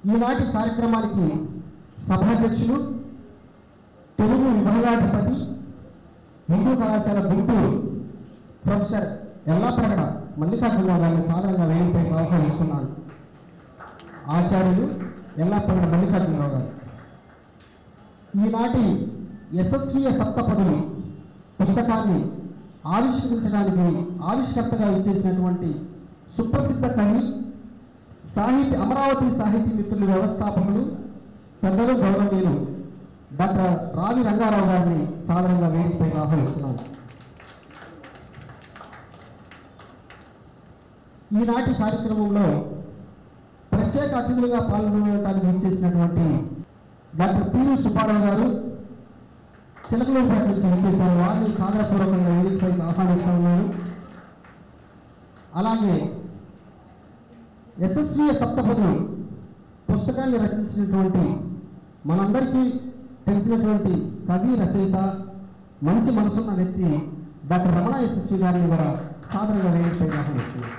ఈనాటి కార్యక్రమానికి సభాధ్యక్షులు తెలుగు విభాగాధిపతి హిందూ కళాశాల గుంటూరు ప్రొఫెసర్ ఎల్లాప్రగడ మల్లికార్జునరావు గారిని సాధారణంగా వేదికపై ఆహ్వానిస్తున్నాను ఆచార్యులు ఎల్లాప్రగడ మల్లికార్జునరావు గారు ఈనాటి యశస్వీయ సప్తపదులు పుస్తకాన్ని ఆవిష్కరించడానికి ఆవిష్కర్తగా ఇచ్చేసినటువంటి సుప్రసిద్ధ కవి సాహిత్య అమరావతి సాహితీ మిత్రుల వ్యవస్థాపకులు పెద్దలు గౌరవనీయులు డాక్టర్ రావి రంగారావు గారిని సాధారణంగా వేదికపై ఆహ్వానిస్తున్నాను ఈనాటి కార్యక్రమంలో ప్రత్యేక అతిథులుగా పాల్గొనడానికి వచ్చేసినటువంటి డాక్టర్ పివి సుబ్బారావు గారు చిలకలూరుపేట నుంచి వచ్చేసారు వారిని సాదరపూర్వకంగా వేదికపైకి ఆహ్వానిస్తా ఉన్నాను అలాగే యశస్వీయ సప్తపదులు పుస్తకాన్ని రచించినటువంటి మనందరికీ తెలిసినటువంటి కవి రచయిత మంచి మనసున్న వ్యక్తి డాక్టర్ రమణ యశస్వి గారిని కూడా సాధారణంగా వేదికపై ఆహ్వానిస్తున్నాను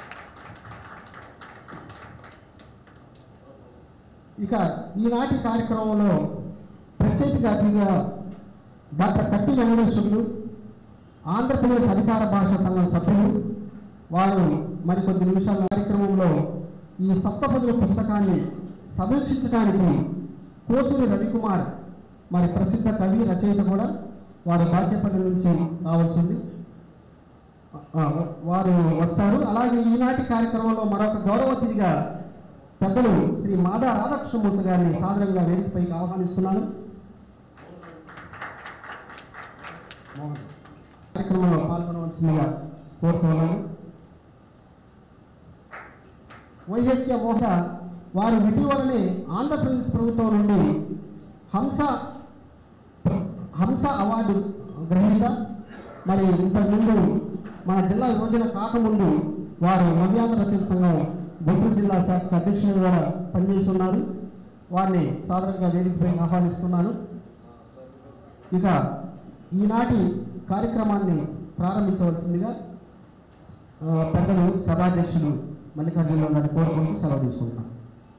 ఇక ఈనాటి కార్యక్రమంలో ప్రత్యేక అతిథిగా డాక్టర్ కట్టి వెంకటేశ్వరులు ఆంధ్రప్రదేశ్ అధికార భాషా సంఘం సభ్యులు వారు మరికొద్ది నిమిషాల కార్యక్రమంలో ఈ సప్తపదుల పుస్తకాన్ని సమీక్షించడానికి కోసూరి రవికుమార్ మరి ప్రసిద్ధ కవి రచయిత కూడా వారు బాధ్యపల్లి నుంచి రావాల్సింది ఆ, వారు వస్తారు అలాగే ఈనాటి కార్యక్రమంలో మరొక గౌరవ అతిథిగా పెద్దలు శ్రీ మాదా రాధాకృష్ణమూర్తి గారిని సాధారణంగా వేదికపైకి ఆహ్వానిస్తున్నాను మోహన్ కార్యక్రమంలో పాల్గొనవలసిందిగా కోరుతున్నాను వైహెచ్య మోహ వారు ఇటీవలనే ఆంధ్రప్రదేశ్ ప్రభుత్వం నుండి హంస హంస అవార్డు గ్రహీత మరి ఇంతకుముందు మన జిల్లా విభజన కాకముందు వారు నవ్యాంధ్ర రచన సంఘం గుంటూరు జిల్లా శాఖ అధ్యక్షులుగా కూడా పనిచేస్తున్నారు వారిని సాధారణంగా వేదికపై ఆహ్వానిస్తున్నాను ఇక ఈనాటి కార్యక్రమాన్ని ప్రారంభించవలసిందిగా ఆ, పెద్దలు సభాధ్యక్షులు మల్లికార్జునరావు గారిని కోరుకుంటూ సెలవు తీసుకుంటున్నాను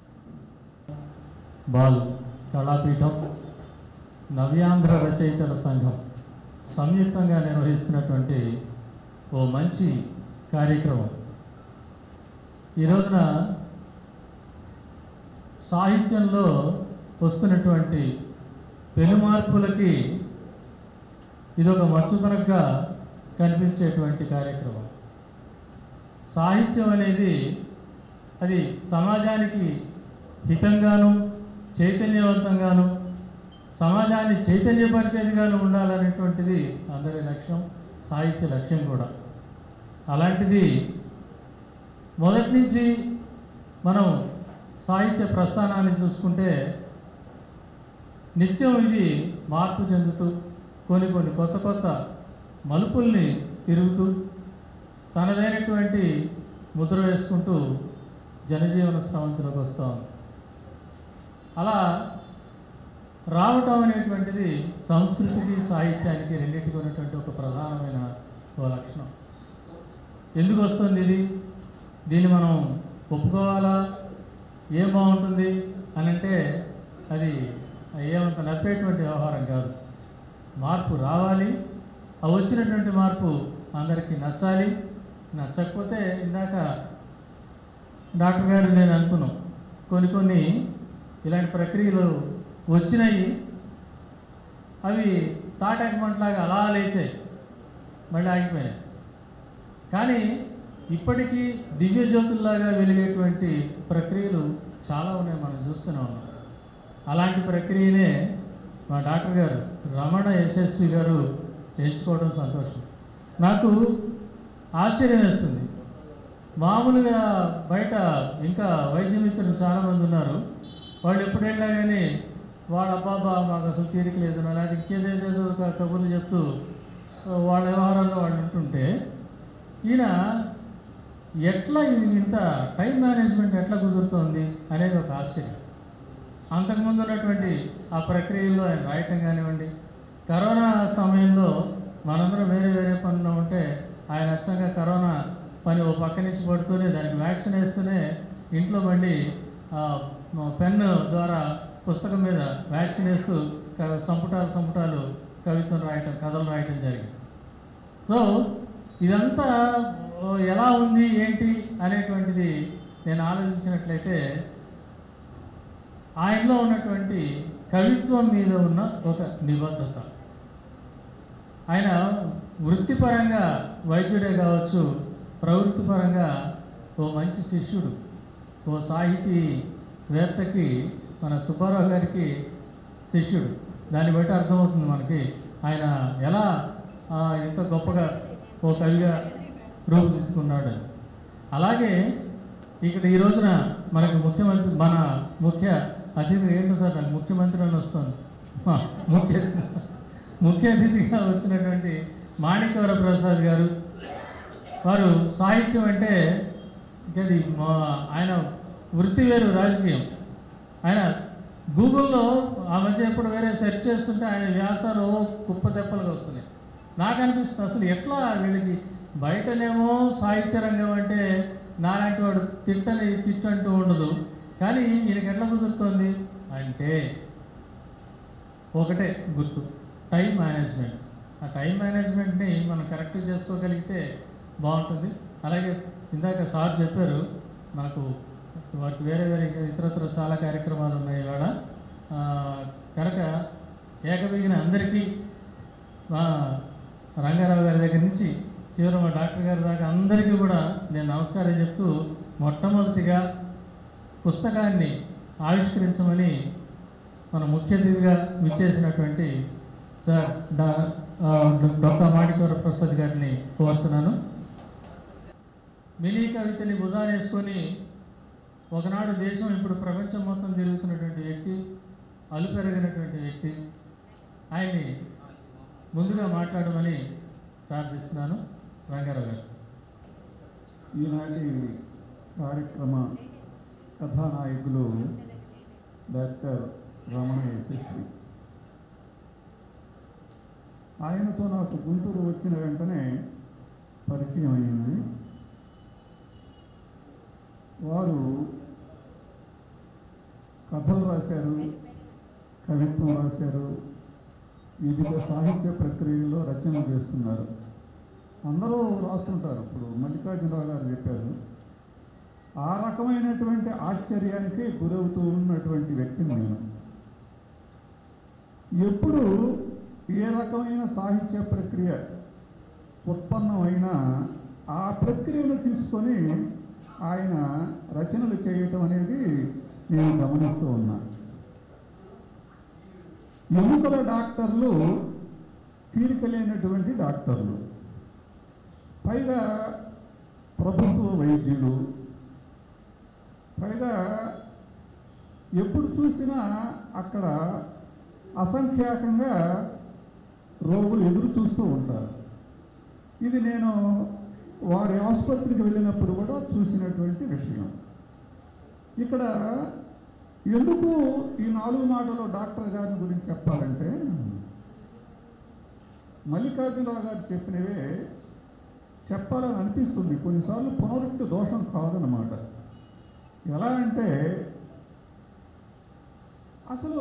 బాల్ కళాపీఠం నవ్యాంధ్ర రచయితల సంఘం సంయుక్తంగా నిర్వహిస్తున్నటువంటి ఓ మంచి కార్యక్రమం ఈ రోజున సాహిత్యంలో వస్తున్నటువంటి పెను మార్పులకి ఇదొక మచ్చుతనగా కనిపించేటువంటి కార్యక్రమం సాహిత్యం అనేది అది సమాజానికి హితంగాను చైతన్యవంతంగాను సమాజాన్ని చైతన్యపరిచేదిగాను ఉండాలనేటువంటిది అందరి లక్ష్యం సాహిత్య లక్ష్యం కూడా అలాంటిది మొదటి నుంచి మనం సాహిత్య ప్రస్థానాన్ని చూసుకుంటే నిత్యం ఇది మార్పు చెందుతూ కొన్ని కొన్ని కొత్త కొత్త మలుపుల్ని తిరుగుతూ తనదైనటువంటి ముద్ర వేసుకుంటూ జనజీవన స్రవంతిలోకి వస్తూ ఉంది అలా రావటం అనేటువంటిది సంస్కృతికి సాహిత్యానికి రెండింటికి ఉన్నటువంటి ఒక ప్రధానమైన ఓ లక్షణం ఎందుకు వస్తుంది ఇది దీన్ని మనం ఒప్పుకోవాలా ఏం బాగుంటుంది అని అంటే అది ఏమంత నప్పేటువంటి వ్యవహారం కాదు మార్పు రావాలి ఆ వచ్చినటువంటి మార్పు అందరికీ నచ్చాలి నచ్చకపోతే ఇందాక డాక్టర్ గారు నేను అనుకున్నాం కొన్ని కొన్ని ఇలాంటి ప్రక్రియలు వచ్చినాయి అవి తాటాకమంటలాగా అలా లేచాయి మళ్ళీ ఆగిపోయాయి కానీ ఇప్పటికీ దివ్య జ్యోతుల్లాగా వెలిగేటువంటి ప్రక్రియలు చాలా ఉన్నాయి మనం చూస్తూనే ఉన్నాం అలాంటి ప్రక్రియనే మా డాక్టర్ గారు రమణ యశస్వి గారు ఎంచుకోవడం సంతోషం నాకు ఆశ్చర్యం వేస్తుంది మామూలుగా బయట ఇంకా వైద్య మిత్రులు చాలామంది ఉన్నారు వాళ్ళు ఎప్పుడు వెళ్ళినా కానీ వాళ్ళ అబ్బాబా మాకు అసలు తీరిక లేదు అలాంటి ఇంకేదేదేదో ఒక కబుర్లు చెప్తూ వాళ్ళ వ్యవహారాల్లో వాళ్ళు ఉంటుంటే ఈయన ఎట్లా ఇది ఇంత టైం మేనేజ్మెంట్ ఎట్లా కుదురుతోంది అనేది ఒక ఆశ్చర్యం అంతకుముందు ఉన్నటువంటి ఆ ప్రక్రియలో ఆయన రాయటం కానివ్వండి కరోనా సమయంలో మనందరం వేరే వేరే పనిలో ఉంటే ఆయన అచ్చంగా కరోనా పని ఓ పక్క నుంచి పడుతూనే దానికి వ్యాక్సిన్ వేస్తూనే ఇంట్లో మళ్ళీ ఆ, పెన్ ద్వారా పుస్తకం మీద వ్యాక్సిన్ వేస్తూ క- సంపుటాలు సంపుటాలు కవిత్వం రాయటం కథలు రాయటం జరిగింది సో ఇదంతా ఓ, ఎలా ఉంది ఏంటి అనేటువంటిది నేను ఆలోచించినట్లయితే ఆయనలో ఉన్నటువంటి కవిత్వం మీద ఉన్న ఒక నిబద్ధత ఆయన వృత్తిపరంగా వైద్యుడే కావచ్చు ప్రవృత్తిపరంగా ఓ మంచి శిష్యుడు ఓ సాహితీ వేత్తకి మన సుబ్బారావు గారికి శిష్యుడు దాన్ని బట్టి అర్థమవుతుంది మనకి ఆయన ఎలా ఆ, ఇంత గొప్పగా ఓ కవిగా రూపుదిద్దుకున్నాడు అని. అలాగే ఇక్కడ ఈ రోజున మనకు ముఖ్యమంత్రి మన ముఖ్య అతిథి ఏంటో సార్ నాకు ముఖ్యమంత్రి అని వస్తుంది ఆ, ముఖ్య ముఖ్య అతిథిగా వచ్చినటువంటి మాణిక్యవర ప్రసాద్ గారు వారు సాహిత్యం అంటే ఇంకది మా ఆయన వృత్తి వేరు రాజకీయం ఆయన గూగుల్లో ఆ మధ్య ఎప్పుడు వేరే సెర్చ్ చేస్తుంటే ఆయన వ్యాసాలు ఓ కుప్ప తెప్పలుగా వస్తున్నాయి నాకు అనిపిస్తుంది అసలు ఎట్లా వీళ్ళకి బయటనేమో సాహిత్య రంగం అంటే నాలాంటి వాడు తిట్టని తిట్టంటూ ఉండదు కానీ ఈయనకి ఎట్లా కుదురుతుంది అంటే ఒకటే గుర్తు టైం మేనేజ్మెంట్ ఆ టైం మేనేజ్మెంట్ని మనం కరెక్ట్ చేసుకోగలిగితే బాగుంటుంది అలాగే ఇందాక సార్ చెప్పారు మనకు వాటికి వేరే వేరే ఇతరత్ర చాలా కార్యక్రమాలు ఉన్నాయి ఇవాళ ఆ, కనుక ఏకబిగిన అందరికీ మా రంగారావు గారి దగ్గర నుంచి చివరి మా డాక్టర్ గారి దాకా అందరికీ కూడా నేను నమస్కారం చెప్తూ మొట్టమొదటిగా పుస్తకాన్ని ఆవిష్కరించమని మన ముఖ్య అతిథిగా విచ్చేసినటువంటి సార్ డా ఆ, డాక్టర్ మాడికవర ప్రసాద్ గారిని కోరుతున్నాను మినీ కవితని భుజాన వేసుకొని ఒకనాడు దేశం ఇప్పుడు ప్రపంచం మొత్తం తిరుగుతున్నటువంటి వ్యక్తి అలుపెరగినటువంటి వ్యక్తి ఆయన్ని ముందుగా మాట్లాడమని ప్రార్థిస్తున్నాను రంగారావు గారు ఈనాటి కార్యక్రమ కథానాయకులు డాక్టర్ రమణ యశస్వి ఆయనతో నాకు గుంటూరు వచ్చిన వెంటనే పరిచయం అయింది వారు కథలు రాశారు కవిత్వం రాశారు వివిధ సాహిత్య ప్రక్రియల్లో రచన చేస్తున్నారు అందరూ రాస్తుంటారు ఇప్పుడు మల్లికార్జునరావు గారు చెప్పారు ఆ రకమైనటువంటి ఆశ్చర్యానికి గురవుతూ ఉన్నటువంటి వ్యక్తిని నేను ఎప్పుడు ఏ రకమైన సాహిత్య ప్రక్రియ ఉత్పన్నమైనా ఆ ప్రక్రియను తీసుకొని ఆయన రచనలు చేయటం అనేది నేను గమనిస్తూ ఉన్నాను ఎముకల డాక్టర్లు తీరిక లేనటువంటి డాక్టర్లు పైగా ప్రభుత్వ వైద్యులు పైగా ఎప్పుడు చూసినా అక్కడ అసంఖ్యాకంగా రోగులు ఎదురు చూస్తూ ఉంటారు ఇది నేను వారి ఆసుపత్రికి వెళ్ళినప్పుడు కూడా చూసినటువంటి విషయం ఇక్కడ ఎందుకు ఈ నాలుగు మాటలు డాక్టర్ గారిని గురించి చెప్పాలంటే మల్లికార్జునరావు గారు చెప్పినవే చెప్పాలని అనిపిస్తుంది కొన్నిసార్లు పునరుక్తి దోషం కాదనమాట ఎలా అంటే అసలు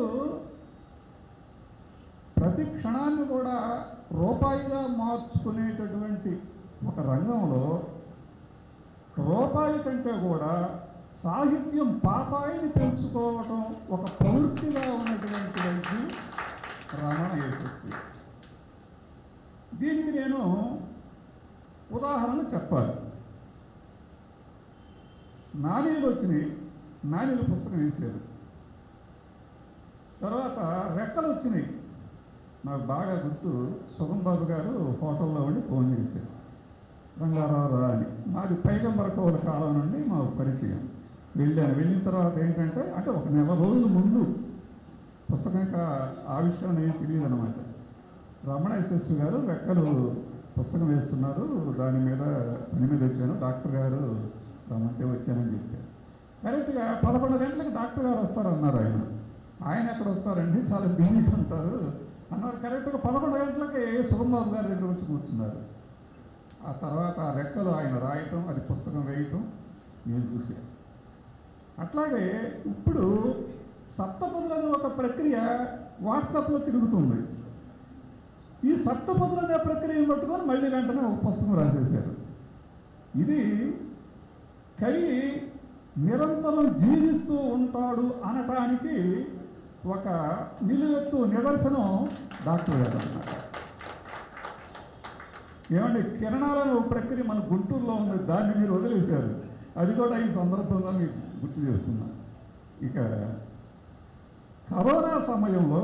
ప్రతి క్షణాన్ని కూడా రూపాయిగా మార్చుకునేటటువంటి ఒక రంగంలో రూపాయి కంటే కూడా సాహిత్యం పాపాయిని పెంచుకోవటం ఒక ప్రవృత్తిగా ఉన్నటువంటి వైద్యం రమణ యశస్వి దీనికి నేను ఉదాహరణ చెప్పాలి నాణ్యలు వచ్చినాయి నాణ్యల పుస్తకం వేశారు తర్వాత రెక్కలు వచ్చినాయి నాకు బాగా గుర్తు సుగం బాబు గారు హోటల్లో ఉండి ఫోన్ చేశారు రంగారావు రా అని మాది పైగంబర కోల కాలం నుండి మా పరిచయం వెళ్ళాను వెళ్ళిన తర్వాత ఏంటంటే అంటే ఒక నెల రోజుల ముందు పుస్తకం యొక్క ఆవిష్కరణ ఏం తెలియదు అనమాట రమణ యశస్వి గారు రెక్కలు పుస్తకం వేస్తున్నారు దాని మీద పని మీద వచ్చాను డాక్టర్ గారు రమ్మంటే వచ్చానని చెప్పారు కరెక్ట్గా పదకొండు గంటలకు డాక్టర్ గారు వస్తారు అన్నారు ఆయన ఆయన ఎక్కడ వస్తారండి చాలా బిజీగా ఉంటారు అన్నారు కరెక్ట్గా పదకొండు గంటలకి సుగంబాబు గారి దగ్గర వచ్చి కూర్చున్నారు ఆ తర్వాత ఆ రెక్కలు ఆయన రాయటం అది పుస్తకం వేయటం నేను చూశాను అట్లాగే ఇప్పుడు సప్తపదులను ఒక ప్రక్రియ వాట్సాప్లో తిరుగుతుంది ఈ సప్తపదులు అనే ప్రక్రియను పట్టుకొని మళ్ళీ వెంటనే ఒక పుస్తకం రాసేశారు ఇది కవి నిరంతరం జీవిస్తూ ఉంటాడు అనటానికి ఒక నిలువెత్తు నిదర్శనం డాక్టర్ గారు అన్నమాట ఏమండి కిరణాలను ప్రక్రియ మన గుంటూరులో ఉంది దాన్ని మీరు వదిలేశారు అది కూడా ఈ సందర్భంగా మీకు గుర్తు చేస్తున్నా ఇక కరోనా సమయంలో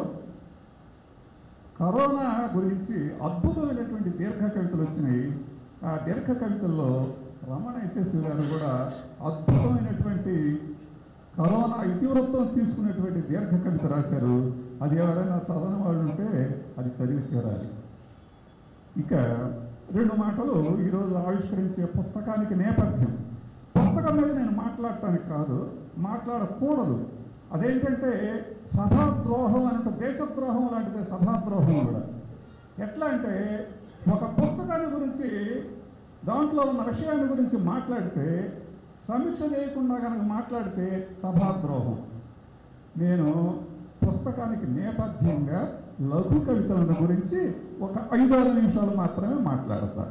కరోనా గురించి అద్భుతమైనటువంటి దీర్ఘ కవితలు వచ్చినాయి ఆ దీర్ఘ కవితల్లో రమణ యశస్వి గారు కూడా అద్భుతమైనటువంటి కరోనా ఇతివృత్తం తీసుకున్నటువంటి దీర్ఘ కవిత రాశారు అది ఎవరైనా చదవని వాళ్ళు ఉంటే అది చదివి తీరాలి ఇక రెండు మాటలు ఈరోజు ఆవిష్కరించే పుస్తకానికి నేపథ్యం పుస్తకం మీద నేను మాట్లాడటానికి కాదు మాట్లాడకూడదు అదేంటంటే సభాద్రోహం అంటే దేశద్రోహం లాంటిదే సభాద్రోహం కూడా ఎట్లా అంటే ఒక పుస్తకాన్ని గురించి దాంట్లో ఉన్న విషయాన్ని గురించి మాట్లాడితే సమీక్ష చేయకుండా కనుక మాట్లాడితే సభాద్రోహం నేను పుస్తకానికి నేపథ్యంగా లఘు కవితల గురించి ఒక ఐదారు నిమిషాలు మాత్రమే మాట్లాడతా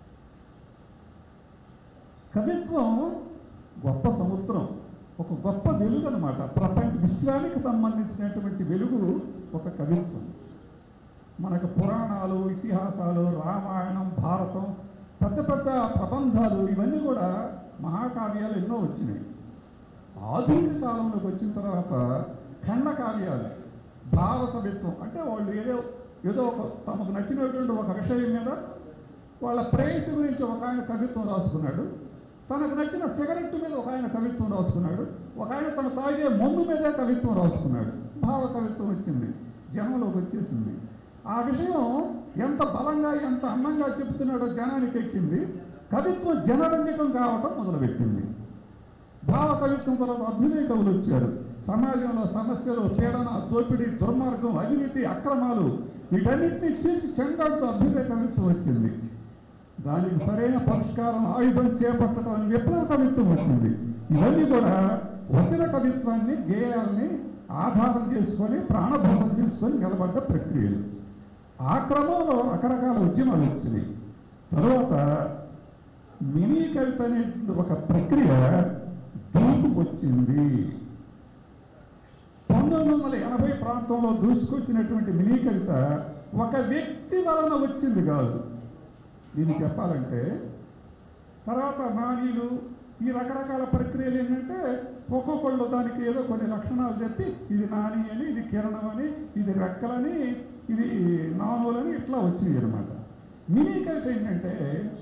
కవిత్వం గొప్ప సముద్రం ఒక గొప్ప వెలుగు అనమాట ప్రపంచ విశ్వానికి సంబంధించినటువంటి వెలుగు ఒక కవిత్వం మనకు పురాణాలు ఇతిహాసాలు రామాయణం భారతం పెద్ద పెద్ద ప్రబంధాలు ఇవన్నీ కూడా మహాకావ్యాలు ఎన్నో వచ్చినాయి ఆధునిక కాలంలోకి వచ్చిన తర్వాత ఖండ కావ్యాలు భావ కవిత్వం అంటే వాళ్ళు ఏదో ఏదో ఒక తమకు నచ్చినటువంటి ఒక విషయం మీద వాళ్ళ ప్రేయసి గురించి ఒక ఆయన కవిత్వం రాసుకున్నాడు తనకు నచ్చిన సిగరెట్ మీద ఒక ఆయన కవిత్వం రాసుకున్నాడు ఒక ఆయన తన తాగే మందు మీదే కవిత్వం రాసుకున్నాడు భావ కవిత్వం వచ్చింది జనంలోకి వచ్చేసింది ఆ విషయం ఎంత బలంగా ఎంత అందంగా చెబుతున్నాడో జనానికి ఎక్కింది కవిత్వం జనరంజకం కావటం మొదలుపెట్టింది భావ కవిత్వం తర్వాత అభ్యుదయ కవులు వచ్చారు సమాజంలో సమస్యలు పీడన దోపిడీ దుర్మార్గం అవినీతి అక్రమాలు వీటన్నిటిని చేసి చెండాడుతూ అభ్యుదయ కవిత్వం వచ్చింది దానికి సరైన పరిష్కారం ఆయుధం చేపట్టడం అని విప్లవ కవిత్వం వచ్చింది ఇవన్నీ కూడా వచన కవిత్వాన్ని గేయాల్ని ఆధారం చేసుకొని ప్రాణబోధం చేసుకొని నిలబడ్డ ప్రక్రియలు ఆ క్రమంలో రకరకాల ఉద్యమాలు వచ్చినాయి తర్వాత మినీ కవిత అనే ఒక ప్రక్రియ దూసుకొచ్చింది పంతొమ్మిది వందల ఎనభై ప్రాంతంలో దూసుకొచ్చినటువంటి మినీ కవిత ఒక వ్యక్తి వలన వచ్చింది కాదు దీన్ని చెప్పాలంటే తర్వాత నాణీలు ఈ రకరకాల ప్రక్రియలు ఏంటంటే ఒక్కొక్కళ్ళు దానికి ఏదో కొన్ని లక్షణాలు చెప్పి ఇది నాని అని ఇది కిరణం అని ఇది రెక్కలని ఇది నానులని ఇట్లా వచ్చినాయి అనమాట మినీ కవిత ఏంటంటే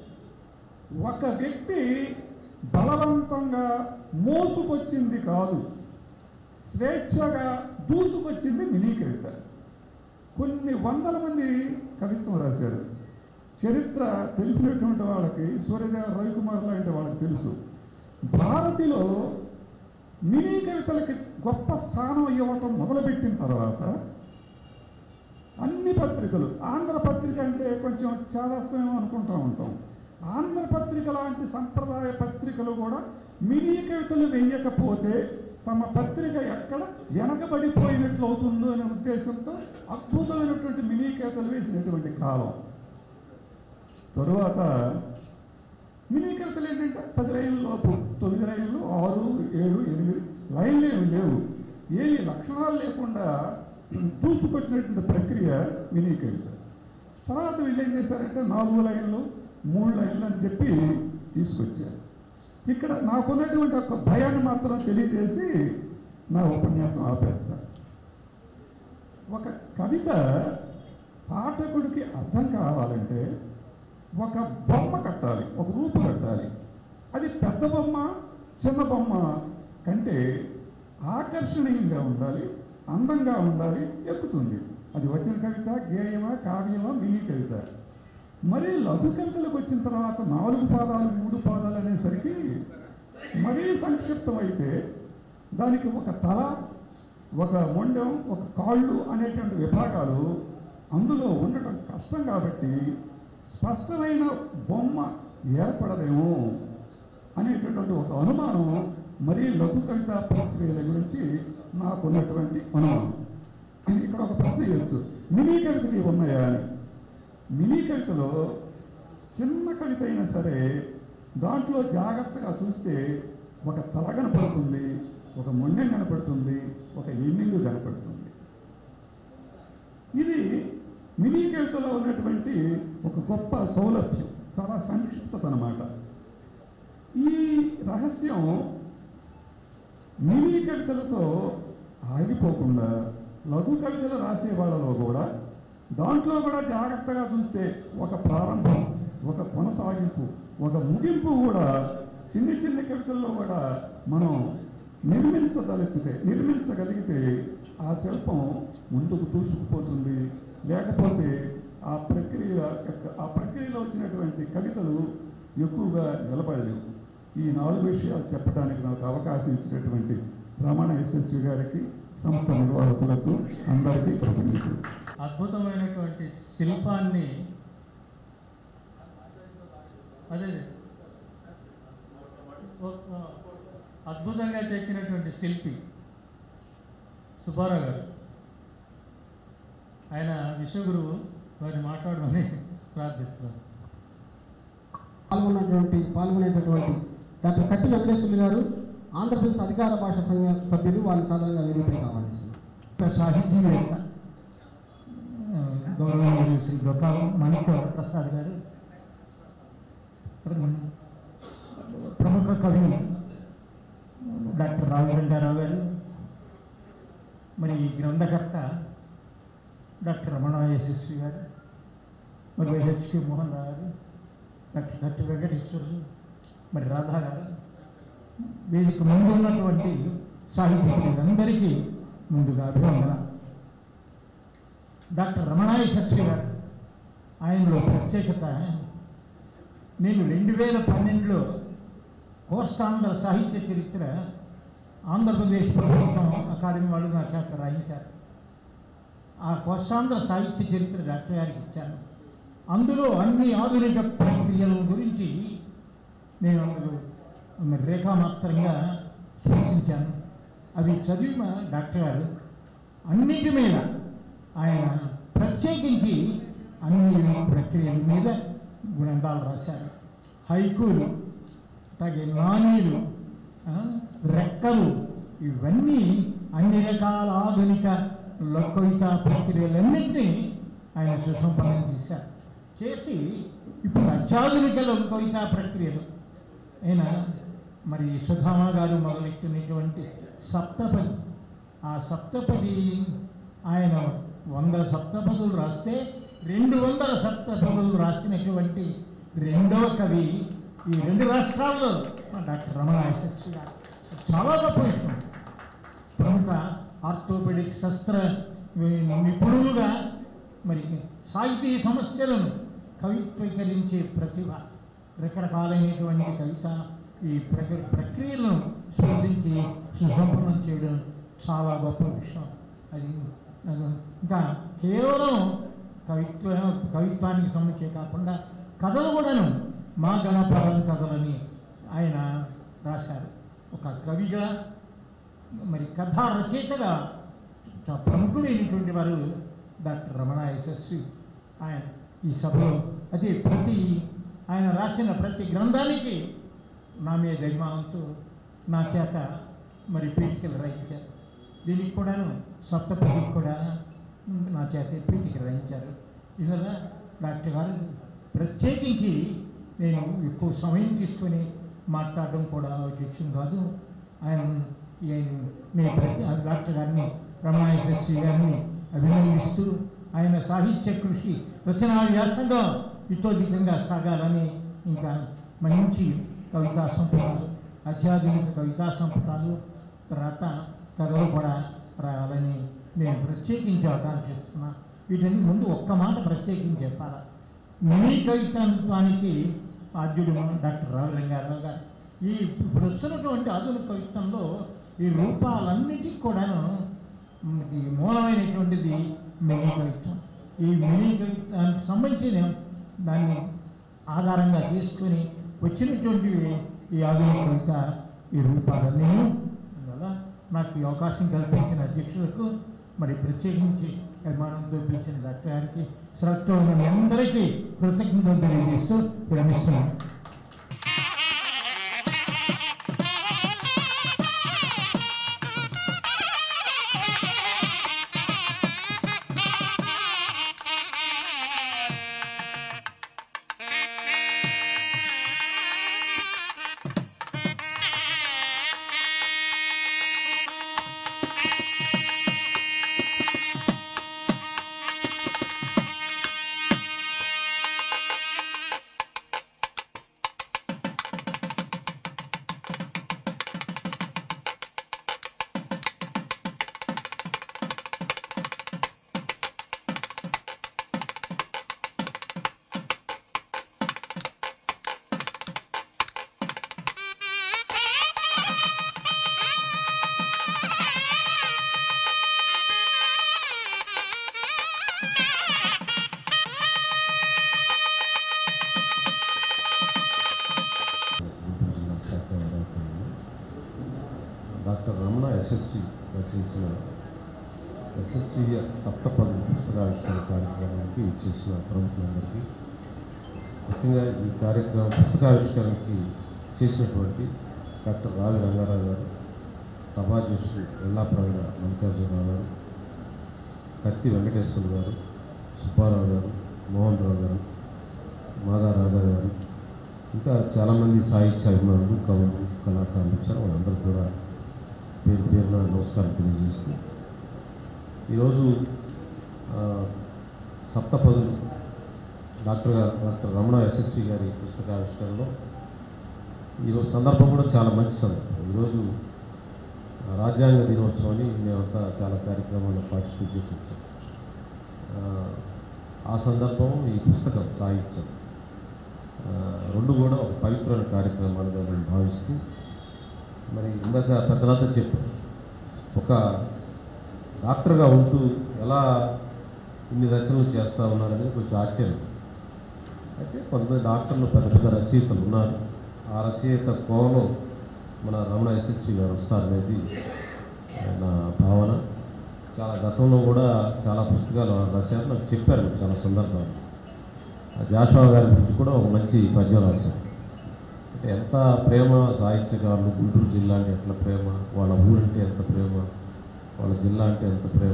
ఒక వ్యక్తి బలవంతంగా మోసుకొచ్చింది కాదు స్వేచ్ఛగా దూసుకొచ్చింది మినీ కవిత కొన్ని వందల మంది కవిత్వం రాశారు చరిత్ర తెలిసినటువంటి వాళ్ళకి సూర్యదేవ రవికుమార్ లాంటి వాళ్ళకి తెలుసు భారతిలో మినీ కవితలకి గొప్ప స్థానం ఇవ్వటం మొదలుపెట్టిన తర్వాత అన్ని పత్రికలు ఆంధ్ర పత్రిక అంటే కొంచెం చాలాస్తమేమో అనుకుంటూ ఉంటాం ఆంధ్ర పత్రిక లాంటి సంప్రదాయ పత్రికలు కూడా మినీ కవితలు వేయకపోతే తమ పత్రిక ఎక్కడ వెనకబడిపోయినట్లు అవుతుందో అనే ఉద్దేశంతో అద్భుతమైనటువంటి మినీ కవితలు వేసినటువంటి కాలం తరువాత మినీ కవితలు ఏంటంటే పది లైన్ల లోపు తొమ్మిది లైన్లు ఆరు ఏడు ఎనిమిది లైన్లు ఏమి లేవు ఏమి లక్షణాలు లేకుండా దూసుకొచ్చినటువంటి ప్రక్రియ మినీ కవిత తర్వాత వీళ్ళు ఏం చేశారంటే నాలుగు లైన్లు మూడు లైన్లు అని చెప్పి తీసుకొచ్చారు ఇక్కడ నాకున్నటువంటి ఒక భయాన్ని మాత్రం తెలియజేసి నా ఉపన్యాసం ఆపేస్తాను ఒక కవిత పాఠకుడికి అర్థం కావాలంటే ఒక బొమ్మ కట్టాలి ఒక రూపు కట్టాలి అది పెద్ద బొమ్మ చిన్న బొమ్మ కంటే ఆకర్షణీయంగా ఉండాలి అందంగా ఉండాలి ఎక్కుతుంది అది వచ్చిన కవిత గేయమా కావ్యమా మినీ కవిత మరి లఘు కవితలకు వచ్చిన తర్వాత నాలుగు పాదాలు మూడు పాదాలు అనేసరికి మరీ సంక్షిప్తమైతే దానికి ఒక తల ఒక మొండెం ఒక కాళ్ళు అనేటువంటి విభాగాలు అందులో ఉండటం కష్టం కాబట్టి స్పష్టమైన బొమ్మ ఏర్పడదేమో అనేటటువంటి ఒక అనుమానం మరి లఘు కవిత ప్రక్రియల గురించి నాకున్నటువంటి అనుమానం ఇక్కడ ఒక ప్రశ్న ఇవ్వచ్చు మినీ కవితలు ఇవి ఉన్నాయా అని మినీ కవితలో చిన్న కవిత అయినా సరే దాంట్లో జాగ్రత్తగా చూస్తే ఒక తల కనపడుతుంది ఒక మొండెం కనపడుతుంది ఒక ఎన్నింగు కనపడుతుంది ఇది మినీ కవితలో ఉన్నటువంటి ఒక గొప్ప సౌలభ్యం చాలా సంక్షిప్తత అన్నమాట ఈ రహస్యం మినీ కవితలతో ఆగిపోకుండా లఘు కవితలు రాసే వాళ్ళలో కూడా దాంట్లో కూడా జాగ్రత్తగా చూస్తే ఒక ప్రారంభం ఒక కొనసాగింపు ఒక ముగింపు కూడా చిన్న చిన్న కవితల్లో కూడా మనం నిర్మించదలిచితే నిర్మించగలిగితే ఆ శిల్పం ముందుకు దూసుకుపోతుంది లేకపోతే ఆ ప్రక్రియ యొక్క- ఆ ప్రక్రియలో వచ్చినటువంటి కవితలు ఎక్కువగా నిలబడలేవు ఈ నాలుగు విషయాలు చెప్పడానికి నాకు అవకాశం ఇచ్చినటువంటి రమణ యశస్వి గారికి సంస్థ నిర్వాహకులకు అందరికీ కృతజ్ఞతలు అద్భుతమైనటువంటి శిల్పాన్ని అదే ఒక అద్భుతంగా చెక్కినటువంటి శిల్పి సుబ్బారావు గారు ఆయన విశ్వగురువు వారిని మాట్లాడమని ప్రార్థిస్తున్నాను పాల్గొన్నటువంటి పాల్గొనేటటువంటి డాక్టర్ కట్టి వెంకటేశ్వర గారు ఆంధ్రప్రదేశ్ అధికార భాష సంఘ సభ్యులు వారిని సాధారణంగా వేదికపై ఆహ్వానిస్తున్నారు సాహితీవేత్త ఆ, గౌరవనీయులు శ్రీ గోపాల్ మాణిక్య ప్రసాద్ గారు ప్ర- ప్రముఖ కవి డాక్టర్ రాఘవేంద్రరావు గారు మరి ఈ గ్రంథకర్త డాక్టర్ రమణ యశస్వి గారు మరి హెచ్కి మోహన్ రావు గారు డాక్టర్ కత్తి వెంకటేశ్వరులు మరి రాధా గారు వీరికి ముందు ఉన్నటువంటి సాహిత్యకులందరికీ ముందుగా అభివందన డాక్టర్ రమణాయ సత్య గారు ఆయనలో ప్రత్యేకత నేను రెండు వేల పన్నెండులో కోస్తాంధ్ర సాహిత్య చరిత్ర ఆంధ్రప్రదేశ్ ప్రభుత్వం అకాడమీ వాళ్ళు నా చేత రాయించారు ఆ కోస్తాంధ్ర సాహిత్య చరిత్ర డాక్టర్ గారికి ఇచ్చాను అందులో అన్ని ఆధునిక ప్రక్రియల గురించి నేను అందులో మరి రేఖామాత్రంగా సూచించాను అవి చదివిన డాక్టర్ గారు అన్నిటి మీద ఆయన ప్రత్యేకించి అన్ని ప్రక్రియల మీద గ్రంథాలు రాశారు హైకూలు అలాగే నాణీలు ఆ, రెక్కలు ఇవన్నీ అన్ని రకాల ఆధునిక లొక్కవిత ప్రక్రియలన్నింటినీ ఆయన సుసంపన్నం చేశారు చేసి ఇప్పుడు అత్యాధునిక లొక్కవిత ప్రక్రియలు అయినా మరి సుధామ గారు మొదలెట్టినటువంటి సప్తపది ఆ సప్తపది ఆయన వంద సప్తపదులు రాస్తే రెండు వందల సప్తపదులు రాసినటువంటి రెండవ కవి ఈ రెండు రాష్ట్రాల్లో డాక్టర్ రమణ శాస్త్రి గారు చాలా గొప్ప విషయం ప్రముఖ ఆర్థోపెడిక్ శస్త్ర నిపుణులుగా మరి సాహితీ సమస్యలను కవిత్వీకరించే ప్రతిభ రకరకాలైనటువంటి కవిత ఈ ప్రక్రి ప్రక్రియలను సృష్టించి సుసంపన్నం చేయడం చాలా గొప్ప విషయం అది నాకు ఇంకా కేవలం కవిత్వ కవిత్వానికి సంబంధించే కాకుండా కథలు కూడాను మా గణపరం కథలని ఆయన రాశారు ఒక కవిగా మరి కథా రచయితగా చాలా ప్రముఖులైనటువంటి వారు డాక్టర్ రమణ యశస్వి ఆయన ఈ సభలో అదే ప్రతి ఆయన రాసిన ప్రతి గ్రంథానికి నా మీద జన్మానంతో నా చేత మరి పీఠికలు రాయించారు దీనికి కూడాను సప్తపదికి కూడా నా చేత పీఠికలు రాయించారు ఇలా డాక్టర్ గారు ప్రత్యేకించి నేను ఎక్కువ సమయం తీసుకొని మాట్లాడడం కూడా ఉచితం కాదు ఆయన ఈ- మీ ప్రతి డాక్టర్ గారిని రమణాయశస్వి గారిని అభినందిస్తూ ఆయన సాహిత్య కృషి రచనా వ్యాసంగా ఇతోధికంగా సాగాలని ఇంకా మంచి కవితా సంపుటాలు అత్యాధునిక కవితా సంపుటాలు తర్వాత కథలు కూడా రాయాలని నేను ప్రత్యేకించి ఆకాంక్షిస్తున్నా వీటిని ముందు ఒక్క మాట ప్రత్యేకించి చెప్పాలి మినీ కవిత్వానికి ఆద్యుడు డాక్టర్ రాఘరంగారావు గారు ఈ ఇప్పుడు వస్తున్నటువంటి ఆధునిక కవిత్వంలో ఈ రూపాలన్నిటికి కూడాను మ్, ఈ మూలమైనటువంటిది మినీ కవిత్వం ఈ మినీ కవిత్వానికి సంబంధించిన దాన్ని ఆధారంగా తీసుకొని వచ్చినటువంటి ఈ ఆధునిక కవిత ఈ రూపాలన్నీ అందువల్ల నాకు ఈ అవకాశం కల్పించిన అధ్యక్షులకు మరి ప్రత్యేకించి అభిమానంతో పిలిచిన డాక్టర్ గారికి శ్రద్ధ ఉన్న మీ అందరికీ కృతజ్ఞతలు తెలియజేస్తూ విరమిస్తున్నాను గుంటూరు జిల్లా శాఖ వారాంతంలో డాక్టర్ రమణ ఎస్ఎస్సి రచించిన ఎస్ఎస్సి సప్తపది పుస్తకావిష్కరణ కార్యక్రమానికి ఇచ్చేసిన ప్రముఖులందరికీ ముఖ్యంగా ఈ కార్యక్రమం పుస్తకావిష్కరణకి చేసినటువంటి డాక్టర్ రావి రంగారావు గారు సభాధ్యక్షుడు ఎల్లా ప్రవీణ మల్లికార్జునరావు గారు కత్తి వెంకటేశ్వర గారు సుబ్బారావు గారు మోహన్ రావు గారు మాదా రాధా గారు ఇంకా చాలామంది సాహిత్య అభిమానులు కవులు కళాకారులు వచ్చారు వాళ్ళందరూ కూడా పేరు పేరున నమస్కారం తెలియజేస్తూ ఈరోజు ఆ, సప్తపదులు డాక్టర్ గారు డాక్టర్ రమణ ఎస్ఎస్వి గారి పుస్తకావిష్కరణలో ఈరోజు సందర్భం కూడా చాలా మంచి సందర్భం ఈరోజు ఆ, రాజ్యాంగ దినోత్సవం అని మేమంతా చాలా కార్యక్రమాల్లో పార్టిసిపేట్ చేసి వచ్చాం ఆ, ఆ సందర్భం ఈ పుస్తకం సాహిత్యం ఆ, రెండు కూడా ఒక పవిత్రమైన కార్యక్రమాలుగా నేను భావిస్తూ మరి ఇందాక పెద్దలంతా చెప్పారు ఒక డాక్టర్గా ఉంటూ ఎలా ఇన్ని రచనలు చేస్తూ ఉన్నారనేది కొంచెం ఆశ్చర్యం అయితే కొంతమంది డాక్టర్లు పెద్ద పెద్ద రచయితలు ఉన్నారు ఆ రచయిత కోవలో మన రమణ ఎస్ఎస్వి గారు వస్తారనేది నా భావన చాలా గతంలో కూడా చాలా పుస్తకాలు రాశారు నాకు చెప్పారు చాలా సందర్భాలు ఆ జాషువా గారి గురించి కూడా ఒక మంచి పద్యం రాశారు అంటే ఎంత ప్రేమ సాహిత్యకారులు గుంటూరు జిల్లా అంటే ఎంత ప్రేమ వాళ్ళ ఊరంటే ఎంత ప్రేమ వాళ్ళ జిల్లా అంటే ఎంత ప్రేమ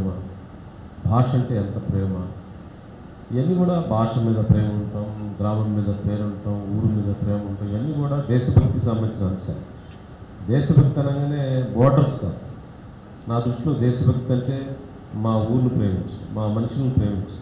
భాష అంటే ఎంత ప్రేమ ఇవన్నీ కూడా భాష మీద ప్రేమ ఉంటాం గ్రామం మీద ప్రేమ ఉంటాం ఊరు మీద ప్రేమ ఉంటాం ఇవన్నీ కూడా దేశభక్తికి సంబంధించిన అంశాలు దేశభక్తి అనగానే బోర్డర్స్ కాదు నా దృష్టిలో దేశభక్తి అంటే మా ఊరిని ప్రేమించడం మా మనుషులను ప్రేమించడం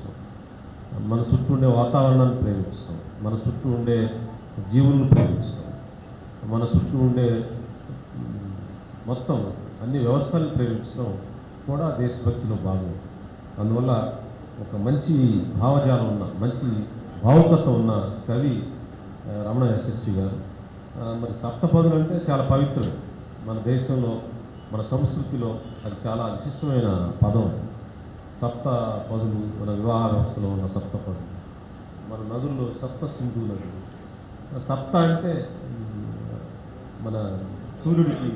మన చుట్టూ ఉండే వాతావరణాన్ని ప్రేమించడం మన చుట్టూ ఉండే జీవులను ప్రేమించడం మన చుట్టూ ఉండే మ్, మొత్తం అన్ని వ్యవస్థలను ప్రేమించడం కూడా దేశభక్తిలో భాగం అందువల్ల ఒక మంచి భావజాలం ఉన్న మంచి భావుకత ఉన్న కవి ఆ, రమణ యశస్వి గారు ఆ, మరి సప్తపదులు అంటే చాలా పవిత్రం మన దేశంలో మన సంస్కృతిలో అది చాలా విశిష్టమైన పదం అది. సప్త పదులు మన వివాహ వ్యవస్థలో ఉన్న సప్త పదులు మన నదుల్లో సప్త సింధు నదులు సప్త అంటే మ్, మన సూర్యుడికి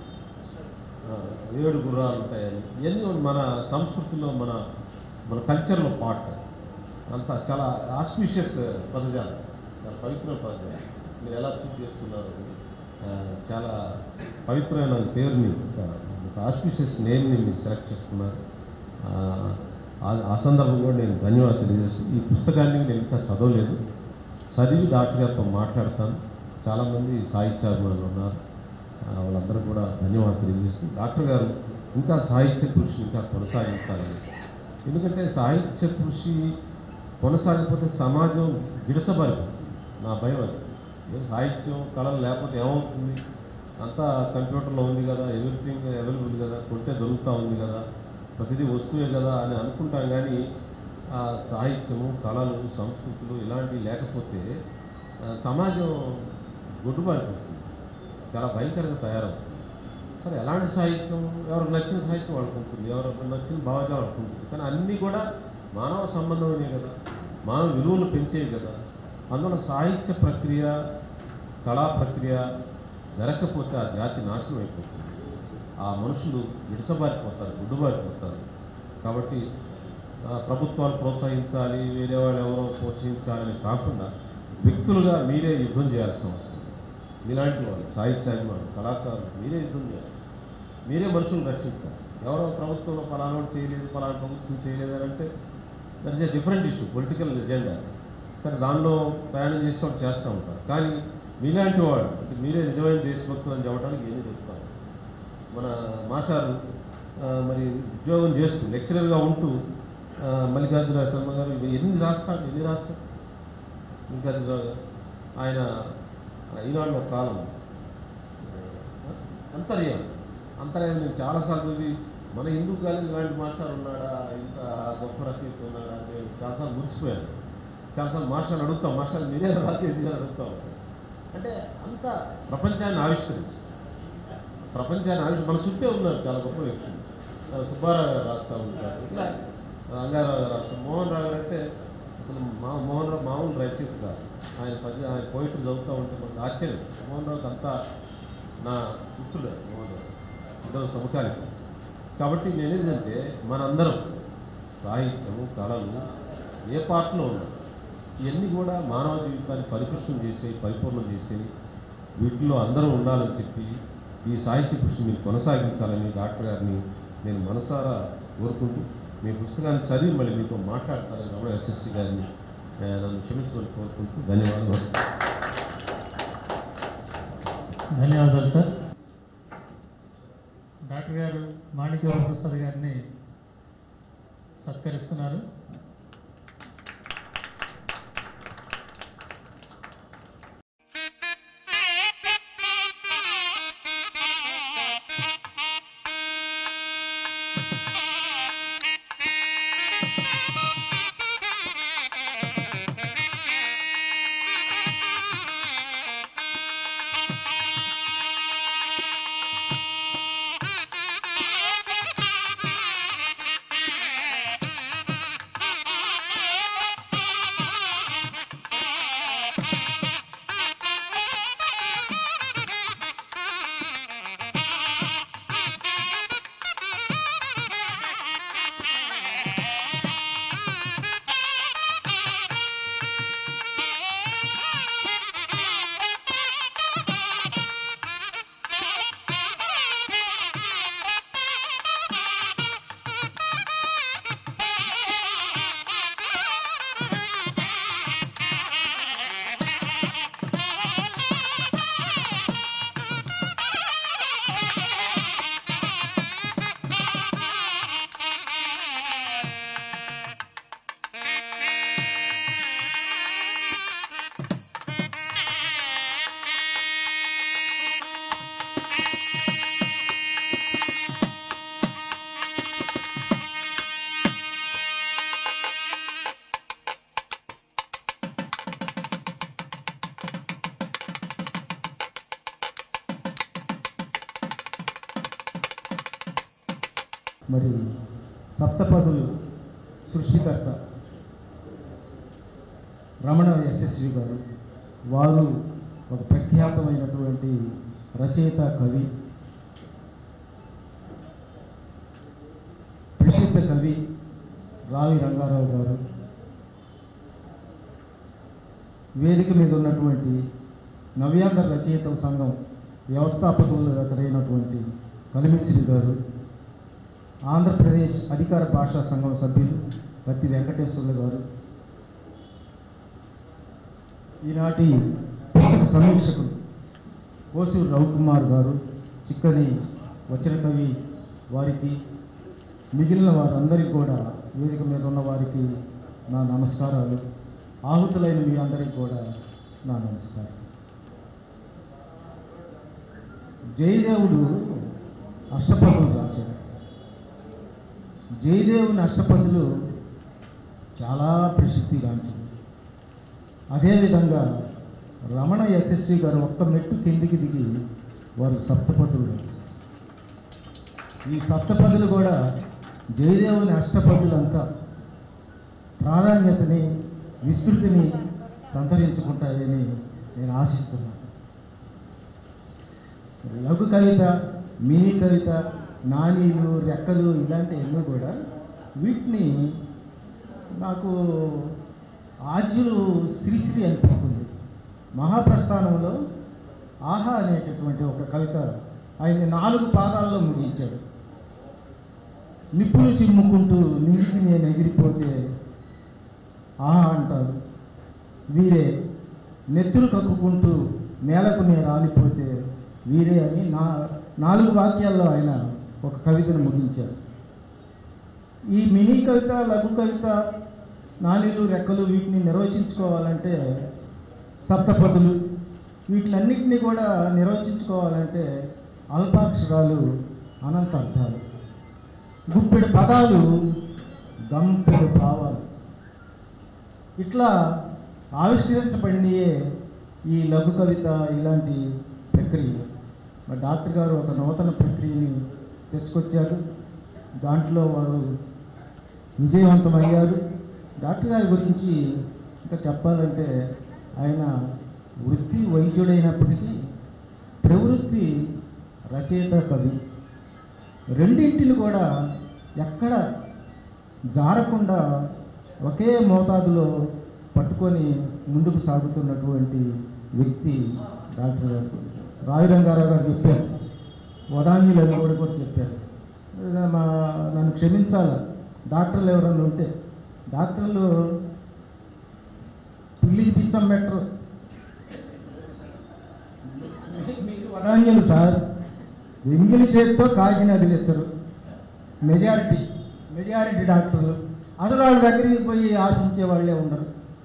ఆ, ఏడు గుర్రాలు ఉంటాయని ఇవన్నీ మన సంస్కృతిలో మన మన కల్చర్లో పార్ట్ అంతా చాలా ఆస్పిషియస్ పదజాలం చాలా పవిత్రమైన పదజాలం మీరు ఎలా చూస్ చేసుకున్నారు అని. ఆ, చాలా పవిత్రమైన పేరుని ఒక ఒక ఆస్పిషియస్ నేమ్ని మీరు సెలెక్ట్ చేసుకున్నారు ఆ, ఆ- ఆ సందర్భంలో నేను ధన్యవాదాలు తెలియజేస్తూ ఈ పుస్తకాన్ని నేను ఇంకా చదవలేదు చదివి డాక్టర్ గారితో మాట్లాడతాను చాలామంది సాహిత్యాభిమానులు ఉన్నారు ఆ, వాళ్ళందరూ కూడా ధన్యవాదాలు తెలియజేస్తూ డాక్టర్ గారు ఇంకా సాహిత్య కృషి ఇంకా కొనసాగించాలని ఎందుకంటే సాహిత్య కృషి కొనసాగకపోతే సమాజం గిడసబారిపోతుంది నా భయం అది ఏ సాహిత్యం కళలు లేకపోతే ఏమవుతుంది అంతా కంప్యూటర్లో ఉంది కదా ఎవ్రీథింగ్ అవైలబుల్ కదా కొంటే దొరుకుతూ ఉంది కదా ప్రతిదీ వస్తువే కదా అని అనుకుంటాం కానీ ఆ సాహిత్యము కళలు సంస్కృతులు ఇలాంటివి లేకపోతే ఆ, సమాజం గొడ్డుబారిపోతుంది చాలా భయంకరంగా తయారవుతుంది సరే ఎలాంటి సాహిత్యం ఎవరికి నచ్చిన సాహిత్యం వాళ్ళకు ఉంటుంది ఎవరికి నచ్చిన భావజాలం వాళ్ళకు ఉంటుంది కానీ అన్నీ కూడా మానవ సంబంధమే కదా మానవ విలువలు పెంచేవి కదా అందువల్ల సాహిత్య ప్రక్రియ కళా ప్రక్రియ జరగకపోతే ఆ జాతి నాశనం అయిపోతుంది ఆ మనుషులు విడిసబారిపోతారు గుడ్డుబారిపోతారు కాబట్టి ఆ, ప్రభుత్వాలు ప్రోత్సహించాలి వేరే వాళ్ళు ఎవరో ప్రోత్సహించాలని కాకుండా వ్యక్తులుగా మీరే యుద్ధం చేయాల్సిన అవసరం ఉంది. మీలాంటి వాళ్ళు సాహిత్యాభిమానులు కళాకారులు మీరే యుద్ధం చేయాలి మీరే మనుషులను రక్షించాలి ఎవరో ప్రభుత్వంలో ఫలానా చేయలేదు ఫలానా ప్రభుత్వం చేయలేదు అని అంటే that is a different issue political agenda సరే దానిలో ప్రయాణం చేసే వాళ్ళు చేస్తూ ఉంటారు కానీ మీలాంటి వాడు అంటే మీరే నిజమైన దేశభక్తులు అని చెప్పడానికి ఏమీ చెప్తారు మన మాస్టారు ఆ, మరి ఉద్యోగం చేస్తూ లెక్చరర్గా ఉంటూ ఆ, మల్లికార్జున శర్మ గారు ఇవి ఎన్ని రాస్తారు ఎన్ని రాస్తారు మల్లికార్జునరావు గారు ఆయన ఈనాడు ఒక కాలం ఆ, అంతర్యం అంతర్యం నేను చాలాసార్లు చదివి మన హిందూ కాలేజీ ఇలాంటి మాస్టర్ ఉన్నాడా ఇంత గొప్ప రచయిత ఉన్నాడా అని నేను చాలాసార్లు మురిసిపోయాను చాలాసార్లు మాస్టర్ని అడుగుతాం మాస్టర్ మీరే రాసేది అని అడుగుతాం అంటే అంత ప్రపంచాన్ని ఆవిష్కరించి ప్రపంచాన్ని ఆవిష్క మన చుట్టే ఉన్నారు చాలా గొప్ప వ్యక్తులు ఆ, సుబ్బారావు గారు రాస్తూ ఉంటారు ఇట్లా రంగారావు గారు రాస్తారు మోహన్ రావు గారు అంటే అసలు మా మోహన్ రావు మామూలు రచయిత కాదు ఆయన పద్య ఆయన పోయిట్లు చదువుతూ ఉంటే మనకు ఆశ్చర్యం మోహన్ రావుకి అంతా నా మిత్రుడు మోహన్ రావు ఇద్దరు సమకాలిక కాబట్టి నేను ఏంటంటే మనందరం సాహిత్యము కళలు ఏ పార్ట్లో ఉన్నాం ఇవన్నీ కూడా మానవ జీవితాన్ని పరిపుష్టం చేసే పరిపూర్ణం చేసే వీటిలో అందరూ ఉండాలని చెప్పి ఈ సాహిత్య కృషి మీరు కొనసాగించాలని డాక్టర్ గారిని నేను మనసారా కోరుకుంటూ మీ పుస్తకాన్ని చదివి మళ్ళీ మీతో మాట్లాడతారని రమణ ఎస్ఎస్సి గారిని ఆ, నన్ను క్షమించమని కోరుకుంటూ ధన్యవాదాలు వస్తాను ధన్యవాదాలు సార్ డాక్టర్ గారు మాణిక్య ప్రసాద్ గారిని సత్కరిస్తున్నారు మరి సప్తపదులు సృష్టికర్త రమణ యశస్వి గారు వారు ఒక ప్రఖ్యాతమైనటువంటి రచయిత కవి ప్రసిద్ధ కవి రావి రంగారావు గారు వేదిక మీద ఉన్నటువంటి నవ్యాంధ్ర రచయితల సంఘం వ్యవస్థాపకులు ఒకరైనటువంటి కలిమిశ్రీ గారు ఆంధ్రప్రదేశ్ అధికార భాషా సంఘం సభ్యులు కత్తి వెంకటేశ్వర్లు గారు ఈనాటి పుస్తక సమీక్షకులు కోసూరు రవికుమార్ గారు చిక్కని వచన కవి వారికి మిగిలిన వారందరికీ కూడా వేదిక మీద ఉన్న వారికి నా నమస్కారాలు ఆహుతులైన మీ అందరికీ కూడా నా నమస్కారం జయదేవుడు అష్టపదులు రాశాడు జయదేవుని అష్టపదులు చాలా ప్రసిద్ధిగాంచింది అదేవిధంగా రమణ యశస్వి గారు ఒక్క మెట్టు కిందికి దిగి వారు సప్తపదులు రాశారు ఈ సప్తపదులు కూడా జయదేవుని అష్టపదులంతా ప్రాధాన్యతని విస్తృతిని సంతరించుకుంటాయని నేను ఆశిస్తున్నాను లఘు కవిత మినీ కవిత నానీలు రెక్కలు ఇలాంటివన్నీ కూడా వీటిని నాకు ఆద్యులు శ్రీశ్రీ అనిపిస్తుంది మహాప్రస్థానంలో ఆహా అనేటటువంటి ఒక కవిత ఆయన నాలుగు పాదాల్లో ముగించాడు నిప్పులు చిమ్ముకుంటూ నింగి నేను ఎగిరిపోతే ఆహా అంటాడు వీరే నెత్తులు కక్కుకుంటూ నేలకు నేను రాలిపోతే వీరే అని నా నాలుగు వాక్యాల్లో ఆయన ఒక కవితను ముగించారు ఈ మినీ కవిత లఘు కవిత నాలుగు రెక్కలు వీటిని నిర్వచించుకోవాలంటే సప్తపదులు వీటినన్నిటినీ కూడా నిర్వచించుకోవాలంటే అల్పాక్షరాలు అనంత అర్థాలు గుప్పెడు పదాలు గంపెడు భావాలు ఇట్లా ఆవిష్కరించబడినయే ఈ లఘు కవిత ఇలాంటి ప్రక్రియ మరి డాక్టర్ గారు ఒక నూతన ప్రక్రియని తీసుకొచ్చారు దాంట్లో వారు విజయవంతమయ్యారు డాక్టర్ గారి గురించి ఇంకా చెప్పాలంటే ఆయన వృత్తి వైద్యుడైనప్పటికీ ప్రవృత్తి రచయిత కవి రెండింటిని కూడా ఎక్కడ జారకుండా ఒకే మోతాదులో పట్టుకొని ముందుకు సాగుతున్నటువంటి వ్యక్తి డాక్టర్ గారు రాజరంగారావు గారు చెప్పారు వదాంగిలు అని కూడా కూడా చెప్పారు ఏదో మా నన్ను క్షమించాల డాక్టర్లు ఎవరన్నా ఉంటే డాక్టర్లు పిల్లి పిచ్చం పెట్టరు మీరు వదాంగిలు సార్ ఎంగిలి చేతితో కాకిని అదిలిస్తారు మెజారిటీ మెజారిటీ డాక్టర్లు అసలు వాళ్ళ దగ్గరికి పోయి ఆశించే వాళ్ళే ఉండరు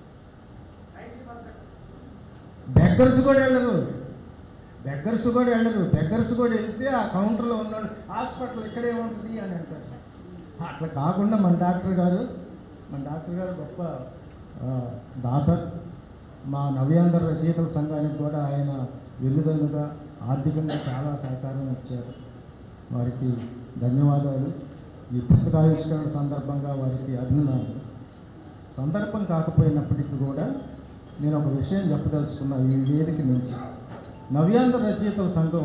బెగ్గర్స్ కూడా వెళ్ళరు బెగ్గర్స్ కూడా వెళ్ళరు బెగ్గర్స్ కూడా వెళ్తే ఆ కౌంటర్లో ఉన్నాడు హాస్పిటల్ ఇక్కడే ఉంటుంది అని అంటారు అట్లా కాకుండా మన డాక్టర్ గారు మన డాక్టర్ గారు గొప్ప ఆ, దాత మా నవ్యాంధ్ర రచయితల సంఘానికి కూడా ఆయన వెన్నుదన్నుగా ఆర్థికంగా చాలా సహకారం ఇచ్చారు వారికి ధన్యవాదాలు ఈ పుస్తకావిష్కరణ సందర్భంగా వారికి అభినందనలు సందర్భం కాకపోయినప్పటికీ కూడా నేను ఒక విషయం చెప్పదలుచుకున్నా ఈ వేదిక నుంచి నవ్యాంధ్ర రచయితల సంఘం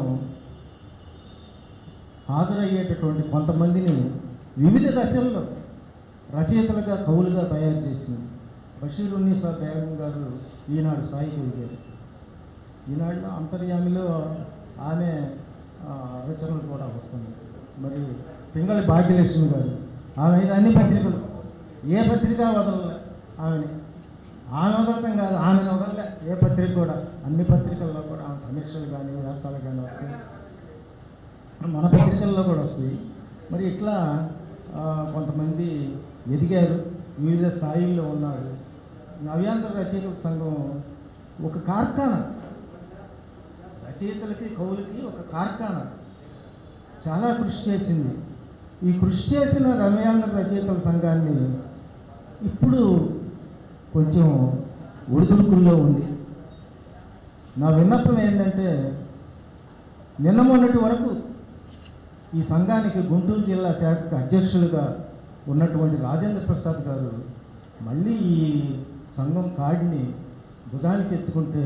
హాజరయ్యేటటువంటి కొంతమందిని వివిధ దశల్లో రచయితలుగా కవులుగా తయారు చేసింది బషీర్ ఉన్నీసా బేగం గారు ఈనాడు స్థాయికి ఎదిగారు ఈనాడులో అంతర్యామిలో ఆమె ఆ, రచనలు కూడా వస్తుంది మరి పింగళి భాగ్యలక్ష్మి గారు ఆమె మీద అన్ని పత్రికలు ఏ పత్రిక వదలలే ఆమెని ఆమె వదలటం కాదు ఆమెను వదలలే ఏ పత్రిక కూడా అన్ని పత్రికల్లో కూడా ఆమె సమీక్షలు కానీ వ్యాసాలు కానీ వస్తాయి మన పత్రికల్లో కూడా వస్తాయి మరి ఇట్లా ఆ, కొంతమంది ఎదిగారు వివిధ స్థాయిల్లో ఉన్నారు నవ్యాంధ్ర రచయితల సంఘం ఒక కార్ఖానా రచయితలకి కవులకి ఒక కార్ఖానా చాలా కృషి చేసింది ఈ కృషి చేసిన రమ్యాంధ్ర రచయితల సంఘాన్ని ఇప్పుడు కొంచెం ఒడిదుడుకుల్లో ఉంది నా విన్నపం ఏంటంటే నిన్న మొన్నటి వరకు ఈ సంఘానికి గుంటూరు జిల్లా శాఖకు అధ్యక్షులుగా ఉన్నటువంటి రాజేంద్ర ప్రసాద్ గారు మళ్ళీ ఈ సంఘం కాడిని భుజానికి ఎత్తుకుంటే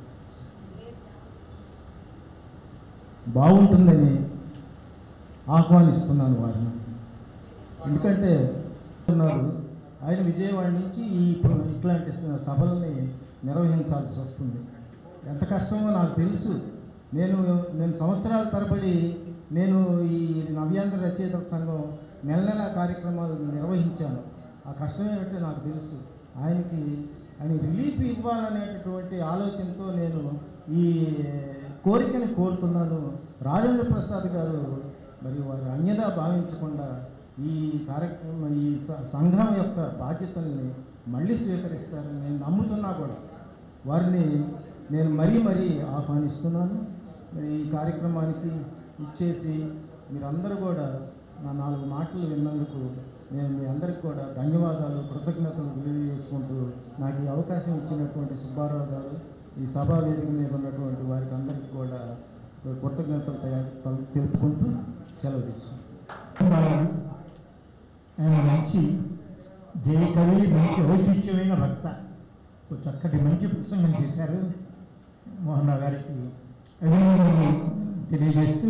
బాగుంటుందని ఆహ్వానిస్తున్నాను వారిని ఎందుకంటే ఉన్నారు ఆయన విజయవాడ నుంచి ఈ ప్ర- ఇట్లాంటి స- సభల్ని నిర్వహించాల్సి వస్తుంది ఎంత కష్టమో నాకు తెలుసు నేను నేను సంవత్సరాల తరబడి నేను ఈ నవ్యాంధ్ర రచయితల సంఘం నెల నెల కార్యక్రమాలు నిర్వహించాను ఆ కష్టం ఏమిటో నాకు తెలుసు ఆయనకి ఆయన రిలీఫ్ ఇవ్వాలనేటటువంటి ఆలోచనతో నేను ఈ కోరికని కోరుతున్నాను రాజేంద్ర ప్రసాద్ గారు మరి వారు అన్యదా భావించకుండా ఈ కార్యక్రమం ఈ స- సంఘం యొక్క బాధ్యతల్ని మళ్ళీ స్వీకరిస్తారని నేను నమ్ముతున్నా కూడా వారిని నేను మరీ మరీ ఆహ్వానిస్తున్నాను మరి ఈ కార్యక్రమానికి ఇచ్చేసి మీరందరూ కూడా నా నాలుగు మాటలు విన్నందుకు నేను మీ అందరికి కూడా ధన్యవాదాలు కృతజ్ఞతలు తెలియజేసుకుంటూ నాకు ఈ అవకాశం ఇచ్చినటువంటి సుబ్బారావు గారు ఈ సభా వేదిక మీద ఉన్నటువంటి వారికి అందరికీ కూడా కృతజ్ఞతలు తయారు తెలుపుకుంటూ సెలవు తీసుకుంటాను ఆయన మంచి జయకవి మంచి ఔచిత్యమైన భక్త ఒక చక్కటి మంచి ప్రసంగం చేశారు మోహన్ రావు గారికి అభినందనలు తెలియజేస్తూ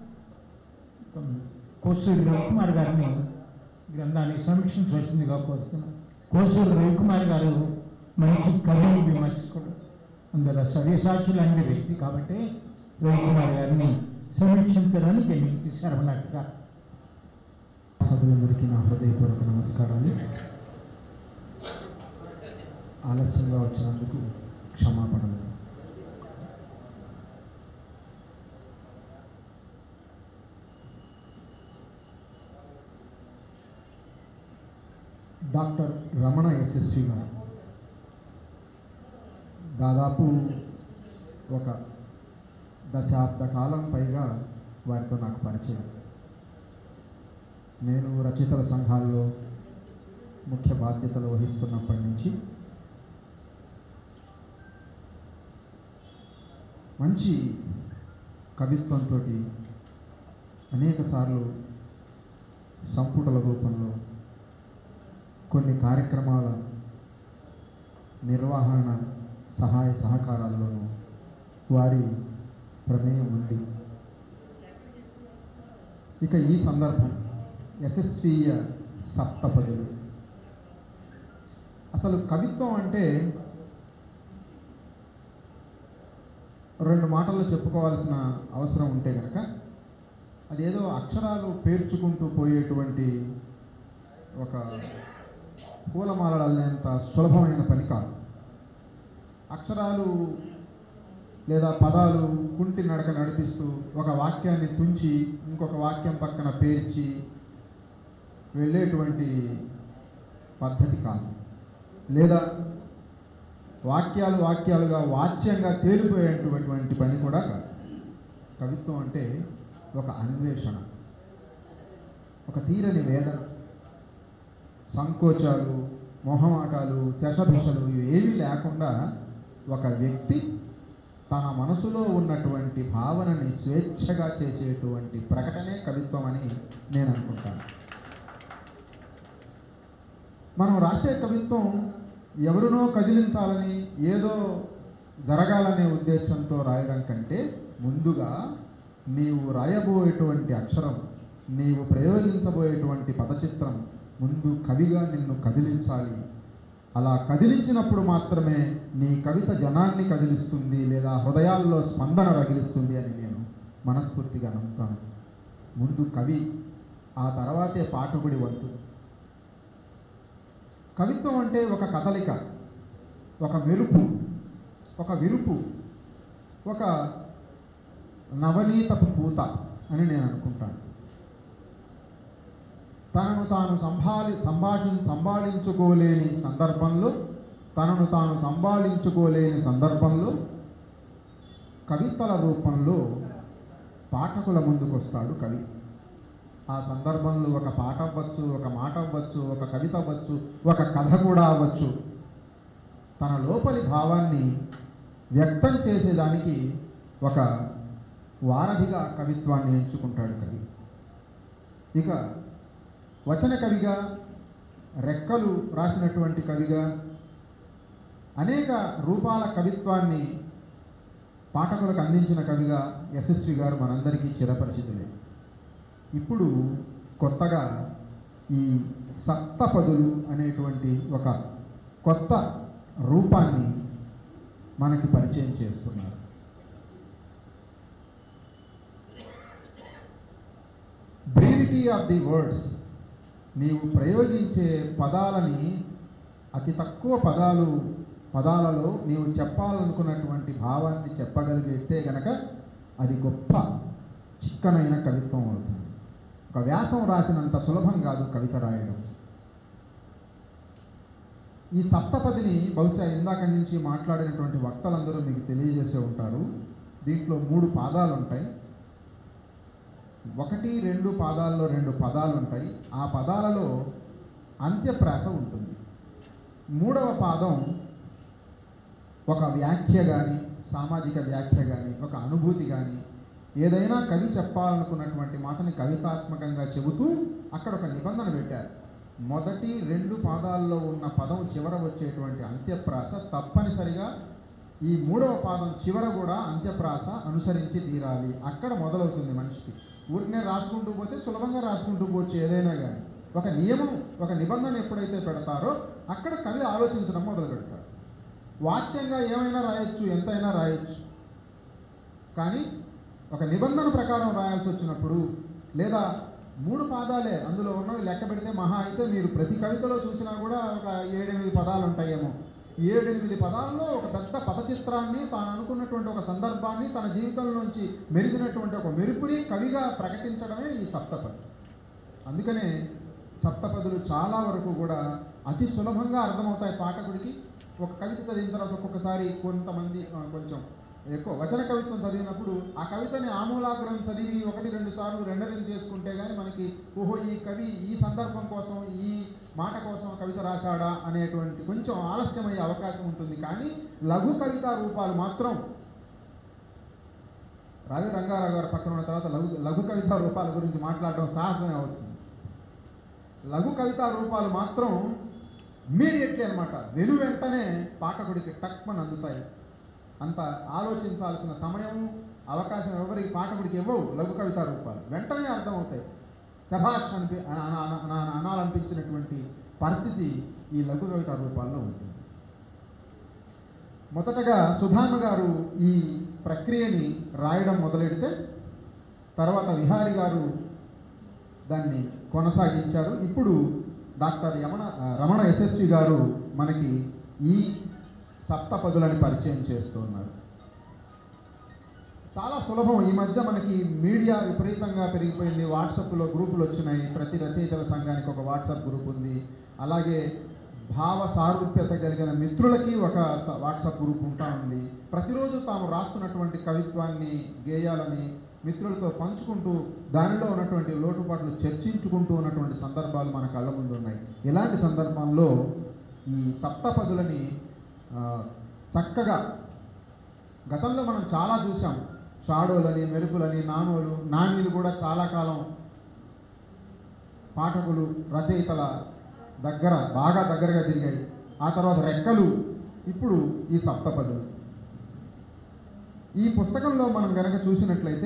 కోసూరి రవికుమార్ గారిని గ్రంథాన్ని సమీక్షించవలసిందిగా కోరుతున్నాను కోసూరి రవికుమార్ గారు మంచి కవి విమర్శకుడు అందులో సవ్యసాచులు వ్యక్తి కాబట్టి రవికుమార్ గారిని సమీక్షించడానికి మీకు శరవనట్టుగా సభ్యులందరికీ నా హృదయపూర్వక నమస్కారాలు ఆలస్యంగా వచ్చినందుకు క్షమాపణలు డాక్టర్ రమణ యశస్వి గారు దాదాపు ఒక దశాబ్ద కాలం పైగా వారితో నాకు పరిచయం నేను రచయితల సంఘాల్లో ముఖ్య బాధ్యతలు వహిస్తున్నప్పటి నుంచి మంచి కవిత్వంతో అనేక సార్లు సంపుటల రూపంలో కొన్ని కార్యక్రమాల నిర్వహణ సహాయ సహకారాల్లోనూ వారి ప్రమేయం ఉంది ఇక ఈ సందర్భం యశస్వీయ సప్తపదులు అసలు కవిత్వం అంటే రెండు మాటల్లో చెప్పుకోవాల్సిన అవసరం ఉంటే కనుక అదేదో అక్షరాలు పేర్చుకుంటూ పోయేటువంటి ఒక పూలమాలలు అల్లేంత సులభమైన పని కాదు అక్షరాలు లేదా పదాలు కుంటి నడక నడిపిస్తూ ఒక వాక్యాన్ని తుంచి ఇంకొక వాక్యం పక్కన పేర్చి వెళ్ళేటువంటి పద్ధతి కాదు లేదా వాక్యాలు వాక్యాలుగా వాచ్యంగా తేలిపోయేటువంటి పని కూడా కాదు కవిత్వం అంటే ఒక అన్వేషణ ఒక తీరని వేదన సంకోచాలు మొహమాటాలు శషభిషలు ఇవి ఏమీ లేకుండా ఒక వ్యక్తి తన మనసులో ఉన్నటువంటి భావనని స్వేచ్ఛగా చేసేటువంటి ప్రకటనే కవిత్వం అని నేను అనుకుంటాను మనం రాసే కవిత్వం ఎవరినో కదిలించాలని ఏదో జరగాలనే ఉద్దేశంతో రాయడం కంటే ముందుగా నీవు రాయబోయేటువంటి అక్షరం నీవు ప్రయోగించబోయేటువంటి పదచిత్రం ముందు కవిగా నిన్ను కదిలించాలి అలా కదిలించినప్పుడు మాత్రమే నీ కవిత జనాన్ని కదిలిస్తుంది లేదా హృదయాల్లో స్పందన రగిలిస్తుంది అని నేను మనస్ఫూర్తిగా నమ్ముతాను ముందు కవి ఆ తర్వాతే పాఠకుడి వంతు కవిత్వం అంటే ఒక కదలిక ఒక మెరుపు ఒక విరుపు ఒక నవనీతపు పూత అని నేను అనుకుంటాను తనను తాను సంభాలి సంభాషి సంభాళించుకోలేని సందర్భంలో తనను తాను సంభాళించుకోలేని సందర్భంలో కవితల రూపంలో పాఠకుల ముందుకు వస్తాడు కవి ఆ సందర్భంలో ఒక పాట అవ్వచ్చు ఒక మాట అవ్వచ్చు ఒక కవిత అవ్వచ్చు ఒక కథ కూడా అవ్వచ్చు తన లోపలి భావాన్ని వ్యక్తం చేసేదానికి ఒక వారధిగా కవిత్వాన్ని ఎంచుకుంటాడు కవి ఇక వచన కవిగా రెక్కలు రాసినటువంటి కవిగా అనేక రూపాల కవిత్వాన్ని పాఠకులకు అందించిన కవిగా యశస్వి గారు మనందరికీ చిరపరిచితులే ఇప్పుడు కొత్తగా ఈ సప్తపదులు అనేటువంటి ఒక కొత్త రూపాన్ని మనకి పరిచయం చేస్తున్నారు బ్రీవిటీ ఆఫ్ ది వర్డ్స్ నీవు ప్రయోగించే పదాలని అతి తక్కువ పదాలు పదాలలో నీవు చెప్పాలనుకున్నటువంటి భావాన్ని చెప్పగలిగితే గనక అది గొప్ప చిక్కనైన కవిత్వం అవుతుంది ఒక వ్యాసం రాసినంత సులభం కాదు కవిత రాయడం ఈ సప్తపదిని బహుశా ఇందాక నుంచి మాట్లాడినటువంటి వక్తలందరూ మీకు తెలియజేసే ఉంటారు దీంట్లో మూడు పాదాలు ఉంటాయి ఒకటి రెండు పాదాల్లో రెండు పదాలు ఉంటాయి ఆ పదాలలో అంత్యప్రాస ఉంటుంది మూడవ పాదం ఒక వ్యాఖ్య కానీ సామాజిక వ్యాఖ్య కానీ ఒక అనుభూతి కానీ ఏదైనా కవి చెప్పాలనుకున్నటువంటి మాటని కవితాత్మకంగా చెబుతూ అక్కడ ఒక నిబంధన పెట్టారు మొదటి రెండు పాదాల్లో ఉన్న పదం చివర వచ్చేటువంటి అంత్యప్రాస తప్పనిసరిగా ఈ మూడవ పాదం చివర కూడా అంత్యప్రాస అనుసరించి తీరాలి అక్కడ మొదలవుతుంది మనిషికి ఊరికనే రాసుకుంటూ పోతే సులభంగా రాసుకుంటూ పోవచ్చు ఏదైనా కానీ ఒక నియమం ఒక నిబంధన ఎప్పుడైతే పెడతారో అక్కడ కవి ఆలోచించడం మొదలు పెడతారు వాచ్యంగా ఏమైనా రాయొచ్చు ఎంతైనా రాయొచ్చు కానీ ఒక నిబంధన ప్రకారం రాయాల్సి వచ్చినప్పుడు లేదా మూడు పాదాలే అందులో ఉన్నవి లెక్క పెడితే మహా అయితే మీరు ప్రతి కవితలో చూసినా కూడా ఒక ఏడెనిమిది పదాలు ఉంటాయేమో ఏడెనిమిది పదాల్లో ఒక పెద్ద పదచిత్రాన్ని తాను అనుకున్నటువంటి ఒక సందర్భాన్ని తన జీవితంలోంచి మెరిసినటువంటి ఒక మెరుపుని కవిగా ప్రకటించడమే ఈ సప్తపది అందుకనే సప్తపదులు చాలా వరకు కూడా అతి సులభంగా అర్థమవుతాయి పాఠకుడికి ఒక కవిత చదివిన తర్వాత ఒక్కొక్కసారి కొంతమంది ఆ, కొంచెం ఎక్కువ వచన కవిత్వం చదివినప్పుడు ఆ కవితని ఆమూలాగ్రం చదివి ఒకటి రెండు సార్లు రెండరింగ్ చేసుకుంటే కానీ మనకి ఓహో ఈ కవి ఈ సందర్భం కోసం ఈ మాట కోసం కవిత రాశాడా అనేటువంటి కొంచెం ఆలస్యమయ్యే అవకాశం ఉంటుంది కానీ లఘు కవితా రూపాలు మాత్రం రావి రంగారావు గారు పక్కన ఉన్న తర్వాత లఘు లఘు కవితా రూపాల గురించి మాట్లాడడం సాహసమే అవుతుంది లఘు కవితా రూపాలు మాత్రం ఇమ్మీడియట్లీ అనమాట వెను వెంటనే పాఠకుడికి టక్మని అందుతాయి అంత ఆలోచించాల్సిన సమయం అవకాశం ఎవరికి పాఠకుడికి ఇవ్వవు లఘు కవితా రూపాలు వెంటనే అర్థమవుతాయి సభాష్ అనిపి అన- అన- అన- అనాలనిపించినటువంటి పరిస్థితి ఈ లఘు కవితా రూపాల్లో ఉంటుంది మొదటగా సుధామ గారు ఈ ప్రక్రియని రాయడం మొదలెడితే తర్వాత విహారి గారు దాన్ని కొనసాగించారు ఇప్పుడు డాక్టర్ యమణ ఆ, రమణ యశస్వి గారు మనకి ఈ సప్తపదులని పరిచయం చేస్తున్నారు చాలా సులభం ఈ మధ్య మనకి మీడియా విపరీతంగా పెరిగిపోయింది వాట్సాప్లో గ్రూపులు వచ్చినాయి ప్రతి రచయితల సంఘానికి ఒక వాట్సాప్ గ్రూప్ ఉంది అలాగే భావ సారూప్యత కలిగిన మిత్రులకి ఒక స- వాట్సాప్ గ్రూప్ ఉంటా ఉంది ప్రతిరోజు తాము రాస్తున్నటువంటి కవిత్వాన్ని గేయాలని మిత్రులతో పంచుకుంటూ దానిలో ఉన్నటువంటి లోటుపాట్లు చర్చించుకుంటూ ఉన్నటువంటి సందర్భాలు మన కళ్ళ ముందు ఉన్నాయి ఇలాంటి సందర్భంలో ఈ సప్తపదులని ఆ, చక్కగా గతంలో మనం చాలా చూసాం షాడోలని మెరుపులని నానోలు నానీలు కూడా చాలా కాలం పాఠకులు రచయితల దగ్గర బాగా దగ్గరగా తిరిగాయి ఆ తర్వాత రెక్కలు ఇప్పుడు ఈ సప్తపదులు ఈ పుస్తకంలో మనం గనక చూసినట్లయితే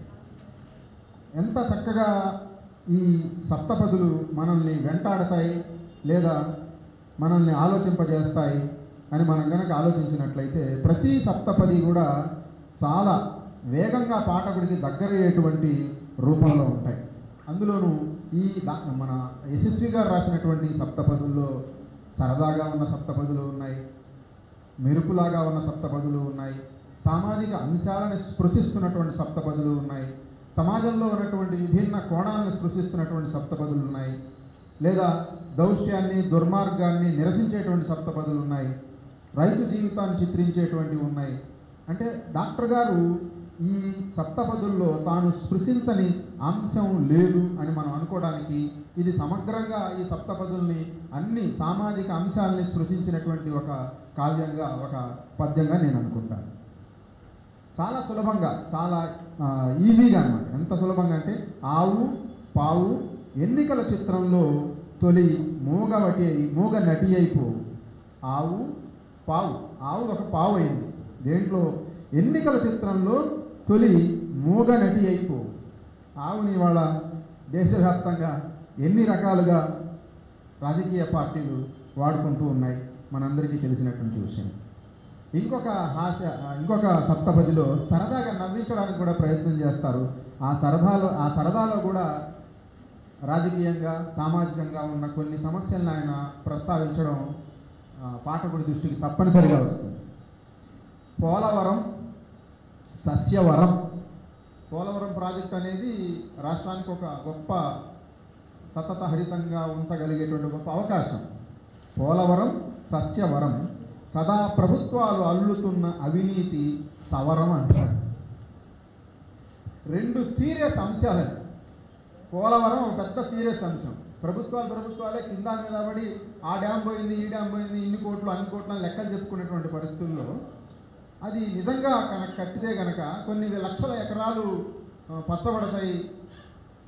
ఎంత చక్కగా ఈ సప్తపదులు మనల్ని వెంటాడతాయి లేదా మనల్ని ఆలోచింపజేస్తాయి అని మనం గనక ఆలోచించినట్లయితే ప్రతి సప్తపది కూడా చాలా వేగంగా పాఠకుడికి దగ్గరయ్యేటువంటి రూపంలో ఉంటాయి అందులోనూ ఈ డా- మన యశస్వి గారు రాసినటువంటి సప్తపదుల్లో సరదాగా ఉన్న సప్తపదులు ఉన్నాయి మెరుపులాగా ఉన్న సప్తపదులు ఉన్నాయి సామాజిక అంశాలను స్పృశిస్తున్నటువంటి సప్తపదులు ఉన్నాయి సమాజంలో ఉన్నటువంటి విభిన్న కోణాలను స్పృశిస్తున్నటువంటి సప్తపదులు ఉన్నాయి లేదా దౌష్యాన్ని దుర్మార్గాన్ని నిరసించేటువంటి సప్తపదులు ఉన్నాయి రైతు జీవితాన్ని చిత్రించేటువంటివి ఉన్నాయి అంటే డాక్టర్ గారు ఈ సప్తపదుల్లో తాను స్పృశించని అంశం లేదు అని మనం అనుకోవడానికి ఇది సమగ్రంగా ఈ సప్తపదుల్ని అన్ని సామాజిక అంశాలని స్పృశించినటువంటి ఒక కావ్యంగా ఒక పద్యంగా నేను అనుకుంటాను చాలా సులభంగా చాలా ఆ, ఈజీగా అన్నమాట ఎంత సులభంగా అంటే ఆవు పావు ఎన్నికల చిత్రంలో తొలి మూగవటి అయి మూగ నటి అయిపోవు ఆవు పావు ఆవు ఒక పావు అయింది దేంట్లో ఎన్నికల చిత్రంలో తొలి మూగ నటి అయిపోవు ఆవుని ఇవాళ దేశవ్యాప్తంగా ఎన్ని రకాలుగా రాజకీయ పార్టీలు వాడుకుంటూ ఉన్నాయి మనందరికీ తెలిసినటువంటి విషయం ఇంకొక హాస్య ఇంకొక సప్తపదిలో సరదాగా నవ్వించడానికి కూడా ప్రయత్నం చేస్తారు ఆ సరదాలో ఆ సరదాలో కూడా రాజకీయంగా సామాజికంగా ఉన్న కొన్ని సమస్యలను ఆయన ప్రస్తావించడం ఆ, పాఠకుడి దృష్టికి తప్పనిసరిగా వస్తుంది పోలవరం సస్యవరం పోలవరం ప్రాజెక్ట్ అనేది రాష్ట్రానికి ఒక గొప్ప సతత హరితంగా ఉంచగలిగేటువంటి గొప్ప అవకాశం పోలవరం సస్యవరం సదా ప్రభుత్వాలు అల్లుతున్న అవినీతి సవరం అంటారు రెండు సీరియస్ అంశాలండి పోలవరం ఒక పెద్ద సీరియస్ అంశం ప్రభుత్వాలు ప్రభుత్వాలే కింద మీద పడి ఆ డ్యామ్ పోయింది ఈ డ్యామ్ పోయింది ఇన్ని కోట్లు అన్ని కోట్లు అని లెక్కలు చెప్పుకునేటువంటి పరిస్థితుల్లో అది నిజంగా కనుక కట్టితే కనుక కొన్ని లక్షల ఎకరాలు ఆ, పచ్చబడతాయి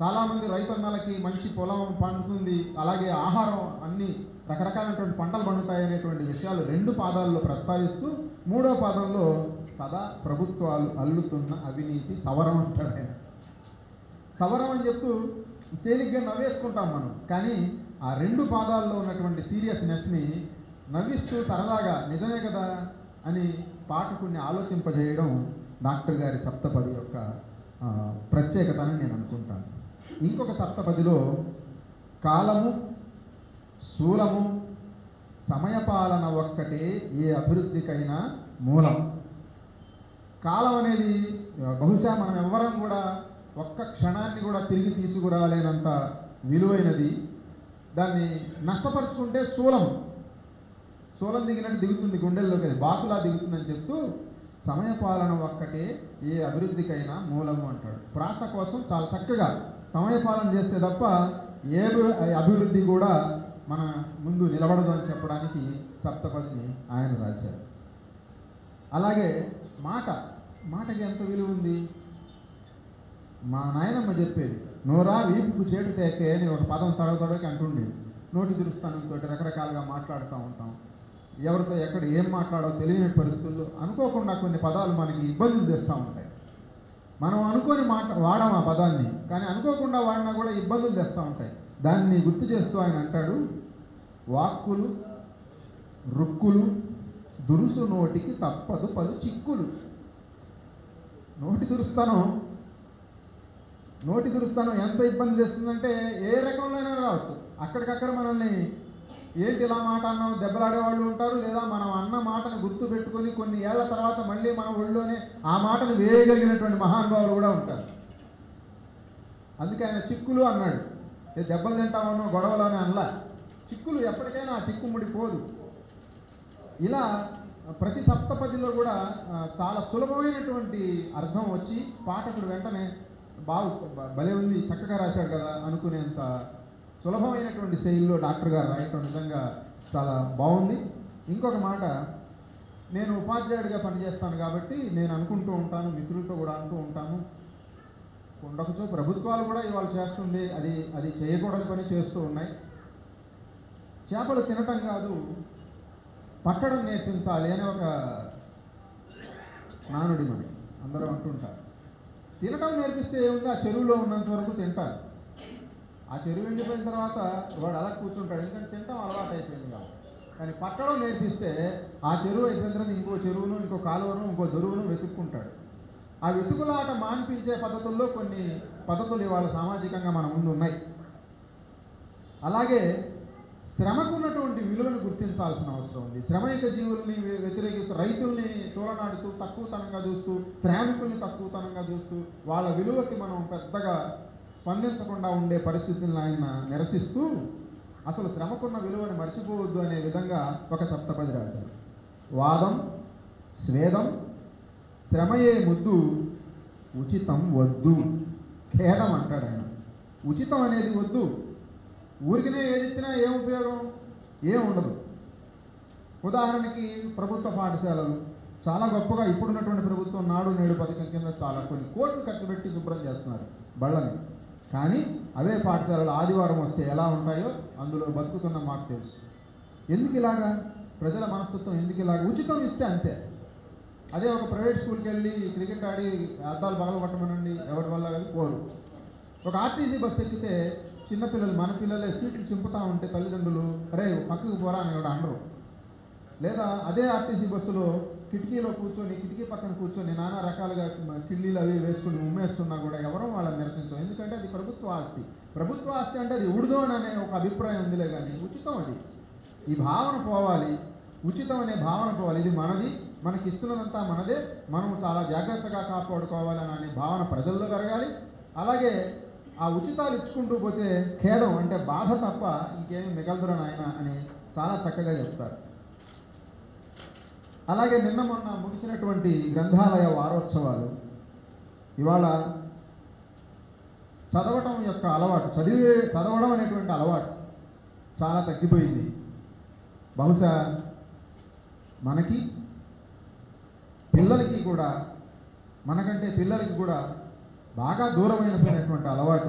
చాలామంది రైతన్నలకి మంచి పొలం పండుతుంది అలాగే ఆహారం అన్ని రకరకాలైనటువంటి పంటలు పండుతాయి అనేటువంటి విషయాలు రెండు పాదాల్లో ప్రస్తావిస్తూ మూడో పాదంలో సదా ప్రభుత్వాలు అల్లుతున్న అవినీతి సవరం అంటాడు ఆయన సవరం అని చెప్తూ తేలిగ్గా నవ్వేసుకుంటాం మనం కానీ ఆ రెండు పాదాల్లో ఉన్నటువంటి సీరియస్నెస్ని నవ్విస్తూ సరదాగా నిజమే కదా అని పాఠకుడిని ఆలోచింపజేయడం డాక్టర్ గారి సప్తపది యొక్క ఆ, ప్రత్యేకత అని నేను అనుకుంటాను ఇంకొక సప్తపదిలో కాలము శూలము సమయపాలన ఒక్కటే ఏ అభివృద్ధికైనా మూలం కాలం అనేది ఆ, బహుశా మనం ఎవ్వరం కూడా ఒక్క క్షణాన్ని కూడా తిరిగి తీసుకురాలేనంత విలువైనది దాన్ని నష్టపరుచుకుంటే శూలం శూలం దిగినట్టు దిగుతుంది గుండెల్లోకి అది బాకులా దిగుతుందని చెప్తూ సమయపాలన ఒక్కటే ఏ అభివృద్ధికైనా మూలము అంటాడు ప్రాస కోసం చాలా చక్కగా సమయపాలన చేస్తే తప్ప ఏ అభి- అభివృద్ధి కూడా మన ముందు నిలబడదు అని చెప్పడానికి సప్తపదిని ఆయన రాశారు అలాగే మాట మాటకి ఎంత విలువ ఉంది మా నాయనమ్మ చెప్పేది నోరా వీపుకు చేటు తేకే అని ఒక పదం తడవ తడవకి అంటుండేది నోటి దురుస్తానంతో రకరకాలుగా మాట్లాడుతూ ఉంటాం ఎవరితో ఎక్కడ ఏం మాట్లాడో తెలియని పరిస్థితుల్లో అనుకోకుండా కొన్ని పదాలు మనకి ఇబ్బందులు తెస్తూ ఉంటాయి మనం అనుకోని మాట వాడం ఆ పదాన్ని కానీ అనుకోకుండా వాడినా కూడా ఇబ్బందులు తెస్తూ ఉంటాయి దాన్ని గుర్తు చేస్తూ ఆయన అంటాడు వాక్కులు రుక్కులు దురుసు నోటికి తప్పదు పలు చిక్కులు నోటి దురుస్తానం నోటి దురుస్తానం ఎంత ఇబ్బంది చేస్తుందంటే ఏ రకంలో అయినా రావచ్చు అక్కడికక్కడ మనల్ని ఏంటి ఇలా మాట అన్నావు దెబ్బలాడే వాళ్ళు ఉంటారు లేదా మనం అన్న మాటను గుర్తు పెట్టుకొని కొన్ని ఏళ్ల తర్వాత మళ్ళీ మన ఒళ్ళోనే ఆ మాటను వేయగలిగినటువంటి మహానుభావులు కూడా ఉంటారు అందుకే ఆయన చిక్కులు అన్నాడు ఏ దెబ్బలు తింటామన్నో గొడవలోనే అనలా చిక్కులు ఎప్పటికైనా ఆ చిక్కుముడి పోదు ఇలా ప్రతి సప్తపదిలో కూడా ఆ, చాలా సులభమైనటువంటి అర్థం వచ్చి పాఠకుడు వెంటనే బాగు భలే ఉంది చక్కగా రాశాడు కదా అనుకునేంత సులభమైనటువంటి శైలిలో డాక్టర్ గారు రాయటం నిజంగా చాలా బాగుంది ఇంకొక మాట నేను ఉపాధ్యాయుడిగా పనిచేస్తాను కాబట్టి నేను అనుకుంటూ ఉంటాను మిత్రులతో కూడా అంటూ ఉంటాను ఉండకచో ప్రభుత్వాలు కూడా ఇవాళ చేస్తుంది అది అది చేయకూడని పని చేస్తూ ఉన్నాయి చేపలు తినటం కాదు పట్టడం నేర్పించాలి అనే ఒక నానుడి మనకి అందరూ అంటుంటారు తినటం నేర్పిస్తే ఏముంది ఆ చెరువులో ఉన్నంత వరకు తింటారు ఆ చెరువు ఎండిపోయిన తర్వాత వాడు అలా కూర్చుంటాడు ఎందుకంటే తినటం అలవాటు అయిపోయింది కాబట్టి కానీ పట్టడం నేర్పిస్తే ఆ చెరువు అయిపోయిన తర్వాత ఇంకో చెరువును ఇంకో కాలువను ఇంకో దొరువును వెతుక్కుంటాడు ఆ వెతుకులాట మాన్పించే పద్ధతుల్లో కొన్ని పద్ధతులు ఇవాళ సామాజికంగా మన ముందు ఉన్నాయి అలాగే శ్రమకు ఉన్నటువంటి విలువను గుర్తించాల్సిన అవసరం ఉంది శ్రమైక జీవుల్ని వ్య- వ్యతిరేకిస్తూ రైతుల్ని తోలనాడుతూ తక్కువతనంగా చూస్తూ శ్రామికుల్ని తక్కువతనంగా చూస్తూ వాళ్ళ విలువకి మనం పెద్దగా స్పందించకుండా ఉండే పరిస్థితులను ఆయన నిరసిస్తూ అసలు శ్రమకున్న విలువను మర్చిపోవద్దు అనే విధంగా ఒక సప్తపది రాశారు వాదం స్వేదం శ్రమయే ముద్దు ఉచితం వద్దు ఖేదం అంటాడు ఆయన ఉచితం అనేది వద్దు ఊరికనే ఏది ఇచ్చినా ఏం ఉపయోగం ఏం ఉండదు ఉదాహరణకి ప్రభుత్వ పాఠశాలలు చాలా గొప్పగా ఇప్పుడున్నటువంటి ప్రభుత్వం నాడు నేడు పథకం కింద చాలా కొన్ని కోట్లు ఖర్చు పెట్టి శుభ్రం చేస్తున్నారు బళ్ళని కానీ అవే పాఠశాలలు ఆదివారం వస్తే ఎలా ఉంటాయో అందులో బతుకుతున్న మాకు తెలుసు ఎందుకు ఇలాగా ప్రజల మనస్తత్వం ఎందుకు ఇలాగా ఉచితం ఇస్తే అంతే అదే ఒక ప్రైవేట్ స్కూల్కి వెళ్ళి క్రికెట్ ఆడి అద్దాలు పగల కొట్టమనండి ఎవరి వల్ల కాదు పోరు ఒక ఆర్టీసీ బస్సు ఎక్కితే చిన్నపిల్లలు మన పిల్లలే సీట్లు చింపుతా ఉంటే తల్లిదండ్రులు అరే పక్కకు పోరా అని కూడా అనరు లేదా అదే ఆర్టీసీ బస్సులో కిటికీలో కూర్చొని కిటికీ పక్కన కూర్చొని నానా రకాలుగా మ- కిళ్ళీలు అవి వేసుకుని ఉమ్మేస్తున్నా కూడా ఎవరూ వాళ్ళని నిరసించం ఎందుకంటే అది ప్రభుత్వ ఆస్తి ప్రభుత్వ ఆస్తి అంటే అది ఉడిదోన్ అనే ఒక అభిప్రాయం ఉందిలే కానీ ఉచితం అది ఈ భావన పోవాలి ఉచితం అనే భావన పోవాలి ఇది మనది మనకి ఇస్తున్నదంతా మనదే మనం చాలా జాగ్రత్తగా కాపాడుకోవాలని అనే భావన ప్రజల్లో పెరగాలి అలాగే ఆ ఉచితాలు ఇచ్చుకుంటూ పోతే ఖేదం అంటే బాధ తప్ప ఇంకేమి మిగలదురా నాయన అని చాలా చక్కగా చెప్తారు అలాగే నిన్న మొన్న ముగిసినటువంటి గ్రంథాలయ వారోత్సవాలు ఇవాళ చదవటం యొక్క అలవాటు చదివే చదవడం అనేటువంటి అలవాటు చాలా తగ్గిపోయింది బహుశా మనకి పిల్లలకి కూడా మనకంటే పిల్లలకి కూడా బాగా దూరమైనటువంటి అలవాటు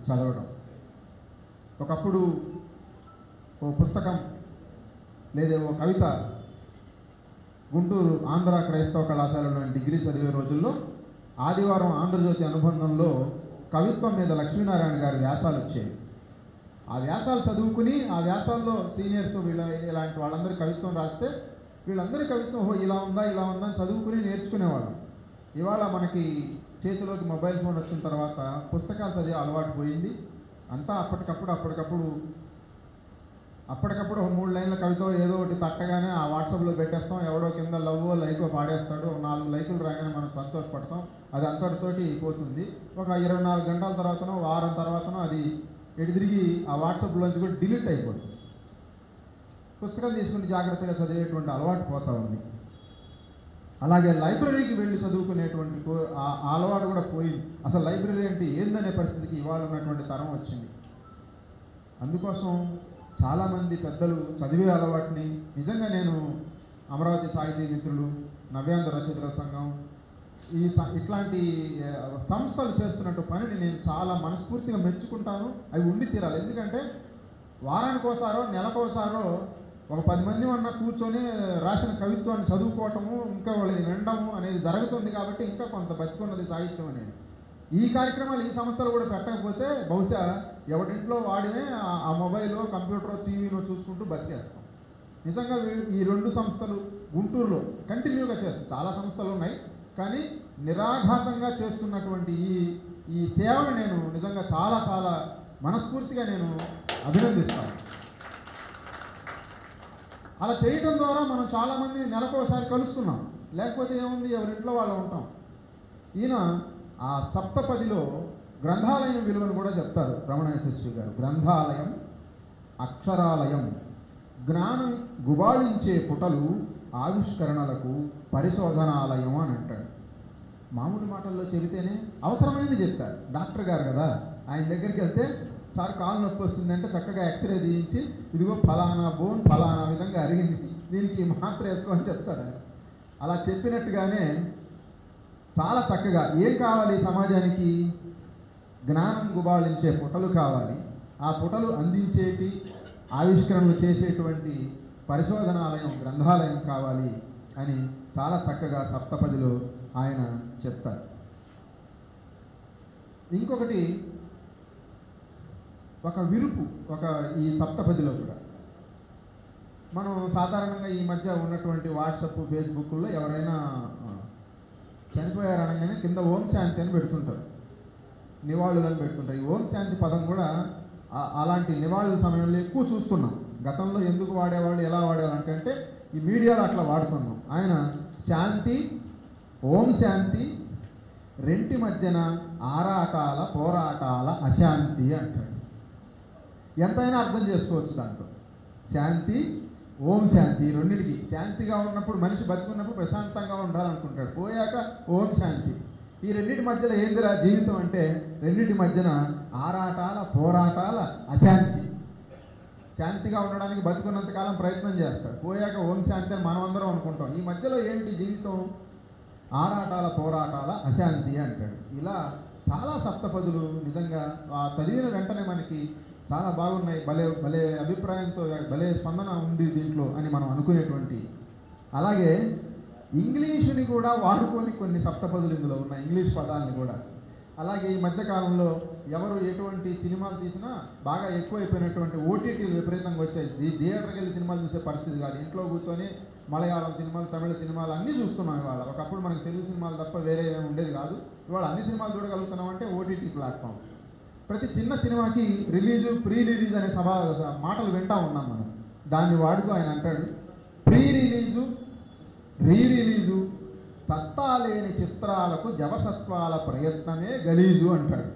చదవడం ఒకప్పుడు ఓ పుస్తకం లేదా ఓ కవిత గుంటూరు ఆంధ్ర క్రైస్తవ కళాశాలలో నేను డిగ్రీ చదివే రోజుల్లో ఆదివారం ఆంధ్రజ్యోతి అనుబంధంలో కవిత్వం మీద లక్ష్మీనారాయణ గారి వ్యాసాలు వచ్చేవి ఆ వ్యాసాలు చదువుకుని ఆ వ్యాసాల్లో సీనియర్స్ వీళ్ళ ఇలాంటి వాళ్ళందరూ కవిత్వం రాస్తే వీళ్ళందరి కవిత్వం "ఓహో, ఇలా ఉందా ఇలా ఉందా అని చదువుకుని నేర్చుకునేవాళ్ళం ఇవాళ మనకి చేతిలోకి మొబైల్ ఫోన్ వచ్చిన తర్వాత పుస్తకాలు చదివే అలవాటు పోయింది అంతా అప్పటికప్పుడు అప్పటికప్పుడు అప్పటికప్పుడు ఒక మూడు లైన్ల కవిత ఏదో ఒకటి తట్టగానే ఆ వాట్సాప్లో పెట్టేస్తాం ఎవడో కింద లవ్వో లైకో పాడేస్తాడు ఒక నాలుగు లైకులు రాగానే మనం సంతోషపడతాం అది అంతటితోటి పోతుంది ఒక ఇరవై నాలుగు గంటల తర్వాతనో వారం తర్వాతనో అది ఎటు తిరిగి ఆ వాట్సాప్లోంచి కూడా డిలీట్ అయిపోతుంది పుస్తకం తీసుకుని జాగ్రత్తగా చదివేటువంటి అలవాటు పోతా ఉంది అలాగే లైబ్రరీకి వెళ్ళి చదువుకునేటువంటి కో- ఆ ఆ అలవాటు కూడా పోయింది అసలు లైబ్రరీ అంటే ఏందనే పరిస్థితికి ఇవాళ ఉన్నటువంటి తరం వచ్చింది అందుకోసం చాలామంది పెద్దలు చదివే అలవాటుని నిజంగా నేను అమరావతి సాహితీ మిత్రులు నవ్యాంధ్ర రచయితల సంఘం ఈ స- ఇట్లాంటి ఆ, సంస్థలు చేస్తున్నట్టు పనిని నేను చాలా మనస్ఫూర్తిగా మెచ్చుకుంటాను అవి ఉండి తీరాలి ఎందుకంటే వారానికోసారో నెలకోసారో ఒక పది మంది ఉన్న కూర్చొని రాసిన కవిత్వాన్ని చదువుకోవటము ఇంకా వాళ్ళది వినడము అనేది జరుగుతుంది కాబట్టి ఇంకా కొంత బతికున్నది సాహిత్యం అనేది ఈ కార్యక్రమాలు ఈ సంస్థలు కూడా పెట్టకపోతే బహుశా ఎవరింట్లో వాడినే ఆ- ఆ మొబైల్ కంప్యూటర్ టీవీలో చూసుకుంటూ బతికేస్తాం నిజంగా వీ- ఈ రెండు సంస్థలు గుంటూరులో కంటిన్యూగా చేస్తాయి చాలా సంస్థలు ఉన్నాయి కానీ నిరాఘాతంగా చేస్తున్నటువంటి ఈ ఈ సేవను నేను నిజంగా చాలా చాలా మనస్ఫూర్తిగా నేను అభినందిస్తాను అలా చేయటం ద్వారా మనం చాలామంది నెలకోసారి కలుస్తున్నాం లేకపోతే ఏముంది ఎవరింట్లో వాళ్ళు ఉంటాం ఈయన ఆ సప్తపదిలో గ్రంథాలయం విలువను కూడా చెప్తారు రమణ యశస్వి గారు గ్రంథాలయం అక్షరాలయం జ్ఞానం గుబాళించే పుటలు ఆవిష్కరణలకు పరిశోధనాలయం అని అంటాడు మామూలు మాటల్లో చెబితేనే అవసరమైంది చెప్పారు డాక్టర్ గారు కదా ఆయన దగ్గరికి వెళ్తే సార్ కాలు నొప్పి వస్తుందంటే చక్కగా ఎక్స్రే తీయించి ఇదిగో ఫలానా బోన్ ఫలానా విధంగా అరిగింది దీనికి ఈ మాత్ర వేసుకో అని చెప్తాడు ఆయన అలా చెప్పినట్టుగానే చాలా చక్కగా ఏం కావాలి ఈ సమాజానికి జ్ఞానం గుబాళించే పుటలు కావాలి ఆ పుటలు అందించేటి ఆవిష్కరణలు చేసేటువంటి పరిశోధనాలయం గ్రంథాలయం కావాలి అని చాలా చక్కగా సప్తపదిలో ఆయన చెప్తారు ఇంకొకటి ఒక విరుపు ఒక ఈ సప్తపదిలో కూడా మనం సాధారణంగా ఈ మధ్య ఉన్నటువంటి వాట్సప్ ఫేస్బుక్లో ఎవరైనా ఆ, చనిపోయారు అనగానే కింద ఓం శాంతి అని పెడుతుంటారు నివాళులు అని పెడుతుంటారు ఈ ఓం శాంతి పదం కూడా ఆ- అలాంటి నివాళుల సమయంలో ఎక్కువ చూస్తున్నాం గతంలో ఎందుకు వాడేవాళ్ళు ఎలా వాడేవాళ్ళు అంటే ఈ మీడియాలో అట్లా వాడుతున్నాం ఆయన శాంతి ఓం శాంతి రెంటి మధ్యన ఆరాటాల పోరాటాల అశాంతి అంటాడు ఎంతైనా అర్థం చేసుకోవచ్చు దాంట్లో శాంతి ఓం శాంతి ఈ రెండింటికి శాంతిగా ఉన్నప్పుడు మనిషి బతుకున్నప్పుడు ప్రశాంతంగా ఉండాలనుకుంటాడు పోయాక ఓం శాంతి ఈ రెండింటి మధ్యలో ఏందిరా జీవితం అంటే రెండింటి మధ్యన ఆరాటాల పోరాటాల అశాంతి శాంతిగా ఉండడానికి బతుకున్నంత కాలం ప్రయత్నం చేస్తాడు పోయాక ఓం శాంతి అని మనం అందరం అనుకుంటాం ఈ మధ్యలో ఏంటి జీవితం ఆరాటాల పోరాటాల అశాంతి అంటాడు ఇలా చాలా సప్తపదులు నిజంగా ఆ చదివిన వెంటనే మనకి చాలా బాగున్నాయి భలే భలే అభిప్రాయంతో భలే స్పందన ఉంది దీంట్లో అని మనం అనుకునేటువంటి అలాగే ఇంగ్లీషుని కూడా వాడుకొని కొన్ని సప్తపదులు ఇందులో ఉన్నాయి ఇంగ్లీష్ పదాలని కూడా అలాగే ఈ మధ్యకాలంలో ఎవరు ఎటువంటి సినిమాలు తీసినా బాగా ఎక్కువైపోయినటువంటి ఓటీటీలు విపరీతంగా వచ్చాయి ఈ థియేటర్కి వెళ్ళి సినిమాలు చూసే పరిస్థితి కాదు ఇంట్లో కూర్చొని మలయాళం సినిమాలు తమిళ సినిమాలు అన్నీ చూస్తున్నాం ఇవాళ ఒకప్పుడు మనకి తెలుగు సినిమాలు తప్ప వేరే ఏమీ ఉండేది కాదు ఇవాళ అన్ని సినిమాలు చూడగలుగుతున్నాం అంటే ఓటీటీ ప్లాట్ఫామ్ ప్రతి చిన్న సినిమాకి రిలీజు ప్రీ రిలీజ్ అనే సభ మాటలు వింటా ఉన్నాం మనం దాన్ని వాడుతూ ఆయన అంటాడు ప్రీ రిలీజు రీ రిలీజు సత్తా లేని చిత్రాలకు జవసత్వాల ప్రయత్నమే గలీజు అంటాడు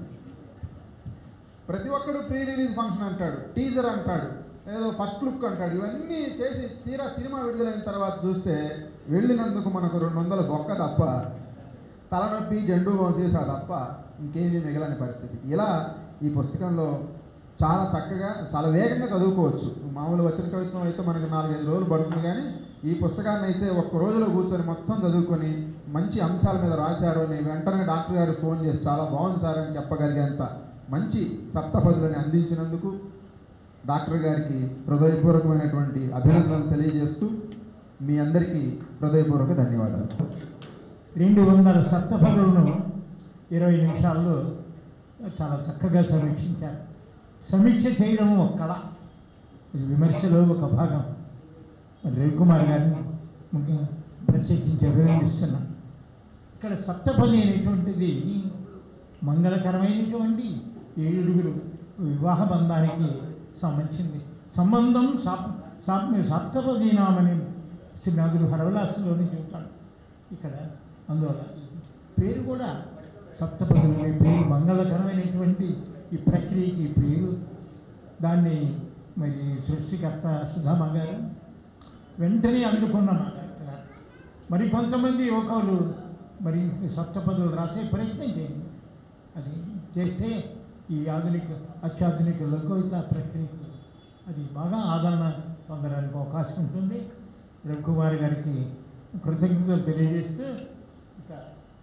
ప్రతి ఒక్కడు ప్రీ రిలీజ్ ఫంక్షన్ అంటాడు టీజర్ అంటాడు ఏదో ఫస్ట్ లుక్ అంటాడు ఇవన్నీ చేసి తీరా సినిమా విడుదలైన తర్వాత చూస్తే వెళ్ళినందుకు మనకు రెండు వందల బొక్క తప్ప తలనొప్పి జెండు మోసేసా తప్ప ఇంకేమీ మిగలని పరిస్థితి ఇలా ఈ పుస్తకంలో చాలా చక్కగా చాలా వేగంగా చదువుకోవచ్చు మామూలు వచ్చిన కవిత్వం అయితే మనకు నాలుగైదు రోజులు పడుతుంది కానీ ఈ పుస్తకాన్ని అయితే ఒక్క రోజులో కూర్చొని మొత్తం చదువుకొని మంచి అంశాల మీద రాశారు అని వెంటనే డాక్టర్ గారు ఫోన్ చేసి చాలా బాగుంది సార్ అని చెప్పగలిగేంత మంచి సప్తపదులని అందించినందుకు డాక్టర్ గారికి హృదయపూర్వకమైనటువంటి అభినందనలు తెలియజేస్తూ మీ అందరికీ హృదయపూర్వక ధన్యవాదాలు రెండు వందల సప్తపదులను ఇరవై నిమిషాల్లో చాలా చక్కగా సమీక్షించారు సమీక్ష చేయడం ఒక కళ ఇది విమర్శలో ఒక భాగం మరి రవికుమార్ గారిని ముఖ్యంగా ప్రత్యేకించి అభినందిస్తున్నాను ఇక్కడ సప్తపది అనేటువంటిది మంగళకరమైనటువంటి ఏడుగురు వివాహ బంధానికి సంబంధించింది సంబంధం సాప్ సాప్ సప్తపదీనామని శ్రీనాథుడు హరవిలాసంలోనే చెబుతాడు ఇక్కడ అందువల్ల ఈ పేరు కూడా సప్తపదులు అనే పేరు మంగళకరమైనటువంటి ఈ ప్రక్రియకి ఈ పేరు దాన్ని మరి సృష్టికర్త సుధామ గారు వెంటనే అందుకున్నమాట మరి కొంతమంది యువకులు మరి సప్తపదులు రాసే ప్రయత్నం చేయండి అది చేస్తే ఈ ఆధునిక అత్యాధునిక లోకవిత ప్రక్రియకి అది బాగా ఆదరణ పొందడానికి అవకాశం ఉంటుంది రవికుమార్ గారికి కృతజ్ఞతలు తెలియజేస్తూ ఇక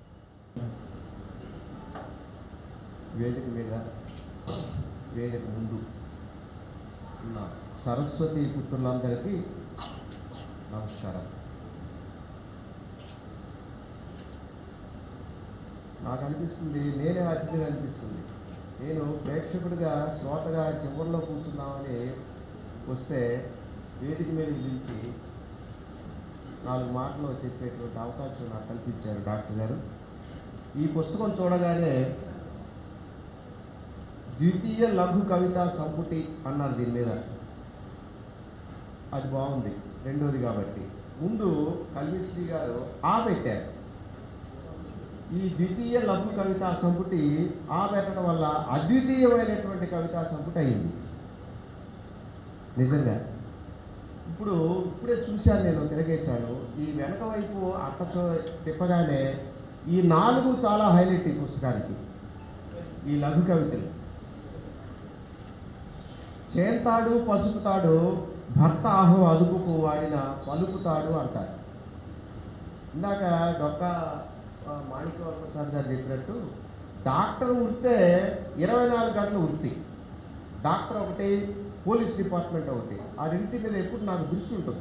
వేదిక మీద వేదిక ముందు ఉన్న సరస్వతి పుత్రులందరికీ నమస్కారం నాకు అనిపిస్తుంది నేనే అతిథిని అనిపిస్తుంది నేను ప్రేక్షకుడిగా శ్రోతగా చివరిలో కూర్చున్నామని వస్తే వేదిక మీద పిలిచి నాలుగు మాటలు చెప్పేటువంటి అవకాశం నాకు కల్పించారు డాక్టర్ గారు ఈ పుస్తకం చూడగానే ద్వితీయ లఘు కవిత సంపుటి అన్నారు దీని మీద అది బాగుంది రెండోది కాబట్టి ముందు కల్మిశ్రీ గారు ఆ పెట్టారు ఈ ద్వితీయ లఘు కవితా సంపుటి ఆ పెట్టడం వల్ల అద్వితీయమైనటువంటి కవితా సంపుటి అయింది నిజంగా ఇప్పుడు ఇప్పుడే చూశాను నేను తిరగేశాను ఈ వెనక వైపు అట్ట చూ- తిప్పగానే ఈ నాలుగు చాలా హైలైట్ ఈ పుస్తకానికి ఈ లఘు కవితలు చేంతాడు పసుపుతాడు భర్త ఆహం అదుపుకు వాడిన పలుకుతాడు అంటారు ఇందాక డొక్క ఆ, మాణిక్యవర్మ ప్రసాద్ గారు చెప్పినట్టు డాక్టర్ వృత్తే ఇరవై నాలుగు గంటల వృత్తి డాక్టర్ ఒకటి పోలీస్ డిపార్ట్మెంట్ ఒకటి ఆ రెండింటి మీద ఎప్పుడు నాకు దృష్టి ఉంటుంది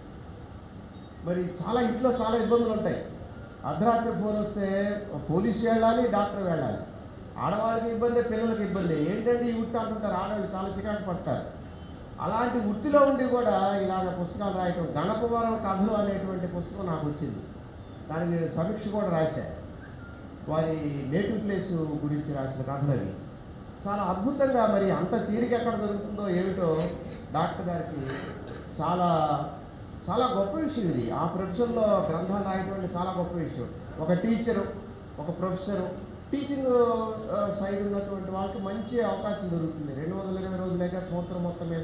మరి చాలా ఇంట్లో చాలా ఇబ్బందులు ఉంటాయి అర్ధరాత్రి ఫోన్ వస్తే పోలీసు వెళ్ళాలి డాక్టర్ వెళ్ళాలి ఆడవాళ్ళకి ఇబ్బంది పిల్లలకి ఇబ్బంది ఏంటంటే ఈ వృత్తి అంటుంటారు ఆడవాళ్ళు చాలా చికాకు పడతారు అలాంటి వృత్తిలో ఉండి కూడా ఇలాగ పుస్తకాలు రాయటం గణపవరం కథలు అనేటువంటి పుస్తకం నాకు వచ్చింది దానికి నేను సమీక్ష కూడా రాశాను వారి నేటివ్ ప్లేస్ గురించి రాసిన కథలు అవి చాలా అద్భుతంగా మరి అంత తీరిక ఎక్కడ దొరుకుతుందో ఏమిటో డాక్టర్ గారికి చాలా చాలా గొప్ప విషయం ఇది ఆ ప్రొఫెషన్లో గ్రంథాలు రాయటం అంటే చాలా గొప్ప విషయం ఒక టీచరు ఒక ప్రొఫెసరు టీచింగ్ సైడ్ ఉన్నటువంటి వాళ్ళకి మంచి అవకాశం దొరుకుతుంది రెండు వందల ఇరవై రోజులేక సంవత్సరం మొత్తం మీద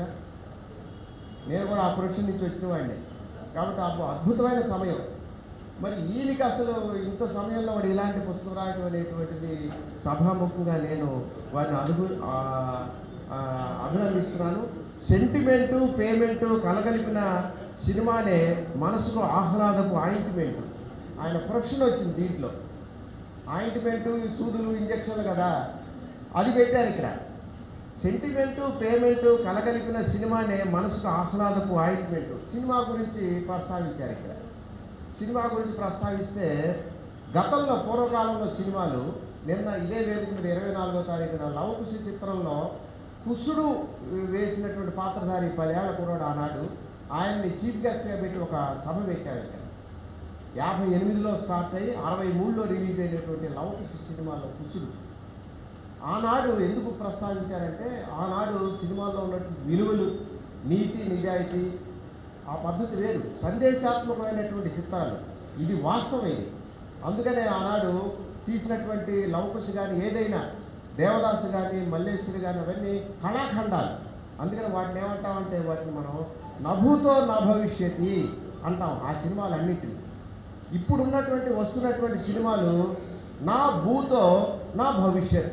నేను కూడా ఆ ప్రొఫెషన్ నుంచి వచ్చిన వాడిని కాబట్టి ఆ అద్భుతమైన సమయం మరి ఈయనకి అసలు ఇంత సమయంలో వాడు ఇలాంటి పుస్తకం రాయటం అనేటువంటిది సభాముఖంగా నేను వారిని అడుగు ఆ, ఆ, అభినందిస్తున్నాను సెంటిమెంటు పేమెంటు కలగలిపిన సినిమానే మనసుకు ఆహ్లాదపు ఆయింట్మెంట్ ఆయన ప్రొఫెషన్ వచ్చింది దీంట్లో ఆయింట్మెంటు ఈ సూదులు ఇంజక్షన్లు కదా అది పెట్టారు ఇక్కడ సెంటిమెంటు పేమెంటు కలగలిపిన సినిమానే మనసుకు ఆహ్లాదపు ఆయింట్మెంట్ సినిమా గురించి ప్రస్తావించారు ఇక్కడ సినిమా గురించి ప్రస్తావిస్తే గతంలో పూర్వకాలంలో సినిమాలు నిన్న ఇదే వేదిక మీద ఇరవై నాలుగో తారీఖున లవకుశ చిత్రంలో కుసుడు వేసినటువంటి పాత్రధారి పదేళ్ల కుర్రాడు ఆనాడు ఆయన్ని చీఫ్ గెస్ట్గా పెట్టి ఒక సభ పెట్టారు ఇక్కడ యాభై ఎనిమిదిలో స్టార్ట్ అయ్యి అరవై మూడులో రిలీజ్ అయినటువంటి లవకుశ సినిమాలో కుసుడు ఆనాడు ఎందుకు ప్రస్తావించారంటే ఆనాడు సినిమాల్లో ఉన్నటువంటి విలువలు నీతి నిజాయితీ ఆ పద్ధతి వేరు సందేశాత్మకమైనటువంటి చిత్రాలు ఇది వాస్తవం ఇది అందుకనే ఆనాడు తీసినటువంటి లవకుశ కానీ ఏదైనా దేవదాసు కానీ మల్లేశ్వరి కానీ అవన్నీ కళాఖండాలు అందుకని వాటిని ఏమంటామంటే వాటిని మనం నభూతో నా భవిష్యతి అంటాం ఆ సినిమాలన్నిటిని ఇప్పుడు ఉన్నటువంటి వస్తున్నటువంటి సినిమాలు నా భూతో నా భవిష్యత్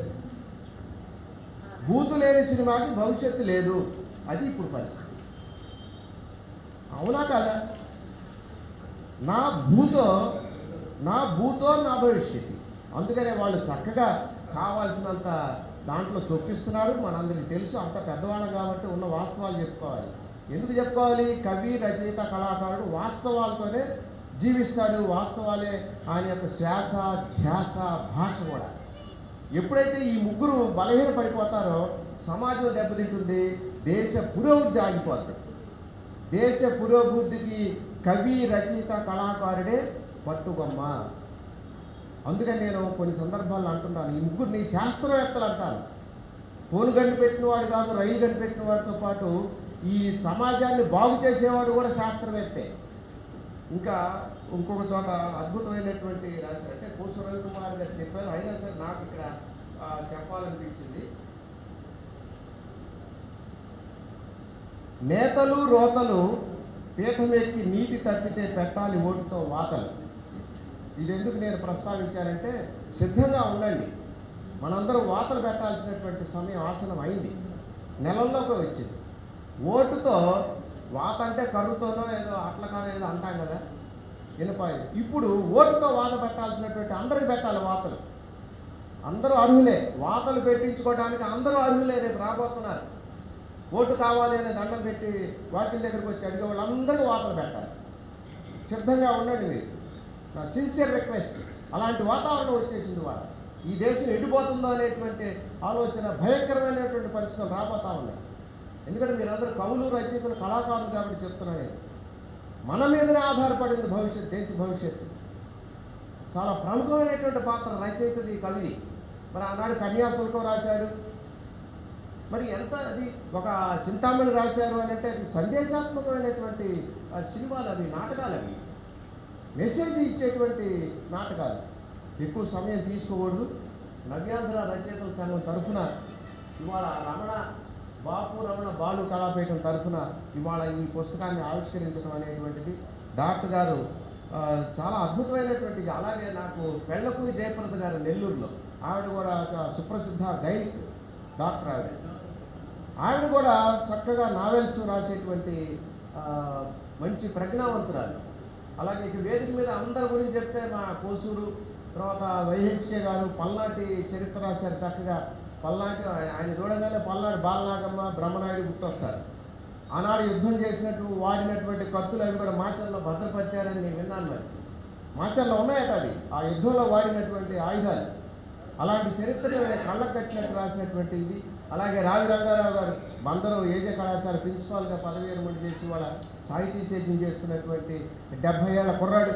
భూతు లేని సినిమాకి భవిష్యత్తు లేదు అది ఇప్పుడు పరిస్థితి అవునా కదా నా భూతో నా భూతో నా భవిష్యత్తు అందుకనే వాళ్ళు చక్కగా కావాల్సినంత దాంట్లో చొప్పిస్తున్నారు మనందరికీ తెలుసు అంత పెద్దవాళ్ళం కాబట్టి ఉన్న వాస్తవాలు చెప్పుకోవాలి ఎందుకు చెప్పుకోవాలి కవి రచయిత కళాకారుడు వాస్తవాలతోనే జీవిస్తాడు వాస్తవాలే ఆయన యొక్క శ్వాస ధ్యాస భాష కూడా ఎప్పుడైతే ఈ ముగ్గురు బలహీన పడిపోతారో సమాజం దెబ్బతింటుంది దేశ పురోభివృద్ధి ఆగిపోతుంది దేశ పురోభివృద్ధికి కవి రచయిత కళాకారుడే పట్టుకొమ్మ అందుకని నేను కొన్ని సందర్భాల్లో అంటున్నాను ఈ ముగ్గురిని శాస్త్రవేత్తలు అంటాను ఫోన్ గంటి పెట్టినవాడు కాదు రైలు గంటి పెట్టిన వాడితో పాటు ఈ సమాజాన్ని బాగు చేసేవాడు కూడా శాస్త్రవేత్తే ఇంకా ఇంకొక చోట అద్భుతమైనటువంటి రాశారు అంటే కోసు రవికుమార్ గారు చెప్పారు అయినా సరే నాకు ఇక్కడ ఆ, చెప్పాలనిపించింది నేతలు రోతలు పీఠమెక్కి నీతి తప్పితే పెట్టాలి ఓటుతో వాతలు ఇది ఎందుకు నేను ప్రస్తావించానంటే సిద్ధంగా ఉండండి మనందరం వాతలు పెట్టాల్సినటువంటి సమయం ఆసనం అయింది నెలల్లోకి వచ్చింది ఓటుతో వాత అంటే కర్రుతోనో ఏదో అట్లకాడో ఏదో అంటాం కదా వినపాయి ఇప్పుడు ఓటుతో వాత పెట్టాల్సినటువంటి అందరికి పెట్టాలి వాతలు అందరూ అర్హులే వాతలు పెట్టించుకోవడానికి అందరూ అర్హులే రేపు రాబోతున్నారు ఓటు కావాలి అనే దండం పెట్టి వాకిల దగ్గరికి వచ్చి అడిగే వాళ్ళందరూ వాతలు పెట్టాలి సిద్ధంగా ఉండండి మీరు నా సిన్సియర్ రిక్వెస్ట్ అలాంటి వాతావరణం వచ్చేసింది వాళ్ళు ఈ దేశం ఎడిపోతుందో అనేటువంటి ఆలోచన భయంకరమైనటువంటి పరిస్థితులు రాబోతా ఉన్నాయి ఎందుకంటే మీరందరూ కవులు రచయితలు కళాకారులు కాబట్టి చెప్తున్నాను నేను మన మీదనే ఆధారపడింది భవిష్యత్ దేశ భవిష్యత్తు చాలా ప్రముఖమైనటువంటి పాత్ర రచయితది కవిది మరి ఆనాడు కన్యాశుల్కం రాశాడు మరి ఎంత అది ఒక చింతామణి రాశారు అని అంటే అది సందేశాత్మకమైనటువంటి ఆ, సినిమాలు అవి నాటకాలు అవి మెసేజ్ ఇచ్చేటువంటి నాటకాలు ఎక్కువ సమయం తీసుకోకూడదు నవ్యాంధ్ర రచయితల సంఘం తరఫున ఇవాళ రమణ బాపు రమణ బాలు కళాపీఠం తరఫున ఇవాళ ఈ పుస్తకాన్ని ఆవిష్కరించడం అనేటువంటిది డాక్టర్ గారు ఆ, చాలా అద్భుతమైనటువంటి అలాగే నాకు పెళ్ళపూరి జయప్రద గారు నెల్లూరులో ఆవిడ కూడా ఒక సుప్రసిద్ధ గైడ్ డాక్టర్ ఆవిడ ఆవిడ కూడా చక్కగా నావెల్స్ రాసేటువంటి ఆ, మంచి ప్రజ్ఞావంతురాలు అలాగే ఇక వేదిక మీద అందరి గురించి చెప్తే మా కోసూరు తర్వాత వైహెచ్కే గారు పల్నాటి చరిత్ర రాశారు చక్కగా పల్నాటి ఆయన చూడగానే పల్నాటి బాలనాగమ్మ బ్రహ్మనాయుడు గుర్తొస్తారు ఆనాడు యుద్ధం చేసినట్టు వాడినటువంటి కత్తులు అవి కూడా మాచల్లో భద్రపరిచారని నేను విన్నాను మరి మాచల్లో ఉన్నాయట అవి ఆ యుద్ధంలో వాడినటువంటి ఆయుధాలు అలాంటి చరిత్రను కళ్ళకు కట్టినట్టు రాసినటువంటి ఇది అలాగే రావి రంగారావు గారు బందరు ఏజే కళాశాల ప్రిన్సిపాల్గా పదవి విరమణ చేసి వాళ్ళ సాహితీ సేద్యం చేస్తున్నటువంటి డెబ్భై ఏళ్ళ కుర్రాడు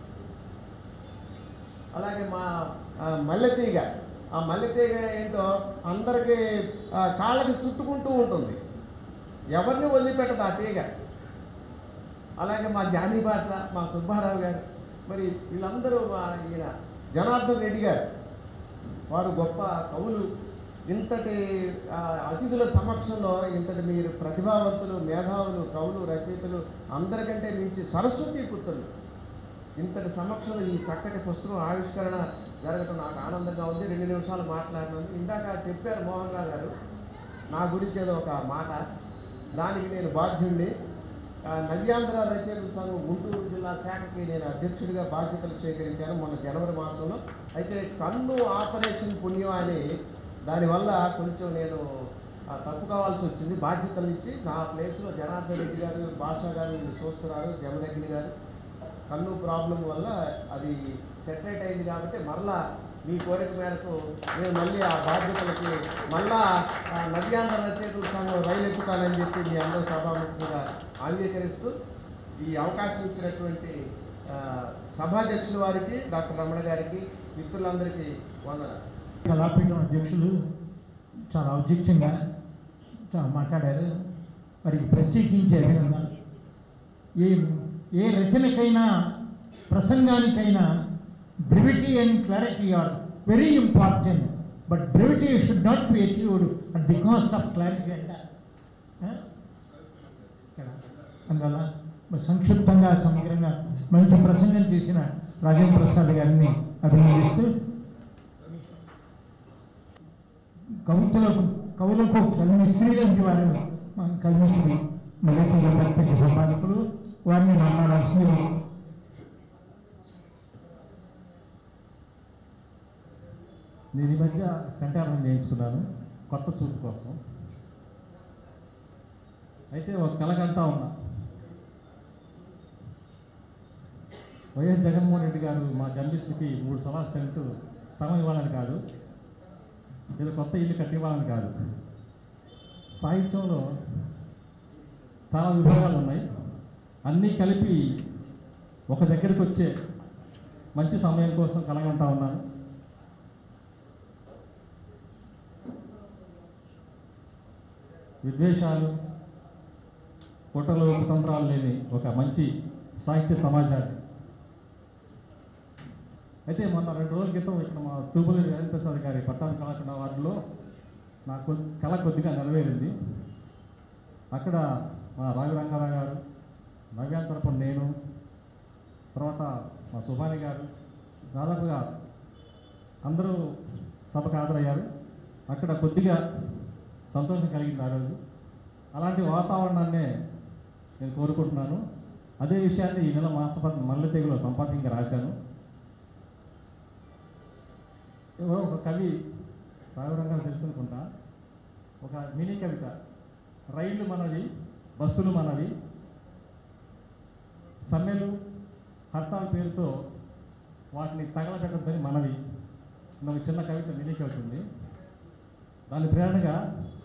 అలాగే మా ఆ, మల్లెతీగ ఆ మల్లెతీగ ఏంటో అందరికీ ఆ, కాళ్ళకి చుట్టుకుంటూ ఉంటుంది ఎవరిని వదిలిపెట్టదు ఆ తీగ అలాగే మా జానీ భాష మా సుబ్బారావు గారు మరి వీళ్ళందరూ మా ఈయన జనార్దన్ రెడ్డి గారు వారు గొప్ప కవులు ఇంతటి ఆ, అతిథుల సమక్షంలో ఇంతటి మీరు ప్రతిభావంతులు మేధావులు కవులు రచయితలు అందరికంటే మించి సరస్వతి పుత్రులు ఇంతటి సమక్షంలో ఈ చక్కటి పుస్తకం ఆవిష్కరణ జరగటం నాకు ఆనందంగా ఉంది రెండు నిమిషాలు మాట్లాడినందుకు ఇందాక చెప్పారు మోహన్ రావు గారు నా గురించి ఏదో ఒక మాట దానికి నేను బాధ్యుణ్ణి ఆ, నవ్యాంధ్ర రచయితల సంఘం గుంటూరు జిల్లా శాఖకి నేను అధ్యక్షుడిగా బాధ్యతలు స్వీకరించాను మొన్న జనవరి మాసంలో అయితే కన్ను ఆపరేషన్ పుణ్యం అని దానివల్ల కొంచెం నేను ఆ, తప్పుకోవాల్సి వచ్చింది బాధ్యతలు ఇచ్చి నా ప్లేస్లో జనార్దన్ రెడ్డి గారు భాషా గారు వీళ్ళు చూస్తున్నారు జమదగ్ని గారు కన్ను ప్రాబ్లం వల్ల అది సెటరేట్ అయింది కాబట్టి మరలా మీ కోరిక మేరకు నేను మళ్ళీ ఆ బాధ్యతలకి మళ్ళా ఆ, నవ్యాంధ్ర రచయితల సంఘం రైలు ఎక్కుతానని చెప్పి మీ అందరూ సభాముఖంగా అంగీకరిస్తూ ఈ అవకాశం ఇచ్చినటువంటి ఆ, సభాధ్యక్షుల వారికి డాక్టర్ రమణ గారికి మిత్రులందరికీ వందనాలు కళాపీఠం అధ్యక్షులు చాలా ఔచిత్యంగా చాలా మాట్లాడారు వారికి ప్రత్యేకించి అభినందనలు ఏ ఏ రచనకైనా ప్రసంగానికైనా brevity and clarity are very important but brevity should not be achieved at the cost of clarity అంటారు ఆ? కదా. అందువల్ల మరి సంక్షిప్తంగా సమగ్రంగా మంచి ప్రసంగం చేసిన రాజేంద్ర ప్రసాద్ గారిని అభినందిస్తూ కవితలకు కవులకు కలిమిశ్రీ లాంటి వారు మన కలిమిశ్రీ మల్లెతీగ ప్రత్యేక సంపాదకులు వారిని మాట్లాడాల్సింది నేను ఈ మధ్య కంఠాపనం చేయించుకున్నాను కొత్త చూపు కోసం అయితే ఒక కలగంటా ఉన్నా వైఎస్ జగన్మోహన్ రెడ్డి గారు మా జర్నలిస్టుకి మూడు సలహా సెంటు స్థలం ఇవ్వాలని కాదు ఏదో కొత్త ఇల్లు కట్టివ్వాలని కాదు సాహిత్యంలో చాలా విభాగాలు ఉన్నాయి అన్నీ కలిపి ఒక దగ్గరికి వచ్చే మంచి సమయం కోసం కలగంటా ఉన్నాను విద్వేషాలు కుట్రలు కుతంత్రాలు లేని ఒక మంచి సాహిత్య సమాజాన్ని అయితే మొన్న రెండు రోజుల క్రితం ఇక్కడ మా తూపులూరి వీరేంద్ర ప్రసాద్ గారి పట్టాభి కళాఖండ వార్డులో నా కొ కళ కొద్దిగా నెరవేరింది అక్కడ మా రావి రంగారావు గారు నవ్యాన్ తరపున నేను తర్వాత మా సుభాని గారు దాదాపుగా అందరూ సభకు హాజరయ్యారు అక్కడ కొద్దిగా సంతోషం కలిగింది ఆ రోజు అలాంటి వాతావరణాన్నే నేను కోరుకుంటున్నాను అదే విషయాన్ని ఈ నెల మాస మల్లె తెగులో సంపాదకంగా రాశాను ఎవరో ఒక కవి రాఘవరంగా తెలుసునుకుంటా ఒక మినీ కవిత రైళ్లు మనవి బస్సులు మనవి సమ్మెలు హర్తాల్ పేరుతో వాటిని తగలబెట్టద్దని మనవి అన్న ఒక చిన్న కవిత మినీ కవిత ఉంది దాని ప్రేరణగా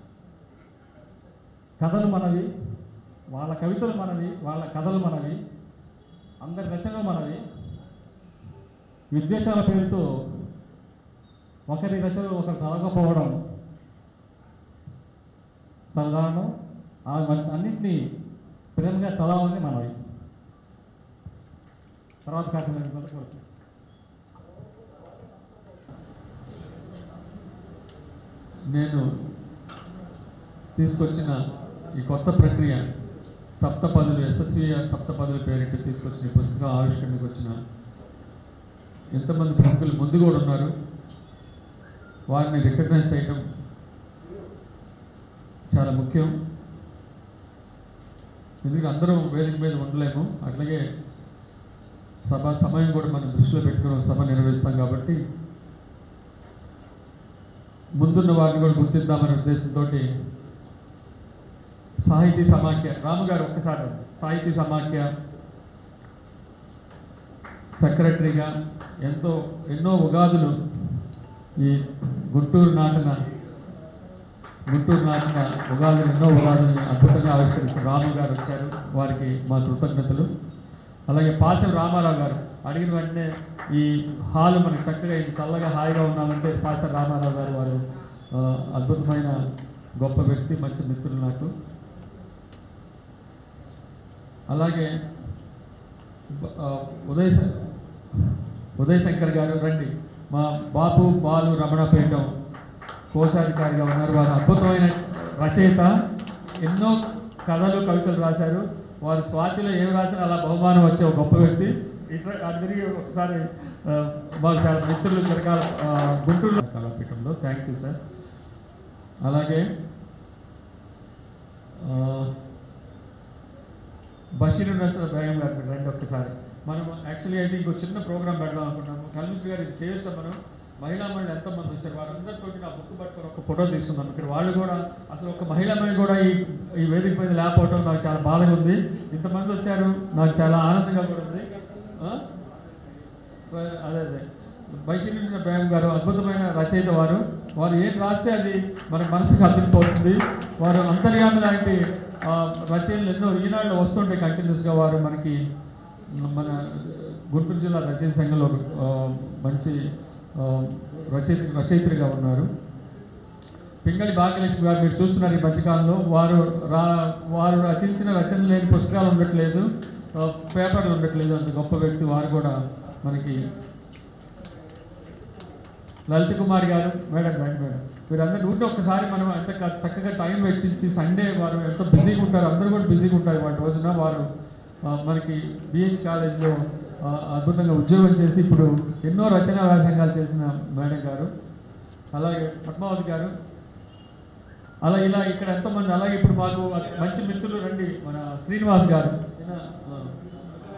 కథలు మనవి వాళ్ళ కవితలు మనవి వాళ్ళ కథలు మనవి అందరి రచనలు మనవి విద్వేషాల పేరుతో ఒకరి రచనలు ఒకరు చదవకపోవడం చదవడం ఆ మన- అన్నింటినీ ప్రేమగా చదవాలని మనవి తర్వాత కాకుండా నేను తీసుకొచ్చిన ఈ కొత్త ప్రక్రియ సప్తపదులు ఎస్ఎస్సి సప్తపదుల పేరిట తీసుకొచ్చిన ఈ పుస్తకం ఆవిష్కరణకు వచ్చిన ఎంతమంది ప్రముఖులు ముందు కూడా ఉన్నారు వారిని రికగ్నైజ్ చేయడం చాలా ముఖ్యం ఎందుకంటే అందరం వేదిక మీద ఉండలేము అట్లాగే సభ సమయం కూడా మనం దృష్టిలో పెట్టుకుని ఒక సభ నిర్వహిస్తాం కాబట్టి ముందున్న వారిని కూడా గుర్తిద్దామనే ఉద్దేశంతో సాహితీ సమాఖ్య రాము గారు ఒక్కసారి రండి. సాహితీ సమాఖ్య సెక్రటరీగా ఎంతో ఎన్నో ఉగాదులు ఈ గుంటూరు నాటిన గుంటూరు నాటిన ఉగాదులు ఎన్నో ఉగాదుల్ని అద్భుతంగా ఆవిష్కరిస్తారు రాము గారు వచ్చారు వారికి మా కృతజ్ఞతలు అలాగే పాసెం రామారావు గారు అడిగిన వెంటనే ఈ హాల్ మనకి చక్కగా ఇది చల్లగా హాయిగా ఉన్నామంటే పాసెం రామారావు గారు వారు ఆ, అద్భుతమైన గొప్ప వ్యక్తి మంచి మిత్రులు నాకు అలాగే బ- ఆ, ఉదయ్ శ- ఉదయ్ శంకర్ గారు రండి మా బాబు బాలు రమణపేటం కోశాధికారిగా ఉన్నారు వారు అద్భుతమైన రచయిత ఎన్నో కథలు కవితలు రాశారు వారు స్వాతిలో ఏమి రాసినా అలా బహుమానం వచ్చే ఒక గొప్ప వ్యక్తి ఇట్లా అది తిరిగి ఒకసారి ఆ, మాకు చాలా మిత్రులు చిరకాల ఆ, గుంటూరు కళాపీఠంలో థ్యాంక్ యూ సార్ అలాగే ఆ, బషీర్ నర్సర్ బేగం గారు మీరు రండి ఒక్కసారి మనం యాక్చువల్లీ అయితే ఇంకో చిన్న ప్రోగ్రామ్ పెడదాం అనుకున్నాము కల్మిస్ గారు ఇది చేయొచ్చా మనం మహిళా మహిళలు ఎంతమంది వచ్చారు వారందరితో నా బుక్ పట్టుకొని ఒక ఫోటో తీసుకుందాం ఇక్కడ వాళ్ళు కూడా అసలు ఒక మహిళా మహిళ కూడా ఈ ఈ వేదిక మీద లేకపోవడం నాకు చాలా బాధగా ఉంది ఇంతమంది వచ్చారు నాకు చాలా ఆనందంగా కూడా ఉంది ఆ? అదే అదే వైశీకృష్ణ బేగం గారు అద్భుతమైన రచయిత వారు వారు ఏం రాస్తే అది మన మనసుకు అర్థమైపోతుంది వారు అంతర్యామి లాంటి ఆ, రచనలు ఎన్నో ఈనాళ్ళు వస్తుంటాయి కంటిన్యూస్గా వారు మనకి మన గుంటూరు జిల్లా రచయిత సంఘంలో ఆ, మంచి ఆ, రచయిత రచయిత్రిగా ఉన్నారు పింగళి భాగ్యలక్ష్మి గారు మీరు చూస్తున్నారు ఈ మధ్యకాలంలో వారు రా వారు రచించిన రచనలు లేని పుస్తకాలు ఉండట్లేదు ఆ, పేపర్లు ఉండట్లేదు అంత గొప్ప వ్యక్తి వారు కూడా మనకి లలిత కుమార్ గారు మేడం రండి మేడం వీరందరూ ఉంటే ఒక్కసారి మనం ఎంత క- చక్కగా టైం వెచ్చించి సండే వారు ఎంతో బిజీగా ఉంటారు అందరూ కూడా బిజీగా ఉంటారు వాటి రోజున వారు ఆ, మనకి బిహెచ్ కాలేజ్లో ఆ, అద్భుతంగా ఉద్యోగం చేసి ఇప్పుడు ఎన్నో రచనా వ్యాసంగాలు చేసిన మేడం గారు అలాగే పద్మావతి గారు అలా ఇలా ఇక్కడ ఎంతోమంది అలాగే ఇప్పుడు మాకు మంచి మిత్రులు రండి మన శ్రీనివాస్ గారు ఈయన, ఆ,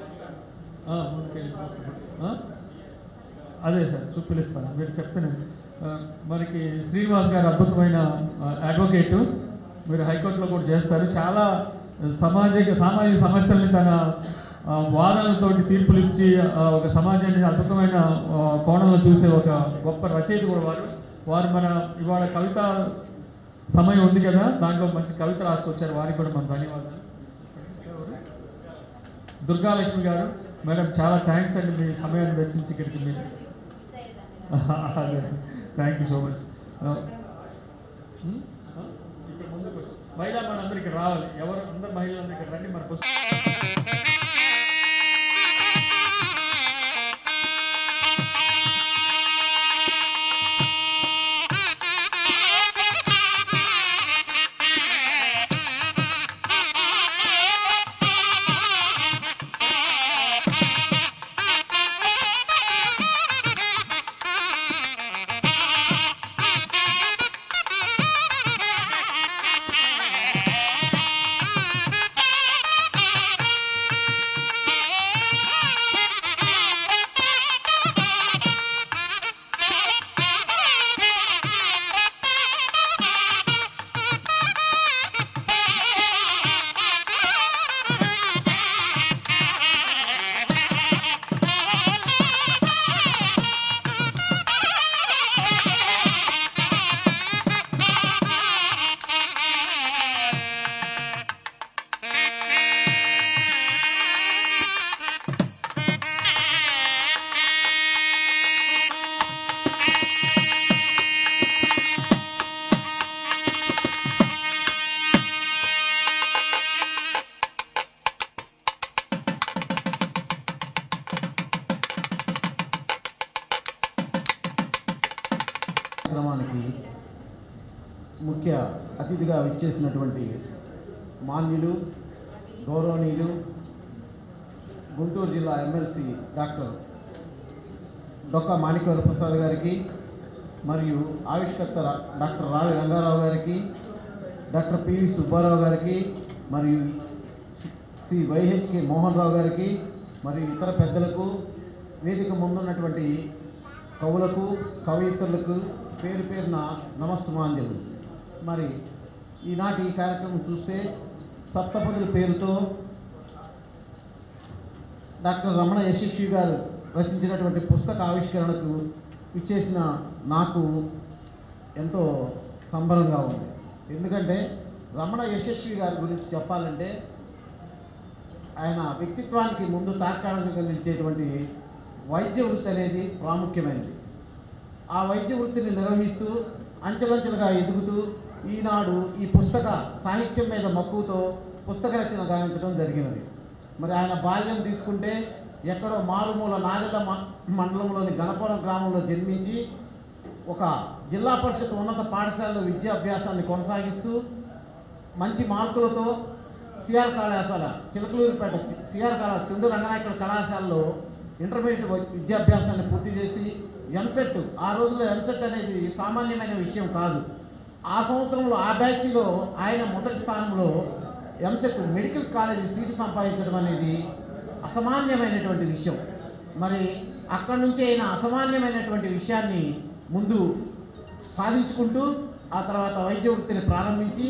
ఆ, ముందుకెళ్ళి. ఆ? అదే సార్ చూపిస్తాను మీరు చెప్తాను ఆ, మనకి శ్రీనివాస్ గారు అద్భుతమైన అడ్వకేటు మీరు హైకోర్టులో కూడా చేస్తారు చాలా సామాజిక సామాజిక సమస్యల్ని తన ఆ, వాదనలతోటి తీర్పులు ఇచ్చి ఆ, ఒక సమాజాన్ని అద్భుతమైన ఆ, కోణంలో చూసే ఒక గొప్ప రచయిత కూడా వారు వారు మన ఇవాళ కవిత సమయం ఉంది కదా దాంట్లో మంచి కవిత రాసుకొచ్చారు వారికి కూడా మన ధన్యవాదాలు దుర్గాలక్ష్మి గారు మేడం చాలా థ్యాంక్స్ అండి మీ సమయాన్ని వెచ్చించి ఇక్కడికి మీరు థ్యాంక్ యూ సో మచ్ ఇక్కడ ముందుకు వచ్చి మహిళా మనందరికి రావాలి ఎవరు అందరు మహిళలందరూ ఇక్కడ రండి మన పుస్తకం కార్యక్రమానికి ముఖ్య అతిథిగా విచ్చేసినటువంటి మాన్యులు గౌరవనీయులు గుంటూరు జిల్లా ఎమ్మెల్సీ డాక్టర్ డొక్క మాణిక్యవర ప్రసాద్ గారికి మరియు ఆవిష్కర్త రా- డాక్టర్ రావి రంగారావు గారికి డాక్టర్ పివి సుబ్బారావు గారికి మరియు శ్రీ వైహెచ్కే మోహన్ రావు గారికి మరియు ఇతర పెద్దలకు వేదిక ముందున్నటువంటి కవులకు కవయిత్రులకు పేరు పేరున నమస్సుమాంజలు మరి ఈనాటి ఈ కార్యక్రమం చూస్తే సప్తపదుల పేరుతో డాక్టర్ రమణ యశస్వి గారు రచించినటువంటి పుస్తక ఆవిష్కరణకు ఇచ్చేసిన నాకు ఎంతో సంబరంగా ఉంది ఎందుకంటే రమణ యశస్వి గారి గురించి చెప్పాలంటే ఆయన వ్యక్తిత్వానికి ముందు తాత్కాలికంగా నిలిచేటువంటి వైద్య వృత్తి అనేది ప్రాముఖ్యమైనది ఆ వైద్య వృత్తిని నిర్వహిస్తూ అంచెలంచెలుగా ఎదుగుతూ ఈనాడు ఈ పుస్తక సాహిత్యం మీద మక్కువతో పుస్తక రచన గావించడం జరిగినది మరి ఆయన బాల్యం తీసుకుంటే ఎక్కడో మారుమూల నాగల మ- మండలంలోని గణపురం గ్రామంలో జన్మించి ఒక జిల్లా పరిషత్ ఉన్నత పాఠశాలలో విద్యాభ్యాసాన్ని కొనసాగిస్తూ మంచి మార్కులతో సిఆర్ కళాశాల చిలకలూరిపేట చి- సిఆర్ కళా చుండు రంగనాయకుల కళాశాలలో ఇంటర్మీడియట్ వ- విద్యాభ్యాసాన్ని పూర్తి చేసి ఎంసెట్ ఆ రోజుల్లో ఎంసెట్ అనేది సామాన్యమైన విషయం కాదు ఆ సంవత్సరంలో ఆ బ్యాచ్లో ఆయన మొదటి స్థానంలో ఎంసెట్ మెడికల్ కాలేజీ సీటు సంపాదించడం అనేది అసామాన్యమైనటువంటి విషయం మరి అక్కడి నుంచి ఆయన అసామాన్యమైనటువంటి విషయాన్ని ముందు సాధించుకుంటూ ఆ తర్వాత వైద్య వృత్తిని ప్రారంభించి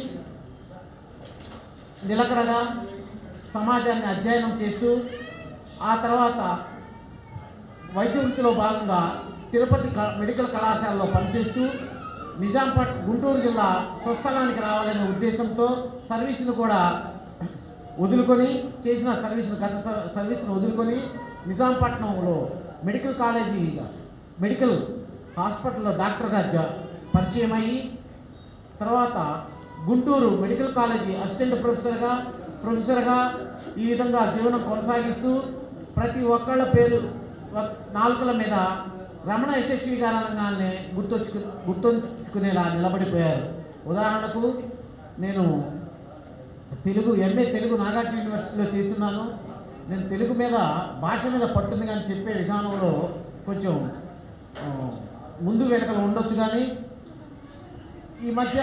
నిలకడగా సమాజాన్ని అధ్యయనం చేస్తూ ఆ తర్వాత వైద్య వృత్తిలో భాగంగా తిరుపతి క- మెడికల్ కళాశాలలో పనిచేస్తూ నిజాంపట్ గుంటూరు జిల్లా స్వస్థలానికి రావాలనే ఉద్దేశంతో సర్వీసును కూడా వదులుకొని చేసిన సర్వీసును గత స- సర్వీసును వదులుకొని నిజాంపట్నంలో మెడికల్ కాలేజీ మెడికల్ హాస్పిటల్లో డాక్టర్గా జ- పరిచయం అయ్యి తర్వాత గుంటూరు మెడికల్ కాలేజీ అసిస్టెంట్ ప్రొఫెసర్గా ప్రొఫెసర్గా ఈ విధంగా జీవనం కొనసాగిస్తూ ప్రతి ఒక్కళ్ళ పేరు వ- నాలుకల మీద రమణ యశస్వి గారు అనగానే గుర్తొచ్చుకు గుర్తుంచుకునేలా నిలబడిపోయారు ఉదాహరణకు నేను తెలుగు ఎంఏ తెలుగు నాగార్జున యూనివర్సిటీలో చేస్తున్నాను నేను తెలుగు మీద భాష మీద పట్టుంది కానీ చెప్పే విధానంలో కొంచెం ఆ, ముందు వెనకలు ఉండొచ్చు కానీ ఈ మధ్య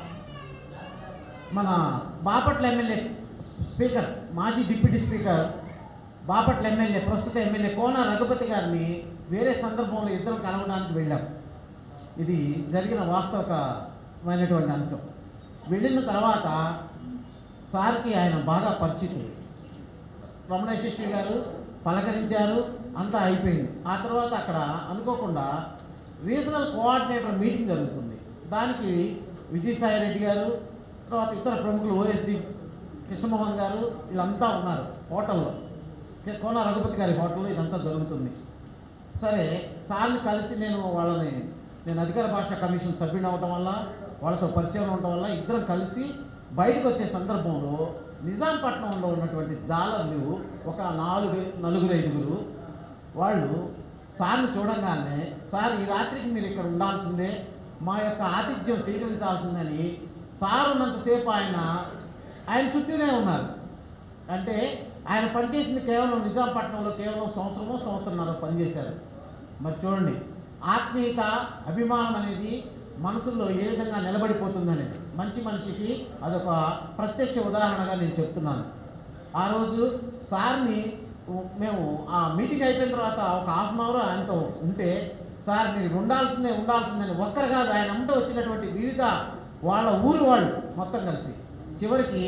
మన బాపట్ల ఎమ్మెల్యే స్పీకర్ మాజీ డిప్యూటీ స్పీకర్ బాపట్ల ఎమ్మెల్యే ప్రస్తుత ఎమ్మెల్యే కోన రఘుపతి గారిని వేరే సందర్భంలో ఇద్దరు కలవడానికి వెళ్ళాం ఇది జరిగిన వాస్తవకమైనటువంటి అంశం వెళ్ళిన తర్వాత సార్కి ఆయన బాగా పరిచితులు రమణేశ్వరి గారు పలకరించారు అంతా అయిపోయింది ఆ తర్వాత అక్కడ అనుకోకుండా రీజనల్ కోఆర్డినేటర్ మీటింగ్ జరుగుతుంది దానికి విజయసాయి రెడ్డి గారు తర్వాత ఇతర ప్రముఖులు ఓఎస్డి కృష్ణమోహన్ గారు వీళ్ళంతా ఉన్నారు హోటల్లో కే- కోన రఘుపతి గారి హోటల్లో ఇదంతా జరుగుతుంది సరే సార్ని కలిసి నేను వాళ్ళని నేను అధికార భాషా కమిషన్ సభ్యుని అవటం వల్ల వాళ్ళతో పరిచయం ఉండటం వల్ల ఇద్దరం కలిసి బయటకు వచ్చే సందర్భంలో నిజాంపట్నంలో ఉన్నటువంటి జాలర్లు ఒక నాలుగు నలుగురు ఐదుగురు వాళ్ళు సార్ని చూడంగానే సార్ ఈ రాత్రికి మీరు ఇక్కడ ఉండాల్సిందే మా యొక్క ఆతిథ్యం స్వీకరించాల్సిందని సార్ ఉన్నంతసేపు ఆయన ఆయన చుట్టూనే ఉన్నారు అంటే ఆయన పనిచేసింది కేవలం నిజాంపట్నంలో కేవలం సంవత్సరమో సంవత్సరంన్నర పనిచేశారు మరి చూడండి ఆత్మీయత అభిమానం అనేది మనసుల్లో ఏ విధంగా నిలబడిపోతుందని మంచి మనిషికి అదొక ప్రత్యక్ష ఉదాహరణగా నేను చెప్తున్నాను ఆ రోజు సార్ని ఉ- మేము ఆ మీటింగ్ అయిపోయిన తర్వాత ఒక హాఫ్ అన్ అవర్ ఆయనతో ఉంటే సార్ మీరు ఉండాల్సిందే ఉండాల్సిందని ఒక్కరు కాదు ఆయన ఉంటే వచ్చినటువంటి వివిధ వాళ్ళ ఊరు వాళ్ళు మొత్తం కలిసి చివరికి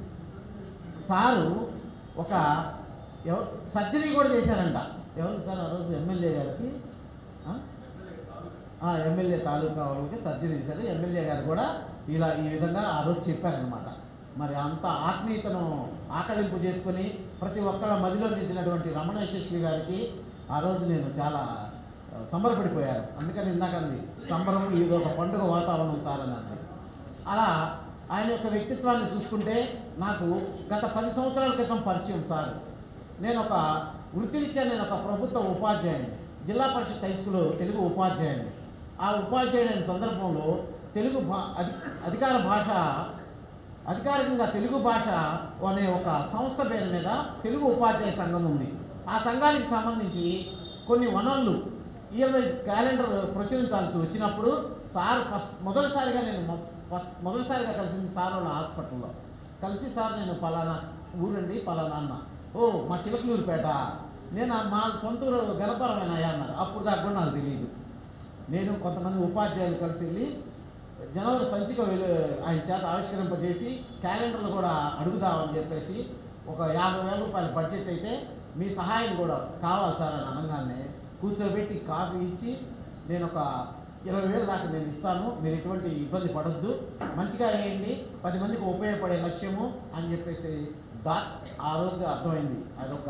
సారు ఒక ఎవ- సర్జరీ కూడా చేశారంట ఎవరు సార్ ఆ రోజు ఎమ్మెల్యే గారికి ఆ? ఆ, ఎమ్మెల్యే తాలూకా వాళ్ళకి సర్జరీ చేశారు ఎమ్మెల్యే గారు కూడా ఇలా ఈ విధంగా ఆ రోజు చెప్పారనమాట మరి అంత ఆత్మీయతను ఆకలింపు చేసుకొని ప్రతి ఒక్కళ్ళ మదిలో నిలిచినటువంటి రమణ యశస్వి గారికి ఆ రోజు నేను చాలా ఆ, సంబరపడిపోయాను అందుకని ఇందాక అంది సంబరం ఇది ఒక పండుగ వాతావరణం సార్ అని అంది అలా ఆయన యొక్క వ్యక్తిత్వాన్ని చూసుకుంటే నాకు గత పది సంవత్సరాల క్రితం పరిచయం సార్ నేను ఒక వృత్తిరీత్యా నేను ఒక ప్రభుత్వ ఉపాధ్యాయుని జిల్లా పరిషత్ హై స్కూల్ తెలుగు ఉపాధ్యాయుని ఆ ఉపాధ్యాయుడైన సందర్భంలో తెలుగు భా అధి అధికార భాష అధికారికంగా తెలుగు భాష అనే ఒక సంస్థ పేరు మీద తెలుగు ఉపాధ్యాయ సంఘం ఉంది ఆ సంఘానికి సంబంధించి కొన్ని వనరులు ఇయర్వై క్యాలెండర్ ప్రచురించాల్సి వచ్చినప్పుడు సార్ ఫస్ట్ మొదటిసారిగా నేను మొ- ఫస్ట్ మొదటిసారిగా కలిసింది సార్ వాళ్ళ హాస్పిటల్లో కలిసి సార్ నేను పలానా ఊరండి పలానా అన్న ఓ మా చిలకలూరుపేట నేను ఆ మా సొంత ఊరు గణపరమైన అన్నారు అప్పుడు దాకా కూడా నాకు తెలియదు నేను కొంతమంది ఉపాధ్యాయులు కలిసి వెళ్ళి జనవరి సంచిక వెలు ఆయన చేత ఆవిష్కరింపజేసి క్యాలెండర్లు కూడా అడుగుదామని చెప్పేసి ఒక యాభై వేల రూపాయల బడ్జెట్ అయితే మీ సహాయం కూడా కావాలి సార్ అని అనగానే కూర్చోబెట్టి కాఫీ ఇచ్చి నేను ఒక ఇరవై వేలు దాకా నేను ఇస్తాను మీరు ఎటువంటి ఇబ్బంది పడొద్దు మంచిగా వేయండి పది మందికి ఉపయోగపడే లక్ష్యము అని చెప్పేసి దా ఆ రోజు అర్థమైంది అదొక